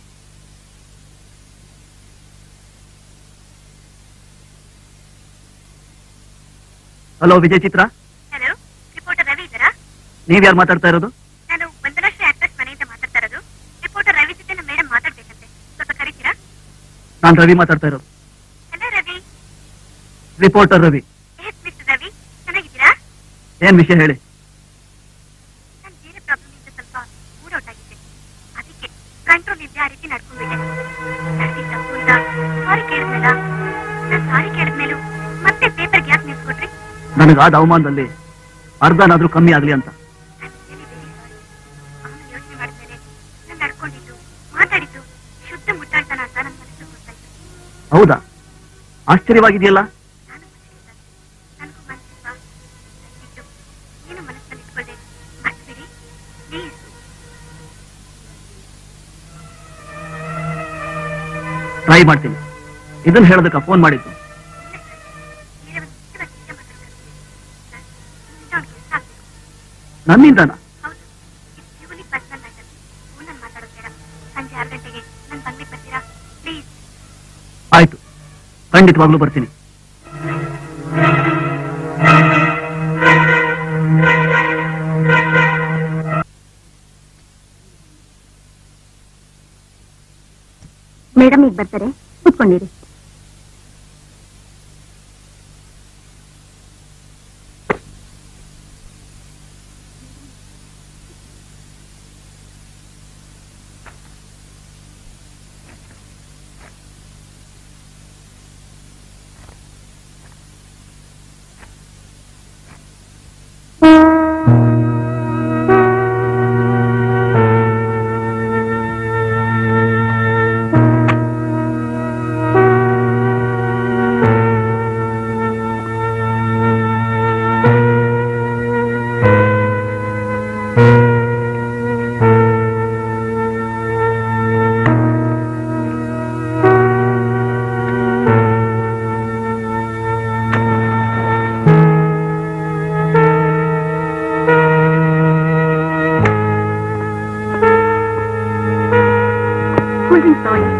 hello Vijay Chitra hello reporter Ravi ಇದ್ದಾರಾ ನೀವ್ಯಾರು ಮಾತಾಡ್ತಾ ಇರೋದು ನಾನು ವಂದನಾಶ್ರೀ ಆಕ್ಟ್ರೆಸ್ ಮನೆಯಿಂದ ಮಾತಾಡ್ತಾ ಇರೋದು ರಿಪೋರ್ಟರ್ ರವಿ ಜೊತೆ ನಮ್ಮ ಮೇಡಮ್ ಮಾತಾಡ್ಬೇಕಂತೆ ಸ್ವಲ್ಪ ಕರೀತೀರಾ ನಾನ್ ರವಿ ಮಾತಾಡ್ತಾ ಇರೋದು hello Ravi reporter Ravi yes mister Ravi ಚೆನ್ನಾಗಿದ್ದೀರಾ ಏನ್ ವಿಷಯ ಹೇಳಿ ನಾನು ಬೇರೆ ಪ್ರಾಬ್ಲಮ್ ಇಂದ ಸ್ವಲ್ಪ ಮೂಡ್ ಔಟ್ ಆಗಿದ್ದೆ ಅದಕ್ಕೆ ಕಂಟ್ರೋಲ್ ಇದ್ದೆ ಆ ರೀತಿ ನಡ್ಕೊಂಡ್ಬಿಟ್ಟೆ ನನಗೆ ತಪ್ಪು ಅಂತ ಸಾರಿ ಕೇಳಿದ್ನಲ್ಲ ನಾನು ಸಾರಿ ಕೇಳಿದ್ಮೇಲೂ ಮತ್ತೆ ಪೇಪರ್ಗೆ ಯಾಕೆ ನಿಲ್ಸ್ಕೊಟ್ರಿ ನನಗಾದ ಅವಮಾನದಲ್ಲಿ ಅರ್ಧನಾದ್ರೂ ಕಮ್ಮಿ ಆಗ್ಲಿ ಅಂತ ನಾನು really very sorry. ಆಮೇಲೆ ಯೋಚನೆ ಮಾಡಿದ್ಮೇಲೆ ನಾನು ನಡ್ಕೊಂಡಿದ್ದು ಮಾತಾಡಿದ್ದು ಶುದ್ಧ ಮುಟ್ಟಾಳ್ತನ ಅಂತ ನನ್ನ ಮನಸ್ಸು ಗೊತ್ತಾಯ್ತು ಹೌದಾ ಆಶ್ಚರ್ಯವಾಗಿದೆಯಲ್ಲ ನಾನು ಮನುಷ್ಯರಿಲ್ಲ ನನಗೂ ಮನಸ್ಸಿಲ್ವಾ ದಯವಿಟ್ಟು ಏನು ಮನಸ್ಸಲ್ಲಿ ಇಟ್ಕೊಳ್ಳದೆ ಮರ್ತ್ಬಿಡಿ ಪ್ಲೀಸ್ ಟ್ರೈ ಮಾಡ್ತೀನಿ ಇದನ್ನ ಹೇಳೋದಕ್ಕ ಫೋನ್ ಮಾಡಿದ್ದು ಬೇರೆ ಒಂದು ಮುಖ್ಯವಾದ ವಿಷಯ ಮಾತಾಡ್ಬೇಕು ಸರ್ ನಿಮ್ಮಿಂದ ಅವ್ನಿಗೆ ಇಷ್ಟ ಆಗ್ಬೇಕು ನನ್ನಿಂದನಾ ಹೌದು ಇದು ಪ್ಯೂರ್ಲಿ ಪರ್ಸನಲ್ ಮ್ಯಾಟರ್ ಫೋನಲ್ಲಿ ಮಾತಾಡೋದು ಬೇಡ ಸಂಜೆ ಆರು ಗಂಟೆಗೆ ನನ್ನ ಬಂಗ್ಲಿಗೆ ಬರ್ತೀರಾ ಪ್ಲೀಸ್ ಆಯ್ತು ಖಂಡಿತವಾಗ್ಲೂ ಬರ್ತೀನಿ ಮೇಡಮ್ ಈಗ ಬರ್ತಾರೆ ಕೂತ್ಕೊಂಡಿರಿ ಕೂಲ್ ಡ್ರಿಂಕ್ಸ್ ತಗೊಳ್ಳಿ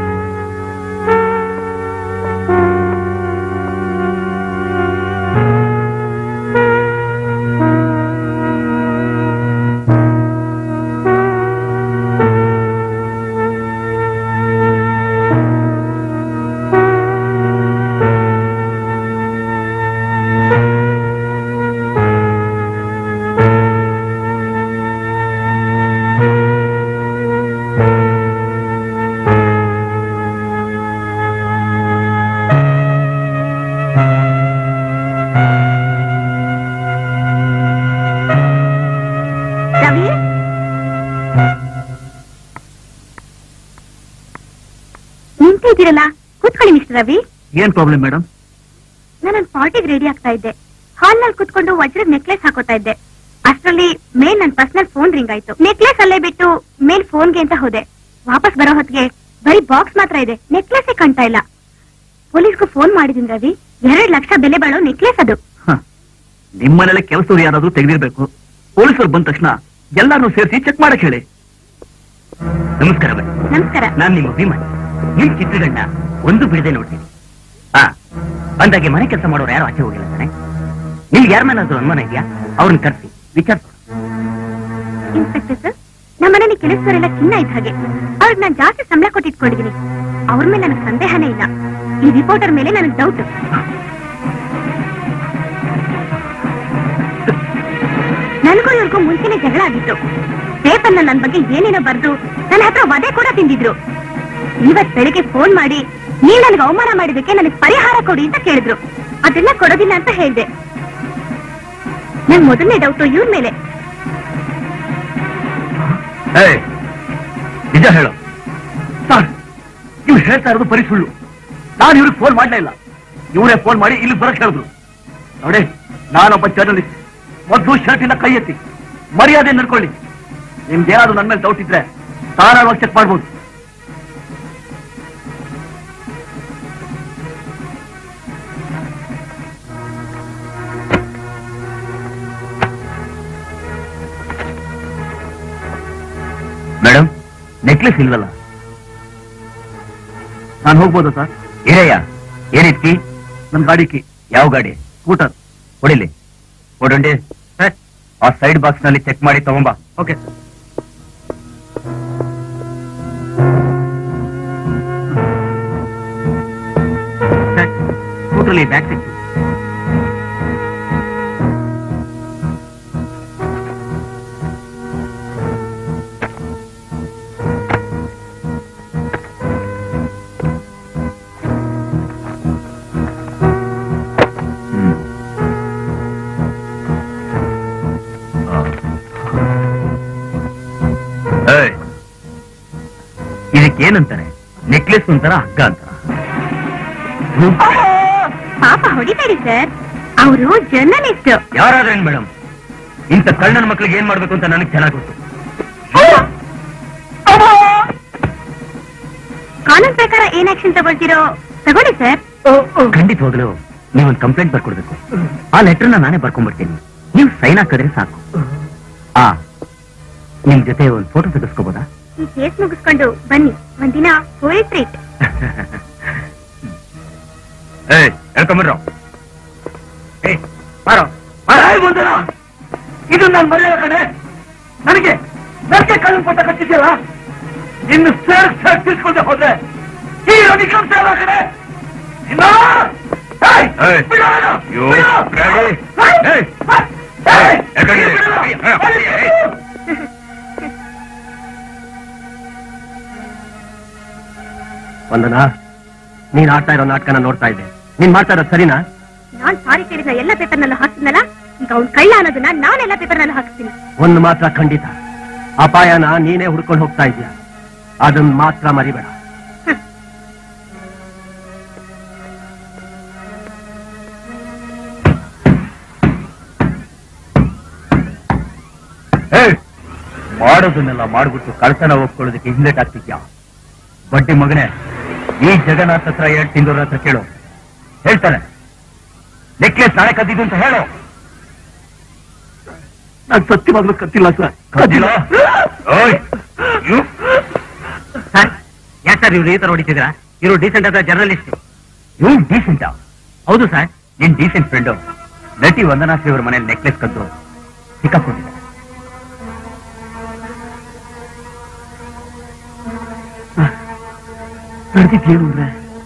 ರವಿ ನಿಂತಿದ್ದೀರಲ್ಲ ಕೂತ್ಕೊಳ್ಳಿ ಮಿಸ್ಟರ್ ರವಿ ಏನ್ ಪ್ರಾಬ್ಲಮ್ ಮೇಡಮ್ ನಾನು ಪಾರ್ಟಿಗೆ ರೆಡಿ ಆಗ್ತಾ ಇದ್ದೆ ಹಾಲ್ ನಲ್ಲಿ ಕುತ್ಕೊಂಡು ವಜ್ರದ ನೆಕ್ಲೆಸ್ ಹಾಕೋತಾ ಇದ್ದೆ ಅಷ್ಟರಲ್ಲಿ ಮೇಲ್ ನನ್ನ ಪರ್ಸನಲ್ ಫೋನ್ ರಿಂಗ್ ಆಯ್ತು ನೆಕ್ಲೆಸ್ ಅಲ್ಲೇ ಬಿಟ್ಟು ಮೇಲ್ ಫೋನ್ಗೆ ಅಂತ ಹೋದೆ ವಾಪಸ್ ಬರೋ ಹೊತ್ತಿಗೆ ಬರೀ ಬಾಕ್ಸ್ ಮಾತ್ರ ಇದೆ ನೆಕ್ಲೆಸ್ ಕಾಣ್ತಾ ಇಲ್ಲ ಪೊಲೀಸ್ಗೂ ಫೋನ್ ಮಾಡಿದೀನಿ ರವಿ ಎರಡ್ ಲಕ್ಷ ಬೆಲೆ ಬಾಳೋ ನೆಕ್ಲೆಸ್ ಅದು ನಿಮ್ಮನೇಲೆ ಕೆಲಸದವ್ರು ಯಾರಾದ್ರೂ ತೆಗೆದಿರ್ಬೇಕು ಪೊಲೀಸರು ಬಂದ ತಕ್ಷಣ ಎಲ್ಲಾರನ್ನೂ ಸೇರಿಸಿ ಚೆಕ್ ಮಾಡಕ್ ಹೇಳಿ ನಮಸ್ಕಾರ ಬನ್ನಿ ನಮಸ್ಕಾರ ನಾನ್ ನಿಮ್ಮ ಅಭಿಮಾನಿ ನಿಮ್ ಚಿತ್ರಗಳನ್ನ ಒಂದು ಬಿಡದೆ ನೋಡ್ತೀನಿ ಹಾ ಅಂದಾಗೆ ಮನೆ ಕೆಲಸ ಮಾಡೋರು ಯಾರು ಆಚೆ ಹೋಗಿಲ್ಲ ತಾನೆ ನಿಮ್ಗೆ ಯಾರ ಮೇಲಾದ್ರೂ ಅನುಮಾನ ಇದೆಯಾ ಅವ್ರನ್ನ ಕರ್ಸಿ ವಿಚಾರಿಸೋಣ ಇನ್ಸ್ಪೆಕ್ಟರ್ ಸರ್ ನಮ್ಮ ಮನೇಲಿ ಕೆಲಸದವರೆಲ್ಲ ಚಿನ್ನ ಇದ್ದ ಹಾಗೆ ಅವ್ರಿಗೆ ನಾನು ಜಾಸ್ತಿ ಸಂಬಳ ಕೊಟ್ಟಿಟ್ಕೊಂಡಿದ್ದೀನಿ ಅವ್ರ ಮೇಲೆ ನನಗೆ ಸಂದೇಹನೇ ಇಲ್ಲ ಈ ರಿಪೋರ್ಟರ್ ಮೇಲೆ ನನಗೆ ಡೌಟ್ ನನಗೂ ಇವ್ರಿಗೂ ಮುಂಚೆನೆ ಜಗಳ ಆಗಿತ್ತು ಪೇಪರ್ ನನ್ನ ಬಗ್ಗೆ ಏನೇನೋ ಬರ್ದು ನನ್ನ ಹತ್ರ ವಧೆ ಕೂಡ ತಿಂದಿದ್ರು ಇವತ್ ಬೆಳಿಗ್ಗೆ ಫೋನ್ ಮಾಡಿ ನೀವ್ ನನಗೆ ಅವಮಾನ ಮಾಡಿದಕ್ಕೆ ನನಗೆ ಪರಿಹಾರ ಕೊಡಿ ಅಂತ ಕೇಳಿದ್ರು ಅದೆಲ್ಲ ಕೊಡೋದಿಲ್ಲ ಅಂತ ಹೇಳ್ದೆ ನನ್ ಮೊದಲನೇ ಡೌಟ್ ಇವ್ರ ಮೇಲೆ ನಿಜ ಹೇಳು ಸರ್ ನೀವು ಹೇಳ್ತಾ ಇರೋದು ಬರೀ ಸುಳ್ಳು ನಾನು ಇವ್ರಿಗೆ ಫೋನ್ ಮಾಡ್ಲೇ ಇಲ್ಲ ಇವರೇ ಫೋನ್ ಮಾಡಿ ಇಲ್ಲಿ ಬರಕ್ ಹೇಳಿದ್ರು ನೋಡಿ ನಾನೊಬ್ಬ ಜರ್ನಲಿಸ್ಟ್ ಮೊದಲು ಶರ್ಟಿನ ಕೈ ಎತ್ತಿ ಮರ್ಯಾದೆ ನಡ್ಕೊಳ್ಳಿ ನಿಮ್ಗೆ ಏನಾದ್ರು ನನ್ನ ಮೇಲೆ ಡೌಟ್ ಇದ್ರೆ ಧಾರಾಳವಾಗಿ ಚೆಕ್ ಮಾಡ್ಬೋದು ಮೇಡಮ್ ನೆಕ್ಲೆಸ್ ಇಲ್ವಲ್ಲ ನಾನು ಹೋಗ್ಬೋದಾ ಸರ್ ಏರಯ್ಯ ಏನಿತ್ತಿ ನನ್ನ ಗಾಡಿಕಿ ಯಾವ ಗಾಡಿ ಸ್ಕೂಟರ್ ಹೊಡಿಲಿ ಹೊಡಂಡಿ ಆ ಸೈಡ್ ಬಾಕ್ಸ್ ನಲ್ಲಿ ಚೆಕ್ ಮಾಡಿ ತಗೊಂಬಾ ಓಕೆ ಸ್ಕೂಟರ್ಲಿ ಬ್ಯಾಗ್ ಸಿಕ್ತು ಏಯ್, ಇದಕ್ಕೇನಂತಾರೆ ನೆಕ್ಲೆಸ್ ಅಂತಾರ ಹಗ್ಗ ಅಂತಾರ ಹ್ಮ್? ಪಾಪ ಹೊಡಿಬೇಡಿ ಸರ್ ಅವರು ಜರ್ನಲಿಸ್ಟ್ ಯಾರಾದ್ರೇನ್ ಮೇಡಮ್ ಇಂಥ ಕಳ್ಳನ ಮಕ್ಳಿಗೆ ಏನ್ ಮಾಡ್ಬೇಕು ಅಂತ ನನಗೆ ಚೆನ್ನಾಗಿ ಗೊತ್ತು ಕಾನೂನ್ ಪ್ರಕಾರ ಏನ್ ಆಕ್ಷನ್ ತಗೊಳ್ತೀರೋ ತಗೊಳ್ಳಿ ಸರ್ ಖಂಡಿತವಾಗ್ಲು ನೀವೊಂದು ಕಂಪ್ಲೇಂಟ್ ಬರ್ಕೊಡ್ಬೇಕು ಆ ಲೆಟರ್ನ ನಾನೇ ಬರ್ಕೊಂಡ್ಬಿಡ್ತೀನಿ ನೀವು ಸೈನ್ ಹಾಕಿದ್ರೆ ಸಾಕು ಆ ನಿಮ್ ಜೊತೆ ಒಂದ್ ಫೋಟೋ ತೆಗೆಸ್ಕೋಬೋದಾ ಈ ಕೇಸ್ ಮುಗಿಸ್ಕೊಂಡು ಬನ್ನಿ ಒಂದಿನ ಹೋಳಿ ಟ್ರೀಟ್ ಏಯ್ ಹೇಳ್ಕೊಂಬಿಡ್ರು ಏಯ್, ಬಾರೋ. ಬಾರೋ, ಏಯ್, ಮುಂದರ. ಇದು ನನ್ನ ಮರ್ಯಾದೆ ಕಡೆ ನನಗೆ ನನಗೆ ಕಣ್ಣು ಪಟ್ಟ ಕಟ್ಟಿದ್ಯಲ್ಲ ಇನ್ನು ಸೇರ್ ಸೇರ್ ತಿಳ್ಕೊಂಡೆ ಹೋದ್ರೆ ಈ ರವಿಕಾಂತ್ ಎಲ್ಲ ಕಡೆ ಇನ್ನ ಏಯ್, ಏಯ್, ಬಿಡು ಅವನ. ಅಯ್ಯೋ, ಬಿಡು. ರವಿ. ಏಯ್, ಏಯ್. ಏಯ್, ಯಾಕಂದ್ರೆ- ಬಿಡು. ಏಯ್, ಏಯ್, ಏಯ್. ವಂದನಾ ನೀನ್ ಆಡ್ತಾ ಇರೋ ನಾಟಕನ ನೋಡ್ತಾ ಇದ್ದೆ ನೀನ್ ಮಾಡ್ತಾ ಇರೋದು ಸರಿನಾ ನಾನ್ ಸಾರಿ ಕೇಳಿದ ಎಲ್ಲ ಪೇಪರ್ನಲ್ಲೂ ಹಾಕ್ತಿದ್ನಲ್ಲ ಈಗ ಅವ್ನ್ ಕಳ್ಳ ಅನ್ನೋದನ್ನ ನಾನೆಲ್ಲ ಪೇಪರ್ನಲ್ಲೂ ಹಾಕ್ತೀನಿ ಒಂದು ಮಾತ್ರ ಖಂಡಿತ ಅಪಾಯನ ನೀನೇ ಹುಡ್ಕೊಂಡು ಹೋಗ್ತಾ ಇದೀಯ ಅದನ್ನ ಮಾತ್ರ ಮರಿಬೇಡ ಏಯ್, ಮಾಡೋದನ್ನೆಲ್ಲ ಮಾಡ್ಬಿಟ್ಟು ಕಳ್ತನ ಒಪ್ಕೊಳ್ಳೋದಕ್ಕೆ ಹಿಂದೇಟ್ ಆಗ್ತಿದ್ಯಾ ಬಡ್ಡಿ ಮಗನೇ ಈ ಜಗನ್ನಾಥ್ ಹತ್ರ ಎರಡ್ ತಿಂಗಳವ್ರ ಹತ್ರ ಕೇಳು ಹೇಳ್ತಾನೆ ನೆಕ್ಲೆಸ್ ನಾಳೆ ಕದ್ದಿದ್ದು ಅಂತ ಹೇಳು ನಾನ್ ಸತ್ಯವಾಗ್ಲೂ ಕತ್ತಿಲ್ಲ ಸರ್ ಕದ್ದಿಲ್ಲ? ಓಯ್, you- ಸರ್ ಯಾಕೆ ಸರ್ ಇವ್ರು ಈ ತರ ಹೊಡಿತಿದ್ರ ಇವರು ಡೀಸೆಂಟ್ ಆದ ಜರ್ನಲಿಸ್ಟ್ ಇವ್ನ್ ಡೀಸೆಂಟ್ ಹೌದು ಸರ್ ನಿನ್ ಡೀಸೆಂಟ್ ಫ್ರೆಂಡು ನಟಿ ವಂದನಾ ಶ್ರೀ ಅವ್ರ ಮನೇಲಿ ನೆಕ್ಲೆಸ್ ಕದ್ದು ಸಿಕ್ಕಾಕೊಂಡಿದ್ದಾರೆ ನಡೆದಿದ್ದೇನು ಅಂದ್ರೆ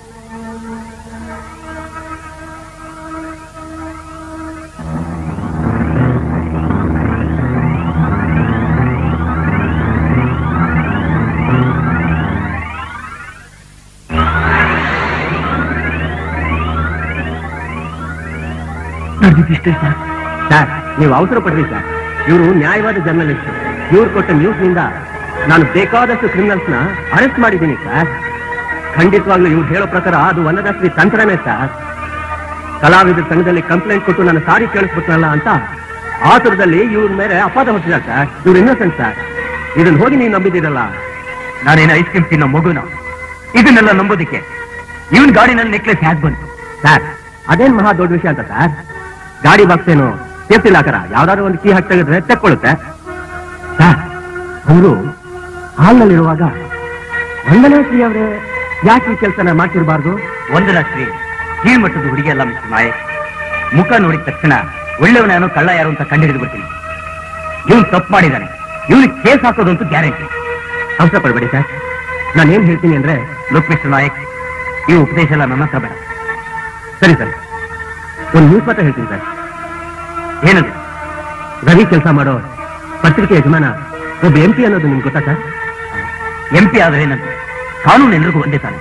ನಡೆದಿದ್ದಿಷ್ಟೇ ಸರ್ ಸರ್ ನೀವು ಅವಸರ ಪಡ್ರಿ ಸರ್ ಇವರು ನ್ಯಾಯವಾದ ಜರ್ನಲಿಸ್ಟ್ ಇವ್ರು ಕೊಟ್ಟ ನ್ಯೂಸ್ ನಿಂದ ನಾನು ಬೇಕಾದಷ್ಟು ಕ್ರಿಮಿನಲ್ಸ್ ನ ಅರೆಸ್ಟ್ ಮಾಡಿದ್ದೀನಿ ಸರ್ ಖಂಡಿತವಾಗ್ಲೂ ಇವ್ರು ಹೇಳೋ ಪ್ರಕಾರ ಅದು ವನದಶ್ರೀ ತಂತ್ರನೇ ಸರ್ ಕಲಾವಿದರ ಸಂಘದಲ್ಲಿ ಕಂಪ್ಲೇಂಟ್ ಕೊಟ್ಟು ನನ್ನ ಸಾರಿ ಕೇಳಿಸ್ಬಿಟ್ನಲ್ಲ ಅಂತ ಆತುರದಲ್ಲಿ ಇವ್ರ ಮೇಲೆ ಅಪಾದ ಹೊತ್ತಿದ್ದಾರೆ ಸರ್ ಇವ್ರು ಇನ್ನೋಸೆಂಟ್ ಸರ್ ಇದನ್ನ ಹೋಗಿ ನೀವು ನಂಬಿದ್ದೀರಲ್ಲ ನಾನೇನು ಐಸ್ ಕ್ರೀಮ್ ತಿನ್ನೋ ಮಗುನ ಇದನ್ನೆಲ್ಲ ನಂಬೋದಿಕ್ಕೆ ಇವನ್ ಗಾಡಿನಲ್ಲಿ ನೆಕ್ಲೆಸ್ ಹ್ಯಾಕ್ ಬಂತು ಸರ್ ಅದೇನ್ ಮಹಾ ದೊಡ್ಡ ವಿಷಯ ಅಂತ ಸರ್ ಗಾಡಿ ಬಾಕ್ಸ್ ಏನು ಸೇಫ್ಟಿ ಲಾಕರ ಯಾವ್ದಾದ್ರು ಒಂದು ಕೀ ಹಾಕಿ ತೆಗೆದ್ರೆ ತೆಕ್ಕೊಳ್ಳುತ್ತೆ ಸರ್ ಅವರು ಹಾಲ್ನಲ್ಲಿರುವಾಗ ವಂದನಾಶ್ರೀ ಅವರೇ ಯಾಕೆ ಈ ಕೆಲಸನ ಮಾಡ್ತಿರ್ಬಾರ್ದು ಒಂದರ ಶ್ರೀ ಈ ಮಟ್ಟದ ಹುಡುಗಿ ಅಲ್ಲ ಮಿಸ್ಟರ್ ಮಾಯೆ ಮುಖ ನೋಡಿದ ತಕ್ಷಣ ಒಳ್ಳೆಯವನಾನು ಕಳ್ಳ ಯಾರು ಅಂತ ಕಂಡುಹಿಡಿದು ಬರ್ತೀನಿ ಇವನು ತಪ್ಪು ಮಾಡಿದ್ದಾನೆ ಇವನಿಗೆ ಕೇಸ್ ಹಾಕೋದಂತೂ ಗ್ಯಾರಂಟಿ ಅವಸರ ಪಡಬೇಡಿ ಸರ್ ನಾನೇನ್ ಹೇಳ್ತೀನಿ ಅಂದ್ರೆ ಲೋಕ್ ಮಿಸ್ಟರ್ ನಾಯಕ್ ಈ ಉಪದೇಶ ಎಲ್ಲ ನನ್ನ ಹತ್ರ ಬೇಡ ಸರಿ ಸರ್ ಒಂದು ನ್ಯೂಸ್ ಮಾತ್ರ ಹೇಳ್ತೀನಿ ಸರ್ ಏನದು ರವಿ ಕೆಲಸ ಮಾಡೋ ಪತ್ರಿಕೆ ಯಜಮಾನ ಒಬ್ಬ ಎಂ ಪಿ ಅನ್ನೋದು ನಿಮ್ಗೆ ಗೊತ್ತಾ ಸರ್ ಎಂ ಪಿ ಆದ್ರೆ ಏನಂತ ಕಾನೂನು ಎಲ್ರಿಗೂ ಒಂದೇ ತಾನೆ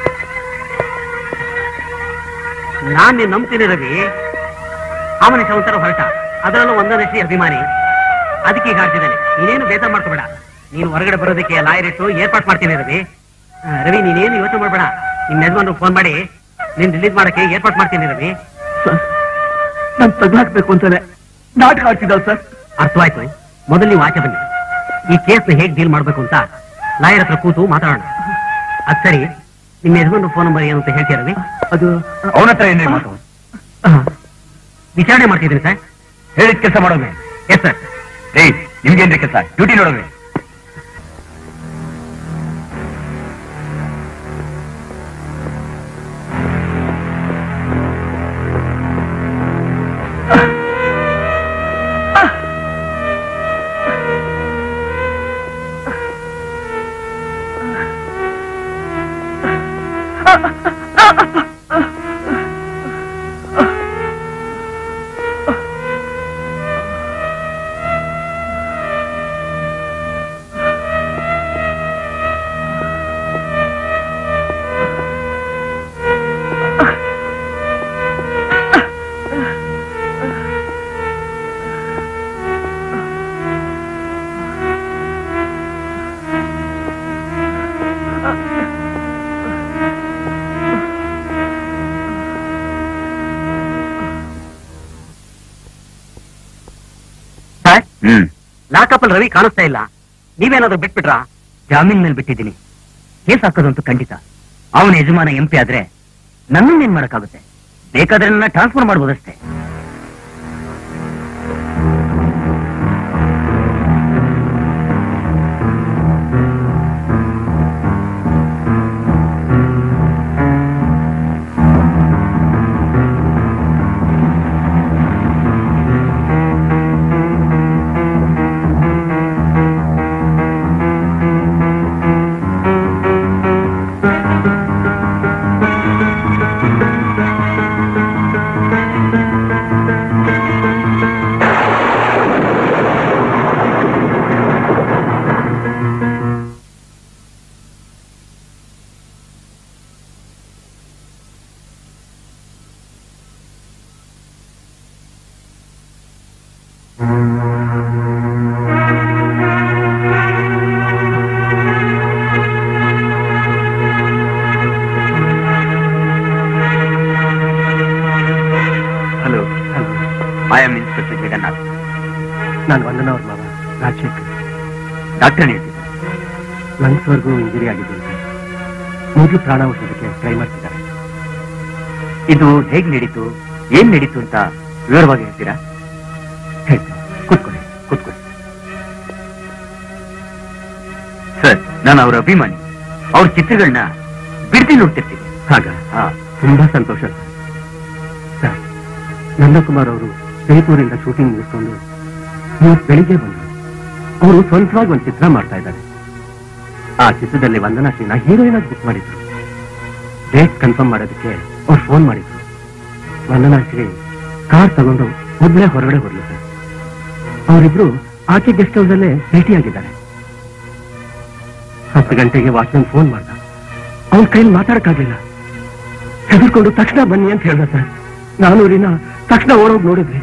ನಾನ್ ನೀನ್ ನಂಬ್ತೀನಿ ರವಿ ಅವನ ಸಂಸಾರ ಹೊರಟ ಅದರಲ್ಲೂ ಒಂದನೇ ಶ್ರೀ ಅಭಿಮಾನಿ ಅದಕ್ಕೆ ಈಗ ಆಡ್ತಿದ್ದಾನೆ ನೀನೇನು ಬೇಜಾರ್ ಮಾಡ್ಕೋಬೇಡ ನೀನು ಹೊರಗಡೆ ಬರೋದಕ್ಕೆ ಲಾಯರ್ ಇಟ್ಟು ಏರ್ಪಾಟ್ ಮಾಡ್ತೀನಿ ರವಿ ಆ, ರವಿ ನೀನೇನು ಯೋಚನೆ ಮಾಡ್ಬೇಡ ನಿಮ್ ಯಜಮಾನ್ರು ಫೋನ್ ಮಾಡಿ ನೀನ್ ರಿಲೀಸ್ ಮಾಡಕ್ಕೆ ಏರ್ಪಾಟ್ ಮಾಡ್ತೀನಿ ರವಿ ನಾನು ತಗ್ಲಾಕ್ಬೇಕು ಅಂತಾನೆ ನಾಟಕ ಆಡ್ತಿದ್ದಾವ್ ಸರ್ ಅರ್ಥವಾಯ್ತು ಮೊದಲು ನೀವು ಆಚೆ ಬನ್ನಿ ಈ ಕೇಸ್ನ ಹೇಗ್ ಡೀಲ್ ಮಾಡ್ಬೇಕು ಅಂತ ಲಾಯರ್ ಹತ್ರ ಕೂತು ಮಾತಾಡೋಣ ಅದ್ ಸರಿ ನಿಮ್ಮ ಯಜಮಾನ್ರು ಫೋನ್ ನಂಬರ್ ಏನು ಅಂತ ಹೇಳ್ತೀರಾ ರವಿ ಅದು ಅವನ ಹತ್ರ ಏನೇ ಮಾತು ವಿಚಾರಣೆ ಮಾಡ್ತಿದ್ದೀನಿ ಸರ್ ಹೇಳಿದ ಕೆಲಸ ಮಾಡೋವೆ ಎಸ್ ಸರ್ ರೇ ನಿಮ್ಗೇನ್ರಿ ಕೆಲಸ ಡ್ಯೂಟಿ ನೋಡೋವೆ ಸರ್ ಹ್ಮ್ ಲಾಕಪ್ ಅಲ್ಲಿ ರವಿ ಕಾಣಿಸ್ತಾ ಇಲ್ಲ ನೀವೇನಾದ್ರೂ ಬಿಟ್ಬಿಟ್ರಾ ಜಾಮೀನ್ ಮೇಲೆ ಬಿಟ್ಟಿದ್ದೀನಿ ಕೇಸ್ ಹಾಕೋದಂತೂ ಖಂಡಿತ ಅವನ ಯಜಮಾನ ಎಂ ಪಿ ಆದ್ರೆ ನನ್ನನ್ನೇನ್ ಮಾಡಕ್ಕಾಗುತ್ತೆ ಬೇಕಾದ್ರೆ ನನ್ನ ಟ್ರಾನ್ಸ್ಫರ್ ಮಾಡ್ಬೋದಷ್ಟೇ hello I am inspector Jagannath ನಾನು ವಂದನಾ ಅವ್ರ ಮಾವ ರಾಜಶೇಖರ್ ಡಾಕ್ಟರ್ ಹೇಳ್ತಿದ್ದೆ ಲಂಗ್ಸ್ವರೆಗೂ ಇಂಜುರಿ ಆಗಿದೆ ಅಂತ ಮೊದಲು ಪ್ರಾಣ ಉಳಿಸೋದಕ್ಕೆ ಟ್ರೈ ಮಾಡ್ತಿದ್ದಾರೆ ಇದು ಹೇಗ್ ನಡೀತು ಏನ್ ನಡೀತು ಅಂತ ವಿವರವಾಗಿ ಹೇಳ್ತೀರಾ ಹೇಳ್ತೀನಿ ಕೂತ್ಕೊಳ್ಳಿ ಕೂತ್ಕೊಳ್ಳಿ ಸರ್ ನಾನು ಅವರ ಅಭಿಮಾನಿ ಅವ್ರ ಚಿತ್ರಗಳನ್ನ ಬಿಡ್ತಿ ನೋಡ್ತಿರ್ತೀನಿ ಹಾಗ ಹಾ ತುಂಬಾ ಸಂತೋಷ ಸರ್. ಸರ್ ನಂದಕುಮಾರ್ ಅವರು ಜೈಪುರಿಂದ ಶೂಟಿಂಗ್ ಮುಗಿಸ್ಕೊಂಡು ಇವತ್ತು ಬೆಳಿಗ್ಗೆ ಬಂದರು ಅವರು ಸ್ವಂತವಾಗಿ ಒಂದು ಚಿತ್ರ ಮಾಡ್ತಾ ಇದ್ದಾರೆ ಆ ಚಿತ್ರದಲ್ಲಿ ವಂದನಾ ಶ್ರೀನ ಹೀರೋಯಿನ್ ಆಗಿ ಬುಕ್ ಮಾಡಿದ್ರು ಡೇಟ್ ಕನ್ಫರ್ಮ್ ಮಾಡೋದಕ್ಕೆ ಅವ್ರು ಫೋನ್ ಮಾಡಿದ್ರು ವಂದನಾ ಶ್ರೀ ಕಾರ್ ತಗೊಂಡು ಒಬ್ಳೆ ಹೊರಗಡೆ ಹೋದ್ಲು ಸರ್ ಅವರಿಬ್ರು ಆಕೆ ಗೆಸ್ಟ್ ಹೌಸ್ ಅಲ್ಲೇ ಭೇಟಿಯಾಗಿದ್ದಾರೆ ಹತ್ತು ಗಂಟೆಗೆ ವಾಚ್ಮನ್ ಫೋನ್ ಮಾಡ್ದ ಅವನ ಕೈಲಿ ಮಾತಾಡಕ್ಕಾಗ್ಲಿಲ್ಲ ಹೆದರ್ಕೊಂಡು ತಕ್ಷಣ ಬನ್ನಿ ಅಂತ ಹೇಳ್ದ ಸರ್ ನಾನು ರೀನ ತಕ್ಷಣ ಓಡೋಗಿ ನೋಡಿದ್ವಿ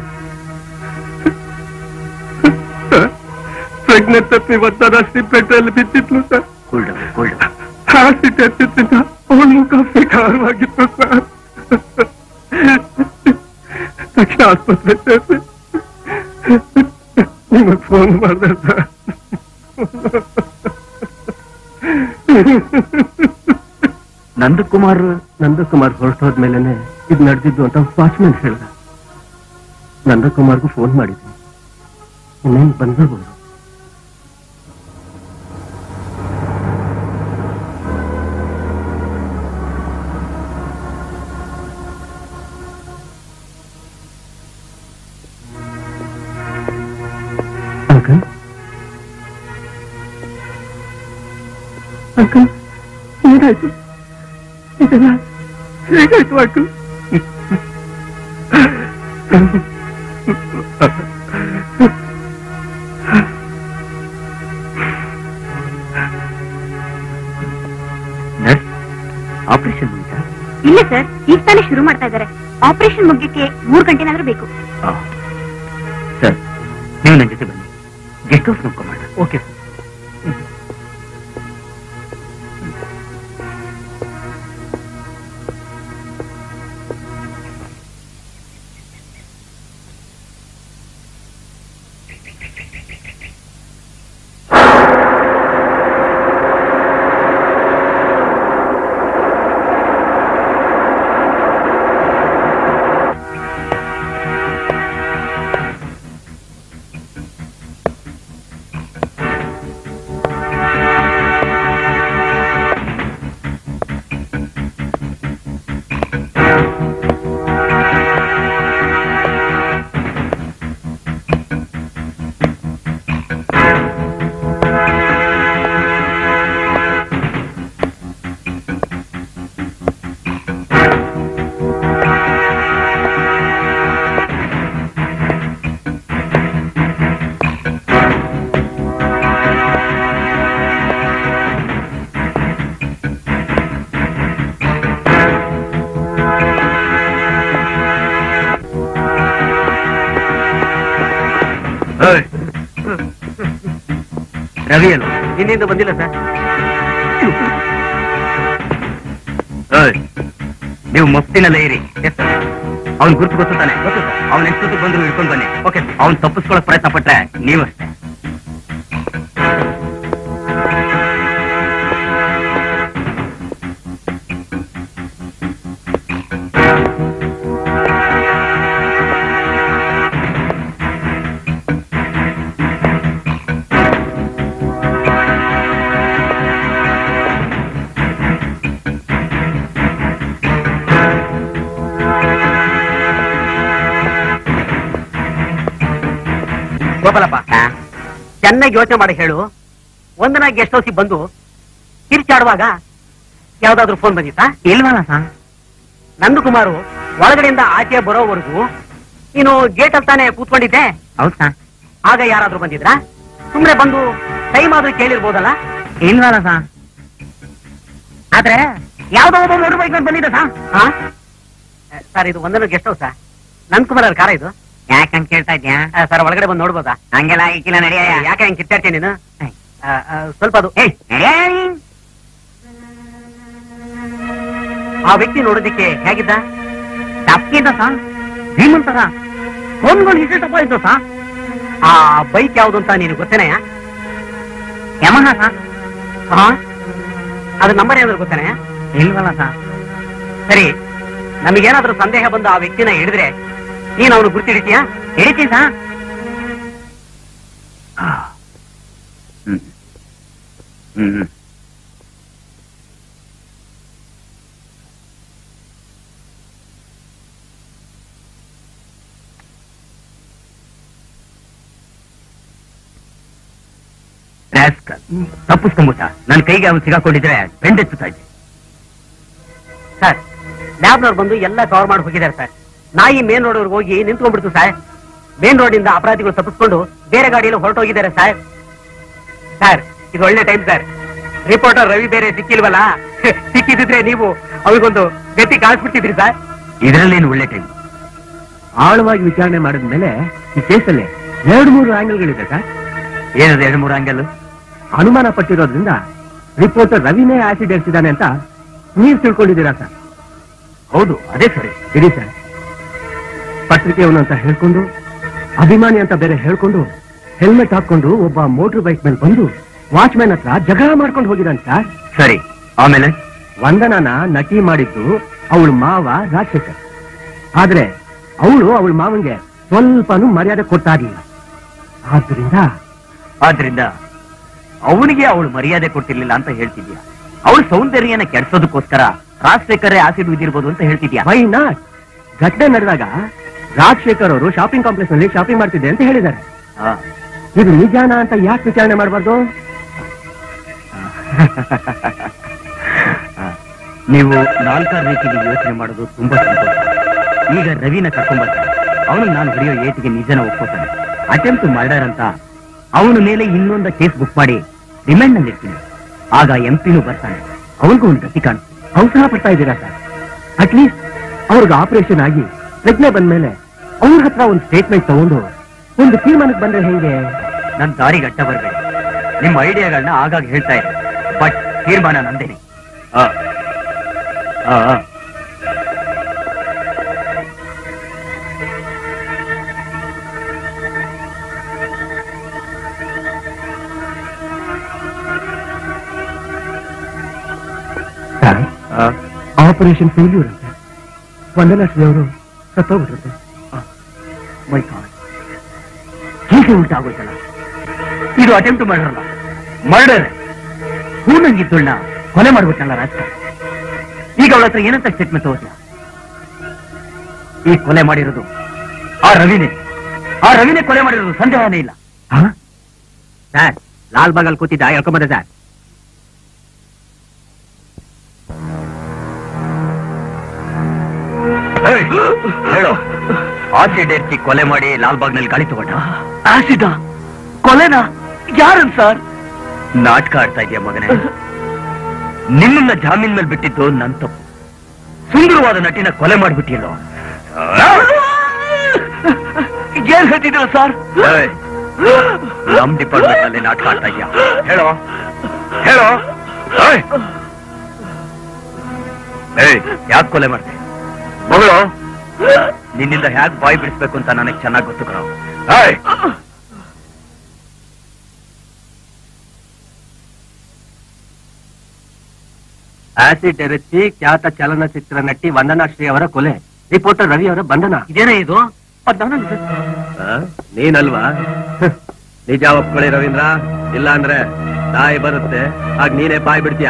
ಪ್ರಜ್ಞೆ ತಪ್ಪಿ ಒತ್ತಡಾಸ್ತಿ ಪೆಟ್ರಲ್ಲಿ ಬಿದ್ದಿದ್ಲು sir cool down cool down ಹಾಸಿಟ್ ಎತ್ತಿದ್ದ ಅವಳ ಮುಖ ವಿಕಾರವಾಗಿತ್ತು ಸರ್ ತಕ್ಷಣ ಆಸ್ಪತ್ರೆ ಸೇರಿಸಿ ನಿಮಗೆ ಫೋನ್ ಮಾಡಿದೆ ಸರ್ ನಂದಕುಮಾರ್ ನಂದಕುಮಾರ್ ಹೊರಟೋದ್ಮೇಲೆನೆ ಇದು ನಡೆದಿದ್ದು ಅಂತ ವಾಚ್ಮನ್ ಹೇಳ್ದ ನಂದಕುಮಾರ್ಗೂ ಫೋನ್ ಮಾಡಿದ್ವಿ ಇನ್ನೇನು ಬಂದಿರ್ಬೋದು ಅಂಕಲ್ ಅಂಕಲ್ ಏನಾಯ್ತು ಇದೆಲ್ಲ ಹೇಗಾಯ್ತು ಅಂಕಲ್ ಆಪರೇಷನ್ ಮುಗಿತಾ ಇಲ್ಲ ಸರ್ ಈಗ ತಾನೇ ಶುರು ಮಾಡ್ತಾ ಇದ್ದಾರೆ ಆಪರೇಷನ್ ಮುಗ್ಯಕ್ಕೆ ಮೂರ್ ಗಂಟೆನಾದ್ರೂ ಬೇಕು ಸರ್ ನೀವು ನನ್ನ ಜೊತೆ ಬನ್ನಿ ಗೆಸ್ಟ್ ಹೌಸ್ ನೋಡ್ಕೊಂಬೋಣ ಓಕೆ ರವಿ ಅಲ್ಲ ನಿನ್ನಿಂದ ಬಂದಿಲ್ಲ ಸರ್ ಏಯ್, ನೀವು ಮಫ್ತಿನಲ್ಲೇ ಇರಿ ಅವ್ನ್ ಗುರ್ತು ಗೊತ್ತು ತಾನೆ ಅವ್ನ ಎಷ್ಟೊತ್ತಿಗೆ ಬಂದ್ರು ಹಿಡ್ಕೊಂಡ್ ಬನ್ನಿ ಓಕೆ ಅವ್ನ್ ತಪ್ಪಿಸ್ಕೊಳಕ್ ಪ್ರಯತ್ನ ಪಟ್ರೆ ನೀವಷ್ಟೇ ಗೋಪಾಲಪ್ಪ ಚೆನ್ನಾಗಿ ಯೋಚನೆ ಮಾಡಿ ಹೇಳು ಒಂದನ ಗೆಸ್ಟ್ ಹೌಸಿಗೆ ಬಂದು ಕಿರ್ಚಾಡುವಾಗ ಯಾವ್ದಾದ್ರು ಫೋನ್ ಬಂದಿತ್ತಾ ಇಲ್ವಲ್ಲ ಸರ್ ನಂದಕುಮಾರು ಒಳಗಡೆಯಿಂದ ಆಚೆ ಬರೋವರೆಗೂ ನೀನು ಗೇಟ್ ಅಲ್ಲಿ ತಾನೇ ಕೂತ್ಕೊಂಡಿದ್ದೆ ಹೌದ್ ಸರ್ ಆಗ ಯಾರಾದ್ರೂ ಬಂದಿದ್ರಾ ಸುಮ್ನೆ ಬಂದು ಟೈಮ್ ಆದ್ರೂ ಕೇಳಿರ್ಬೋದಲ್ಲ ಇಲ್ವಲ್ಲ ಸರ್ ಆದ್ರೆ ಯಾವ್ದೋ ಒಬ್ಬ ಮೋಟರ್ ಬೈಕ್ ಬಂದಿದೆ ಸರ್ ಹಾ ಸರ್ ಇದು ಒಂದನ ಗೆಸ್ಟ್ ಹೌಸಾ ನಂದಕುಮಾರ್ ಅವ್ರ ಕಾರ ಇದು ಯಾಕಂತ ಕೇಳ್ತಾ ಇದ್ಯಾ ಆ, ಸರ್ ಒಳಗಡೆ ಬಂದು ನೋಡ್ಬೋದಾ ಹಂಗೆಲ್ಲ ಆಗಿಕ್ಕಿಲ್ಲ ನಡೆಯ ಯಾಕೆ ಹಂಗೆ ಕಿತ್ತಾಡ್ತೀನಿ ನೀನು ಆ, ಆ, ಸ್ವಲ್ಪ ಅದು ಏಯ್ ಆ ವ್ಯಕ್ತಿ ನೋಡೋದಿಕ್ಕೆ ಹೇಗಿದ್ದ ತಪ್ಪಿದ್ದ ಸರ್ ಧೀಮಂತರ ಫೋನ್ಗಳು ಇಷ್ಟೇ ತಪ್ಪ ಇದ್ದು ಸರ್ ಆ ಬೈಕ್ ಯಾವ್ದು ಅಂತ ನೀನು ಗೊತ್ತೇನೆಯ ಯಮಹ ಸರ್ ಹಾ ಅದ್ರ ನಂಬರ್ ಏನಾದ್ರು ಗೊತ್ತೇನೆಯ ಇಲ್ವಲ್ಲ ಸರ್ ಸರಿ ನಮಗೇನಾದ್ರೂ ಸಂದೇಹ ಬಂದು ಆ ವ್ಯಕ್ತಿನ ಹಿಡಿದ್ರೆ ನೀನು ಅವನು ಗುರ್ತಿಡಿತೀಯಾ ಹಿಡಿತೀನಿ ಸರ್ ಹ್ಮ್ ಹ್ಮ್ ರಾಸ್ಕಲ್. ತಪ್ಪಿಸ್ಕೊಂಬಿಟ್ಟ ನನ್ನ ಕೈಗೆ ಅವನು ಸಿಗಾಕೊಂಡಿದ್ರೆ ಬೆಂಡೆತ್ತುತ್ತಾ ಇದ್ದೆ ಸರ್ ಲ್ಯಾಬ್ನವ್ರು ಬಂದು ಎಲ್ಲ ಕವರ್ ಮಾಡಿ ಹೋಗಿದ್ದಾರೆ ಸರ್ ನಾಯಿ ಮೇನ್ ರೋಡ್ ಹೋಗಿ ನಿಂತ್ಕೊಂಡ್ಬಿಡ್ತು ಸರ್ ಮೇನ್ ರೋಡ್ ಇಂದ ಅಪರಾಧಿಗಳು ತಪ್ಪಿಸ್ಕೊಂಡು ಬೇರೆ ಗಾಡಿಯಲ್ಲಿ ಹೊರಟೋಗಿದ್ದಾರೆ ಸರ್ ಸರ್ ಇದು ಒಳ್ಳೆ ಟೈಮ್ ಸರ್ ರಿಪೋರ್ಟರ್ ರವಿ ಬೇರೆ ಸಿಕ್ಕಿಲ್ವಲ್ಲ ಸಿಕ್ಕಿದ್ರೆ ನೀವು ಅವ್ರಿಗೊಂದು ಗತಿ ಕಾಣಿಸ್ಬಿಡ್ತಿದ್ರಿ ಸರ್ ಇದರಲ್ಲೇನು ಒಳ್ಳೆ ಟೈಮ್ ಆಳವಾಗಿ ವಿಚಾರಣೆ ಮಾಡಿದ್ಮೇಲೆ ಈ ಕೇಸಲ್ಲಿ ಎರಡು ಮೂರು ಆಂಗಲ್ಗಳಿದೆ ಸರ್ ಏನದು ಎರಡು ಮೂರು ಅಂಗಲ್ ಅನುಮಾನ ಪಟ್ಟಿರೋದ್ರಿಂದ ರಿಪೋರ್ಟರ್ ರವಿನೇ ಆಸಿಡ್ ಎರ್ಸಿದ್ದಾನೆ ಅಂತ ನೀವು ತಿಳ್ಕೊಂಡಿದ್ದೀರಾ ಸರ್ ಹೌದು ಅದೇ ಸರಿ ಇರಿ ಸರ್ ಪತ್ರಿಕೆಯವನು ಅಂತ ಹೇಳ್ಕೊಂಡು ಅಭಿಮಾನಿ ಅಂತ ಬೇರೆ ಹೇಳ್ಕೊಂಡು ಹೆಲ್ಮೆಟ್ ಹಾಕೊಂಡು ಒಬ್ಬ ಮೋಟರ್ ಬೈಕ್ ಮೇಲೆ ಬಂದು ವಾಚ್ಮ್ಯಾನ್ ಹತ್ರ ಜಗಳ ಮಾಡ್ಕೊಂಡು ಹೋಗಿದ್ದಾನೆ ಸರ್ ಸರಿ ಆಮೇಲೆ ವಂದನನ ನಟಿ ಮಾಡಿದ್ದು ಅವಳ ಮಾವ ರಾಜಶೇಖರ್ ಆದ್ರೆ ಅವಳು ಅವಳ ಮಾವನ್ಗೆ ಸ್ವಲ್ಪನೂ ಮರ್ಯಾದೆ ಕೊಡ್ತಾ ಇರ್ಲಿಲ್ಲ ಆದ್ರಿಂದ ಆದ್ರಿಂದ ಅವನಿಗೆ ಅವಳು ಮರ್ಯಾದೆ ಕೊಟ್ಟಿರ್ಲಿಲ್ಲ ಅಂತ ಹೇಳ್ತಿದ್ಯಾ ಅವಳ ಸೌಂದರ್ಯನ ಕೆಡ್ಸೋದಕ್ಕೋಸ್ಕರ ರಾಜಶೇಖರೇ ಆಸಿಡ್ ಬಿದ್ದಿರ್ಬೋದು ಅಂತ ಹೇಳ್ತಿದ್ಯಾ ವೈ ನಾಟ್ ಘಟನೆ ನಡೆದಾಗ ರಾಜಶೇಖರ್ ಅವರು ಶಾಪಿಂಗ್ ಕಾಂಪ್ಲೆಕ್ಸ್ ನಲ್ಲಿ ಶಾಪಿಂಗ್ ಮಾಡ್ತಿದ್ದೆ ಅಂತ ಹೇಳಿದ್ದಾರೆ ಆ, ಇದು ನಿಜಾನ ಅಂತ ಯಾಕೆ ವಿಚಾರಣೆ ಮಾಡಬಾರ್ದು ನೀವು ನಾಲ್ಕಾರು ರೀತಿಗೆ ಯೋಚನೆ ಮಾಡೋದು ತುಂಬಾ ಸಂತೋಷ ಈಗ ರವಿನ ಕರ್ಕೊಂಡ್ಬರ್ತಾನೆ ಅವನು ನಾನು ಹೊಡೆಯೋ ಏಟಿಗೆ ನಿಜನ ಒಪ್ಕೋತಾನೆ ಅಟೆಂಪ್ಟ್ ಮರ್ಡರ್ ಅಂತ ಅವನ ಮೇಲೆ ಇನ್ನೊಂದ ಕೇಸ್ ಬುಕ್ ಮಾಡಿ ರಿಮೈಂಡ್ ನಲ್ಲಿ ಇರ್ತೀನಿ ಆಗ ಎಂ ಪಿನೂ ಬರ್ತಾನೆ ಅವನಿಗೂ ಒಂದು ಗತಿ ಕಾಣುತ್ತೆ ಅವಸರ ಪಡ್ತಾ ಇದ್ದೀರಾ ಸರ್ ಅಟ್ಲೀಸ್ಟ್ ಅವ್ರಿಗೆ ಆಪರೇಷನ್ ಆಗಿ ಪ್ರಜ್ಞೆ ಬಂದ್ಮೇಲೆ ಅವ್ರ ಹತ್ರ ಒಂದು ಸ್ಟೇಟ್ಮೆಂಟ್ ತಗೊಂಡು ಒಂದು ತೀರ್ಮಾನಕ್ಕೆ ಬಂದ್ರೆ ಹೆಂಗೆ ನನ್ ದಾರಿ ಗಟ್ಟ ಬರ್ಬೇಡಿ ನಿಮ್ಮ ಐಡಿಯಾಗಳನ್ನ ಆಗಾಗ ಹೇಳ್ತಾ ಇರಿ ಬಟ್ ತೀರ್ಮಾನ ನಂದೇನೆ ಆ. ಆ, ಆ. ಸರ್ ಆ. ಆಪರೇಷನ್ ಫೇಲ್ಯೂರ್ ಅಂತೆ ವಂದನಾ ಶ್ರೀ ಅವರು ಸತ್ತೋಗ್ಬಿಟ್ರಂತೆ ಮೈ ಗಾಡ್ ಹೀಗೆ ಉಂಟಾಗೋಯ್ತಲ್ಲ ಇದು ಅಟೆಂಪ್ಟ್ ಮರ್ಡರ್ ಮರ್ಡರ್ ಹೂನಂಗಿದ್ದಳ್ನ ಕೊಲೆ ಮಾಡ್ಬಿಟ್ಟಲ್ಲ ರಾಜಕಾರಣ ಈಗ ಅವಳ ಹತ್ರ ಏನಂತ ಸ್ಟೇಟ್ಮೆಂಟ್ ತಗೋತೀಯ ಈ ಕೊಲೆ ಮಾಡಿರೋದು ಆ ರವಿನೇ ಆ ರವಿನೇ ಕೊಲೆ ಮಾಡಿರೋದು ಸಂದೇಹನೇ ಇಲ್ಲ ಸರ್ ಲಾಲ್ ಬಾಗಲ್ ಕೂತಿದ್ದ ಹೇಳ್ಕೊಂಬಂದೆ ಸರ್ ಏಯ್, ಹೇಳು ಆಸಿಡ್ ಎರ್ಚಿ ಕೊಲೆ ಮಾಡಿ ಲಾಲ್ಬಾಗ್ನಲ್ಲಿ ಗಾಳಿ ತಗೊಂಡ ಆಸಿದ ಕೊಲೆನಾ ಯಾರನ್ ಸರ್ ನಾಟಕ ಆಡ್ತಾ ಇದೆಯಾ ಮಗನೇ ನಿಮ್ಮನ್ನ ಜಾಮೀನ್ ಮೇಲೆ ಬಿಟ್ಟಿದ್ದು ನನ್ ತಪ್ಪು ಸುಂದರವಾದ ನಟಿನ ಕೊಲೆ ಮಾಡ್ಬಿಟ್ಟಿಯಲ್ಲೋ ಏನ್ ಹೇಳ್ತಿದ್ದೀರ ಸರ್ ಏಯ್, ನಮ್ ಡಿಪಾರ್ಟ್ಮೆಂಟ್ ನಲ್ಲಿ ನಾಟಕ ಆಡ್ತಾ ಇದೆಯಾ ಹೇಳೋ ಹೇಳೋ ಏಯ್. ಏಯ್ ಯಾಕೆ ಕೊಲೆ ಮಾಡ್ದೆ ಮಗಳು ನಿನ್ನಿಂದ ಹ್ಯಾಕ್ ಬಾಯಿ ಬಿಡಿಸ್ಬೇಕು ಅಂತ ನನಗೆ ಚೆನ್ನಾಗಿ ಗೊತ್ತು ಕಣೋ ಏಯ್ ಆಸಿಡ್ ಎರಚಿ ಖ್ಯಾತ ಚಲನಚಿತ್ರ ನಟಿ ವಂದನಾ ಶ್ರೀ ಅವರ ಕೊಲೆ ರಿಪೋರ್ಟರ್ ರವಿ ಅವರ ಬಂಧನ ಇದೇನೇ ಇದು ಆ, ನೀನಲ್ವಾ ಹ್, ನಿಜ ಒಪ್ಕೊಳ್ಳಿ ರವೀಂದ್ರ ಇಲ್ಲ ಅಂದ್ರೆ ತಾಯಿ ಬರುತ್ತೆ ಆಗ ನೀನೇ ಬಾಯ್ ಬಿಡ್ತೀಯ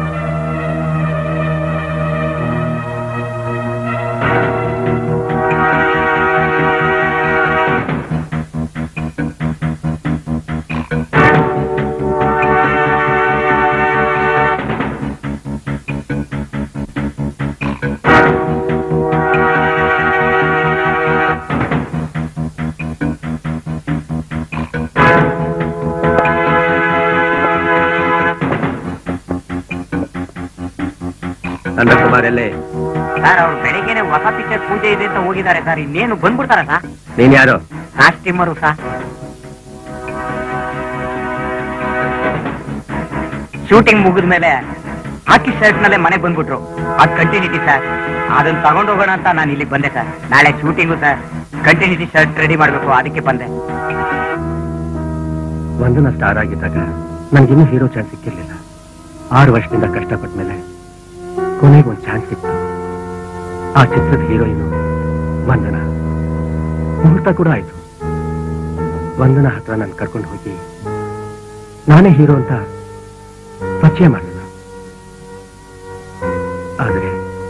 ನಂದಕುಮಾರ್ ಎಲ್ಲೇ ಸರ್ ಅವ್ರು ಬೆಳಿಗ್ಗೆನೆ ಹೊಸ ಪಿಕ್ಚರ್ ಪೂಜೆ ಇದೆ ಅಂತ ಹೋಗಿದ್ದಾರೆ ಸರ್ ಇನ್ನೇನು ಬಂದ್ಬಿಡ್ತಾರ ಸರ್ ನೀನ್ ಯಾರು ಕಾಸ್ಟ್ಯೂಮರು ಸರ್ ಶೂಟಿಂಗ್ ಮುಗಿದ ಮೇಲೆ ಹಾಕಿ ಶರ್ಟ್ ನಲ್ಲೇ ಮನೆಗೆ ಬಂದ್ಬಿಟ್ರು ಅದ್ ಕಂಟಿನ್ಯೂಟಿ ಸರ್ ಅದನ್ನ ತಗೊಂಡ್ ಹೋಗೋಣ ಅಂತ ನಾನು ಇಲ್ಲಿಗೆ ಬಂದೆ ಸರ್ ನಾಳೆ shooting sir continuity shirt ready ಮಾಡ್ಬೇಕು ಅದಕ್ಕೆ ಬಂದೆ ವಂದನಾ ಸ್ಟಾರ್ ಆಗಿದ್ದಾಗ ನನ್ಗಿನ್ನೂ ಹೀರೋ ಚಾನ್ಸ್ ಸಿಕ್ಕಿರ್ಲಿಲ್ಲ ಆರು ವರ್ಷದಿಂದ ಕಷ್ಟಪಟ್ಟ ಮೇಲೆ ಕೊನೆಗೆ ಒಂದು ಚಾನ್ಸ್ ಸಿಕ್ತು ಆ ಚಿತ್ರದ ಹೀರೋಯಿನು ವಂದನಾ ಮುಹೂರ್ತ ಕೂಡ ಆಯ್ತು ವಂದನಾ ಹತ್ರ ನಾನು ಕರ್ಕೊಂಡು ಹೋಗಿ ನಾನೇ ಹೀರೋ ಅಂತ ಪರಿಚಯ ಮಾಡಿದ ಆದ್ರೆ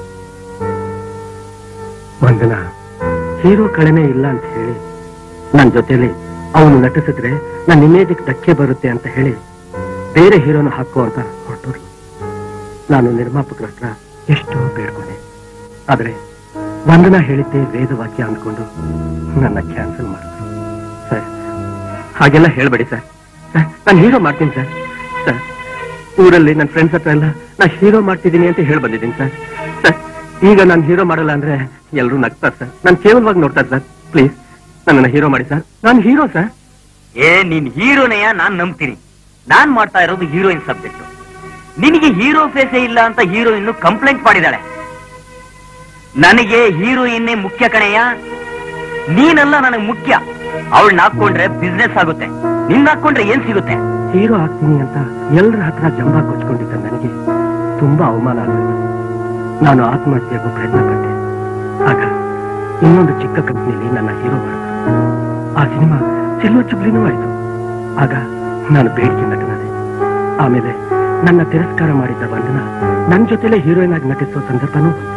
ವಂದನಾ ಹೀರೋ ಕಳೆನೇ ಇಲ್ಲ ಅಂತ ಹೇಳಿ ನನ್ನ ಜೊತೆಲಿ ಅವನು ನಟಿಸಿದ್ರೆ ನನ್ನ ಇಮೇಜಿಗೆ ಧಕ್ಕೆ ಬರುತ್ತೆ ಅಂತ ಹೇಳಿ ಬೇರೆ ಹೀರೋನ ಹಾಕೋ ಅಂತ ಹೊರಟೋರು ನಾನು ನಿರ್ಮಾಪಕರ ಹತ್ರ ಎಷ್ಟೋ ಬೇಡ್ಕೊಂಡೆ ಆದ್ರೆ ವಂದನಾ ಹೇಳಿದ್ದೆ ವೇದವಾಕ್ಯ ಅಂದ್ಕೊಂಡು ನನ್ನ ಕ್ಯಾನ್ಸಲ್ ಮಾಡಿದ್ರು ಸರ್ ಹಾಗೆಲ್ಲ ಹೇಳ್ಬೇಡಿ ಸರ್ ಸರ್ ನಾನು ಹೀರೋ ಮಾಡ್ತೀನಿ ಸರ್ ಸರ್ ಊರಲ್ಲಿ ನನ್ನ ಫ್ರೆಂಡ್ಸ್ ಹತ್ರ ಎಲ್ಲ ನಾ ಹೀರೋ ಮಾಡ್ತಿದ್ದೀನಿ ಅಂತ ಹೇಳಿ ಬಂದಿದ್ದೀನಿ ಸರ್ ಸರ್ ಈಗ ನಾನು ಹೀರೋ ಮಾಡಲ್ಲ ಅಂದ್ರೆ ಎಲ್ಲರೂ ನಗ್ತಾರೆ ಸರ್ ನಾನು ಕೇವಲವಾಗಿ ನೋಡ್ತಾರೆ ಸರ್ ಪ್ಲೀಸ್ ನನ್ನನ್ನ ಹೀರೋ ಮಾಡಿ ಸರ್ ನಾನು ಹೀರೋ ಸರ್ ಏ ನೀನ್ ಹೀರೋನೆಯ ನಾನ್ ನಂಬ್ತೀನಿ ನಾನ್ ಮಾಡ್ತಾ ಇರೋದು ಹೀರೋಯಿನ್ ಸಬ್ಜೆಕ್ಟ್ ನಿನಗೆ ಹೀರೋ ಫೇಸೇ ಇಲ್ಲ ಅಂತ ಹೀರೋಯಿನ್ ಕಂಪ್ಲೇಂಟ್ ಮಾಡಿದಾಳೆ ನನಗೆ ಹೀರೋಯಿನ್ನೇ ಮುಖ್ಯ ಕಣೆಯ ನೀನಲ್ಲ ನನಗೆ ಮುಖ್ಯ ಅವಳನ್ನ ಹಾಕೊಂಡ್ರೆ ಬಿಸ್ನೆಸ್ ಆಗುತ್ತೆ ನಿನ್ನ ಹಾಕೊಂಡ್ರೆ ಏನ್ ಸಿಗುತ್ತೆ ಹೀರೋ ಆಗ್ತೀನಿ ಅಂತ ಎಲ್ಲರ ಹತ್ರ ಜಂಬ ಕೊಚ್ಕೊಂಡಿದ್ದ ನನಗೆ ತುಂಬಾ ಅವಮಾನ ಆಗೋಯ್ತು ನಾನು ಆತ್ಮಹತ್ಯೆಗೂ ಪ್ರಯತ್ನ ಪಟ್ಟೆ ಆಗ ಇನ್ನೊಂದು ಚಿಕ್ಕ ಕಂಪ್ನಿಯಲ್ಲಿ ನನ್ನ ಹೀರೋ ಮಾಡಿದ್ರು ಆ ಸಿನಿಮಾ ಸಿಲ್ವರ್ ಚುಬ್ಲಿನೂ ಆಯ್ತು ಆಗ ನಾನು ಬೇಡಿಕೆ ನಟನಾದೆ ಆಮೇಲೆ ನನ್ನ ತಿರಸ್ಕಾರ ಮಾಡಿದ್ದ ಬಂಧನ ನನ್ನ ಜೊತೆಲೆ ಹೀರೋಯಿನ್ ಆಗಿ ನಟಿಸುವ ಸಂದರ್ಭನೂ ಬಂತು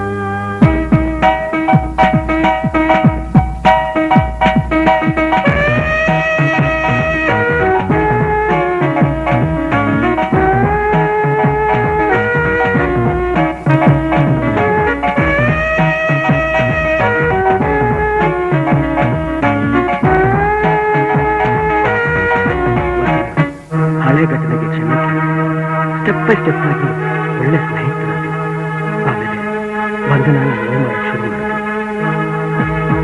ಹಳೆ ಘಟನೆಗೆ ಕ್ಷಮೆ ಸ್ಟೆಪ್ ಬೈ ಸ್ಟೆಪ್ ಆಗಿ ಒಳ್ಳೆ ಸ್ನೇಹಿತರಾಗಿ ಆಮೇಲೆ ಬಂಧನ ನಾನು ಮಾಡಕ್ಕೆ ಶುರು ಮಾಡಿದೆ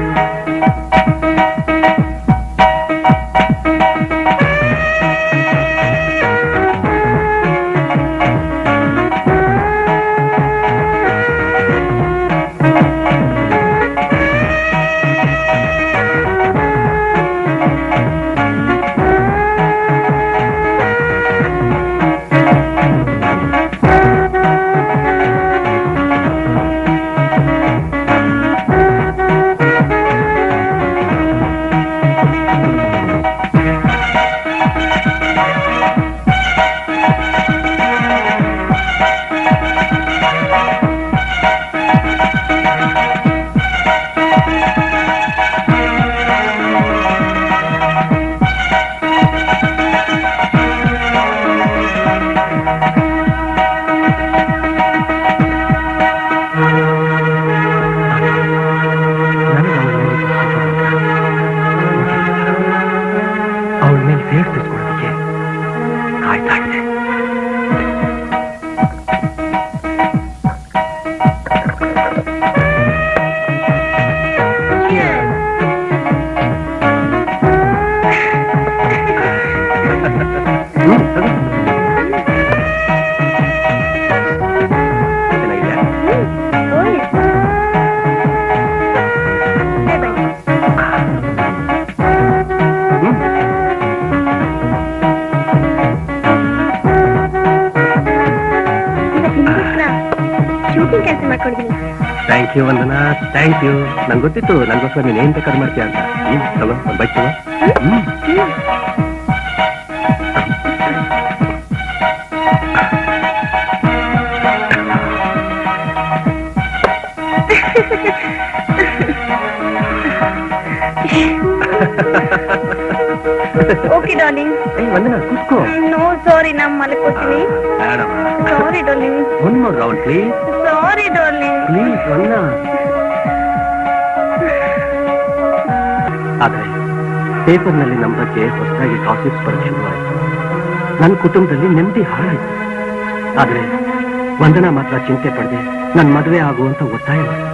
ನನಗೆ ಅವಳ ಮೇಲೆ ಅವಳ ಮೇಲೆ ಸೇರ್ ತಿಳ್ಕೊಳ್ಳೋದಕ್ಕೆ ಕಾಯ್ತಾ ಇದ್ದೆ ಹ್ಮ್, ತಗೋ. ಚೆನ್ನಾಗಿದ್ಯಾ? ಹ್ಮ್. ಶೂಟಿಂಗ್ ಕೆಲಸ ಮಾಡ್ಕೊಂಡಿದ್ದೀನಿ thank you Vandana thank you ನಂಗೆ ಗೊತ್ತಿತ್ತು ನನಗೋಸ್ಕರ ನೀನು ಏನ್ ಬೇಕಾದ್ರೆ ಮಾಡ್ತೀಯ ಅಂತ ಹ್ಮ್ ತಗೋ ಒಂದು ಬೈಕ್ ತಗೋ ಹ್ಮ್ ಓಕೆ ಡಾರ್ಲಿಂಗ್ ಏಯ್ ವಂದನಾ ಕೂತ್ಕೋ ನೋ ಸಾರಿ ನಾ ಮಲ್ಕೋತೀನಿ ಬೇಡಮ್ಮ sorry darling one more round please sorry darling please Vandana ಆದ್ರೆ ಪೇಪರ್ನಲ್ಲಿ ನಮ್ಮ ಬಗ್ಗೆ ಹೊಸದಾಗಿ ಗಾಸಿಪ್ಸ್ ಬರೋಕ್ಕೆ ಶುರುವಾಯಿತು ನನ್ನ ಕುಟುಂಬದಲ್ಲಿ ನೆಮ್ಮದಿ ಹಾಳಾಯಿತು ಆದ್ರೆ ವಂದನಾ ಮಾತ್ರ ಚಿಂತೆ ಪಡದೆ ನನ್ನ ಮದುವೆ ಆಗುವಂತ ಒತ್ತಾಯ ಮಾಡಿದ್ರು.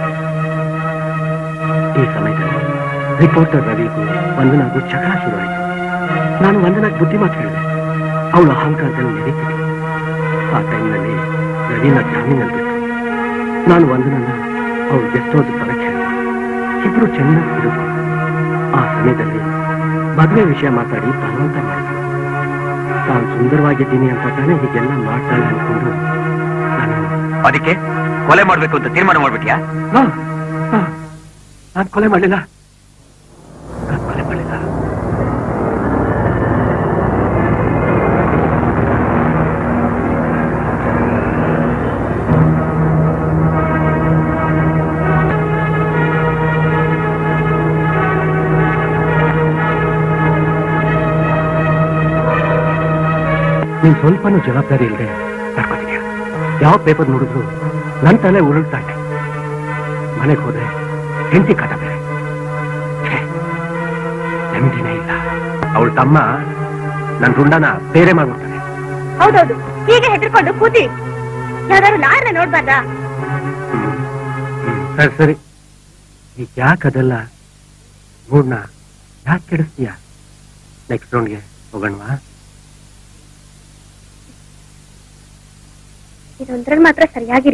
ಈ ಸಮಯದಲ್ಲಿ ರಿಪೋರ್ಟರ್ ರವಿಗೂ ವಂದನಾಗೂ ಜಗಳ ಶುರುವಾಯಿತು ನಾನು ವಂದನಾಗ್ ಬುದ್ಧಿ ಮಾತು ಹೇಳಿದೆ ಅವಳು ಅಹಂಕಾರದಲ್ಲಿ ನೆರೀತಿದ್ಲು ಆ ಟೈಮ್ನಲ್ಲಿ ರವಿನ ಜಾಮೀನಲ್ಲಿ ಬಿಟ್ಟು ನಾನು ವಂದನನ್ನ ಅವಳು ಗೆಸ್ಟ್ ಹೌಸ್ ಬರಕ್ಕೆ ಹೇಳಿದೆ ಇಬ್ರು ಚೆನ್ನಾಗಿ ಕುಡಿದ್ರು ಆ ಸಮಯದಲ್ಲಿ ಮದುವೆ ವಿಷಯ ಮಾತಾಡಿ ಬಲವಂತ ಮಾಡಿದ್ರು ತಾನು ಸುಂದರವಾಗಿದ್ದೀನಿ ಅಂತ ತಾನೇ ಹೀಗೆಲ್ಲ ಮಾಡ್ತಾಳೆ ಅನ್ಕೊಂಡು ನಾನು ಅದಕ್ಕೆ ಕೊಲೆ ಮಾಡ್ಬೇಕು ಅಂತ ತೀರ್ಮಾನ ಮಾಡ್ಬಿಟ್ಯಾ ನಾನು ಕೊಲೆ ಮಾಡಲಿಲ್ಲ ನಾನು ಕೊಲೆ ಮಾಡಲಿಲ್ಲ ನೀನ್ ಸ್ವಲ್ಪನೂ ಜವಾಬ್ದಾರಿ ಇಲ್ಲದೆ ನಡ್ಕೋತೀಯ ಯಾವ ಪೇಪರ್ ನೋಡಿದ್ರು ನನ್ನ ತಲೆ ಉರುಳ್ತಾ ಇದೆ ಮನೆಗೆ ಹೋದ್ರೆ ಹೆಂಡತಿ ಕಾಟ ಬೇರೆ ಛೇ, ನೆಮ್ಮದಿನೇ ಇಲ್ಲ ಅವಳ ತಮ್ಮ ನನ್ನ ರುಂಡನ ಬೇರೆ ಮಾಡ್ಬಿಡ್ತಾನೆ ಹೌದೌದು ಹೀಗೆ ಹೆದರ್ಕೊಂಡು ಕೂತಿ ಯಾವ್ದಾದ್ರು ಲಾರ್ನ ನೋಡ್ಬಾರ್ದಾ ಹ್ಮ್. ಹ್ಮ್. ಸರಿ ಸರಿ ಈಗ ಯಾಕೆ ಅದೆಲ್ಲ ಮೂಡ್ನ ಯಾಕೆ ಕೆಡಿಸ್ತೀಯ ನೆಕ್ಸ್ಟ್ ರೌಂಡ್ಗೆ ಹೋಗೋಣವಾ ಇದೊಂದ್ರಲ್ಲಿ ಮಾತ್ರ ಸರಿಯಾಗಿರಿ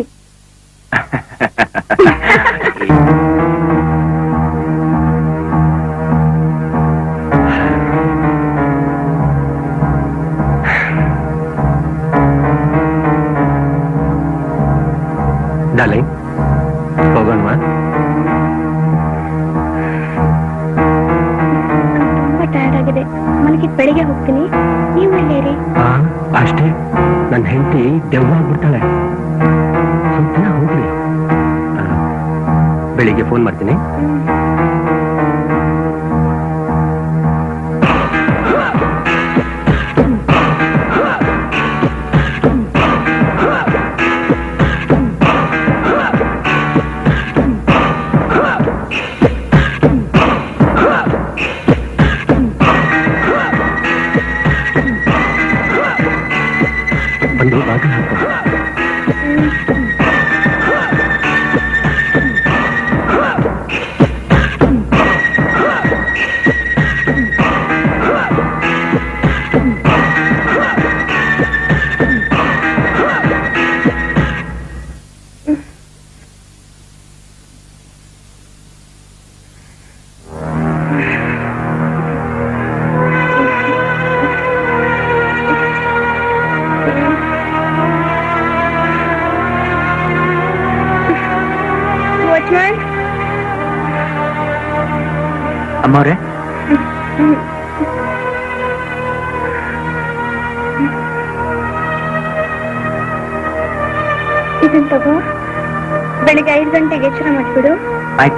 ಮಾರ್ಕೆಟ್ ಬೆಳಿಗ್ಗೆ ಹೋಗ್ತೀನಿ ನೀವು ಇಲ್ಲೇರಿ ಆ, ಅಷ್ಟೇ ನನ್ನ ಹೆಂಡತಿ ದೆವ್ವ ಆಗ್ಬಿಡ್ತಾಳೆ ಸ್ವಲ್ಪ ದಿನ ಹೋಗ್ಲಿ ಆ, ಬೆಳಿಗ್ಗೆ ಫೋನ್ ಮಾಡ್ತೀನಿ ಬಂದು ಬಾಗಿಲು ಹಾಕು ವಾಚ್ಮ್ಯಾನ್ ಅಮ್ಮವ್ರೆ ಇದನ್ ತಗೋ ಬೆಳಿಗ್ಗೆ ಐದು ಗಂಟೆಗೆ ಎಚ್ಚರ ಮಾಡ್ಬಿಡು ಆಯ್ತು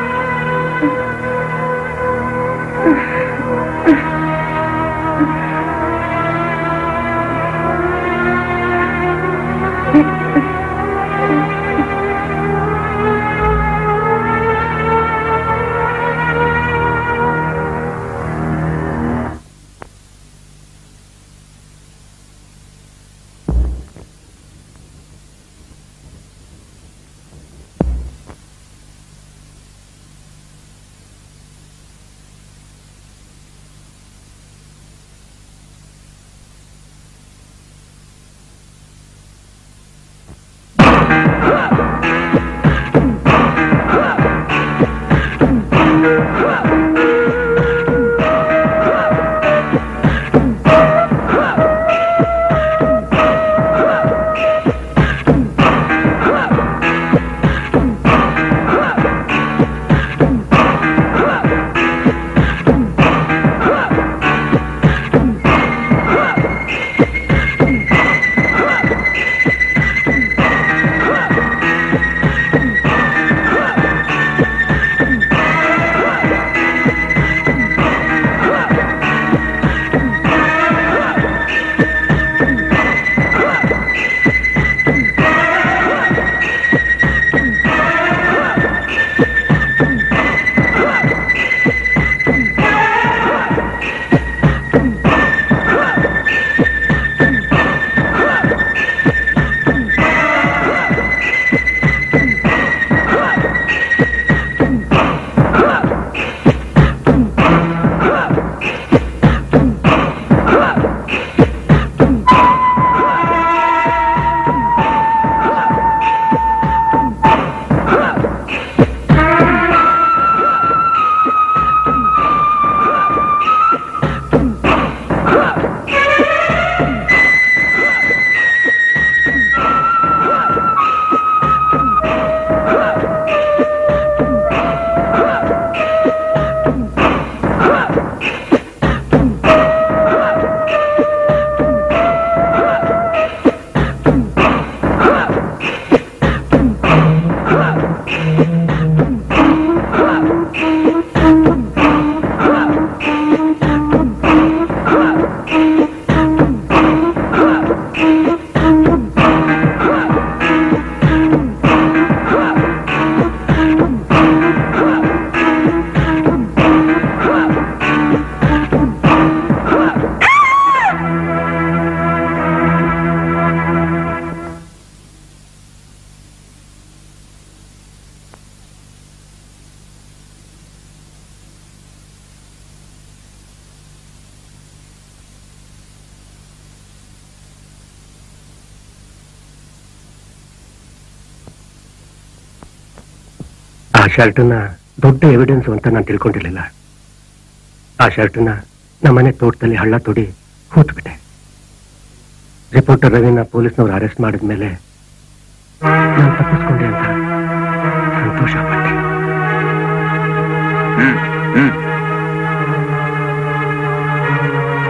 ಆ ಶರ್ಟನ್ನ ದೊಡ್ಡ ಎವಿಡೆನ್ಸ್ ಅಂತ ನಾನು ತಿಳ್ಕೊಂಡಿರ್ಲಿಲ್ಲ ಆ ಶರ್ಟನ್ನ ನಮ್ಮನೆ ತೋಟದಲ್ಲಿ ಹಳ್ಳ ತೊಡಿ ಹೂತ್ಬಿಟ್ಟೆ ರಿಪೋರ್ಟರ್ ರವಿನ ಪೊಲೀಸ್ನವ್ರು ಅರೆಸ್ಟ್ ಮಾಡಿದ್ಮೇಲೆ ನಾನು ತಪ್ಪಿಸ್ಕೊಂಡೆ ಅಂತ ಸಂತೋಷ ಪಟ್ಟೆ ಹ್ಮ್ ಹ್ಮ್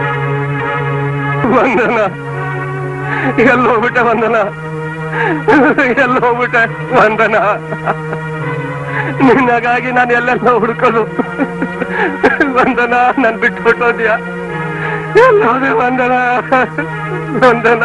ವಂದನ ಎಲ್ಲೋಗ್ಬಿಟ್ಟೆ ವಂದನ ಎಲ್ಲೋಗ್ಬಿಟ್ಟೆ ವಂದನ ನಿನ್ನಗಾಗಿ ನಾನು ಎಲ್ಲೆಲ್ಲ ಹುಡುಕೋದು ವಂದನ ನನ್ ಬಿಟ್ಟು ಹೊಟ್ಟೋದ್ಯಾ ಎಲ್ಲೋದೆ ವಂದನ ವಂದನ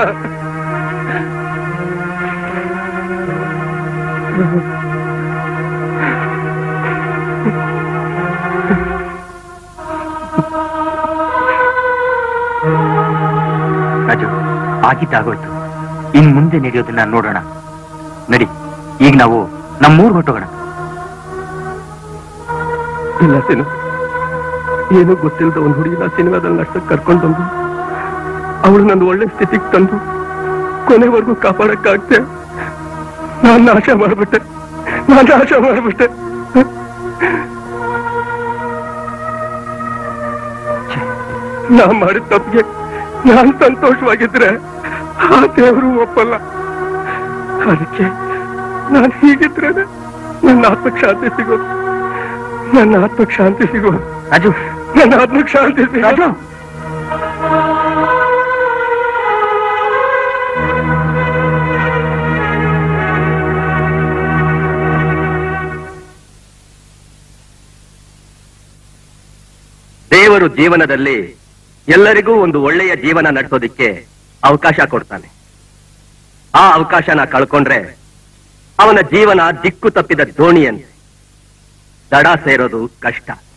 ರಾಜು ಆಗಿದ್ದಾಗೋಯ್ತು ಇನ್ ಮುಂದೆ ನಡೆಯೋದನ್ನ ನೋಡೋಣ ನಡಿ ಈಗ ನಾವು ನಮ್ಮೂರ್ ಹೊಟ್ಟೋಗೋಣ ಇಲ್ಲ ಸಿನು ಏನು ಗೊತ್ತಿಲ್ಲದ ಒಂದು ಹುಡುಗಿನ ಸಿನಿಮಾದಲ್ಲಿ ನಡ್ಸಕ್ ಕರ್ಕೊಂಡು ಬಂದು ಅವಳು ನನ್ನ ಒಳ್ಳೆ ಸ್ಥಿತಿಗೆ ತಂದು ಕೊನೆವರೆಗೂ ಕಾಪಾಡಕ್ಕಾಗ್ತೆ ನಾನ್ ನಾಶ ಮಾಡ್ಬಿಟ್ಟೆ ನಾನ್ ನಾಶ ಮಾಡ್ಬಿಟ್ಟೆ ನಾ ಮಾಡಿದ ತಪ್ಪಿಗೆ ನಾನ್ ಸಂತೋಷವಾಗಿದ್ರೆ ಆ ದೇವರು ಒಪ್ಪಲ್ಲ ಅದಕ್ಕೆ ನಾನು ಹೀಗಿದ್ರೆ ನನ್ನ ಆತ್ಮಕ್ಕೆ ಶಾಂತಿ ಸಿಗೋದು ನನ್ನ ಆತ್ಮಕ್ಕೆ ಶಾಂತಿ ಸಿಗೋದು ರಾಜು ನನ್ನ ಆತ್ಮಕ್ಕೆ ಶಾಂತಿ ಸಿಗೋದು ದೇವರು ಜೀವನದಲ್ಲಿ ಎಲ್ಲರಿಗೂ ಒಂದು ಒಳ್ಳೆಯ ಜೀವನ ನಡೆಸೋದಿಕ್ಕೆ ಅವಕಾಶ ಕೊಡ್ತಾನೆ ಆ ಅವಕಾಶನ ಕಳ್ಕೊಂಡ್ರೆ ಅವನ ಜೀವನ ದಿಕ್ಕು ತಪ್ಪಿದ ದೋಣಿಯಂತೆ ದಡ ಸೇರೋದು ಕಷ್ಟ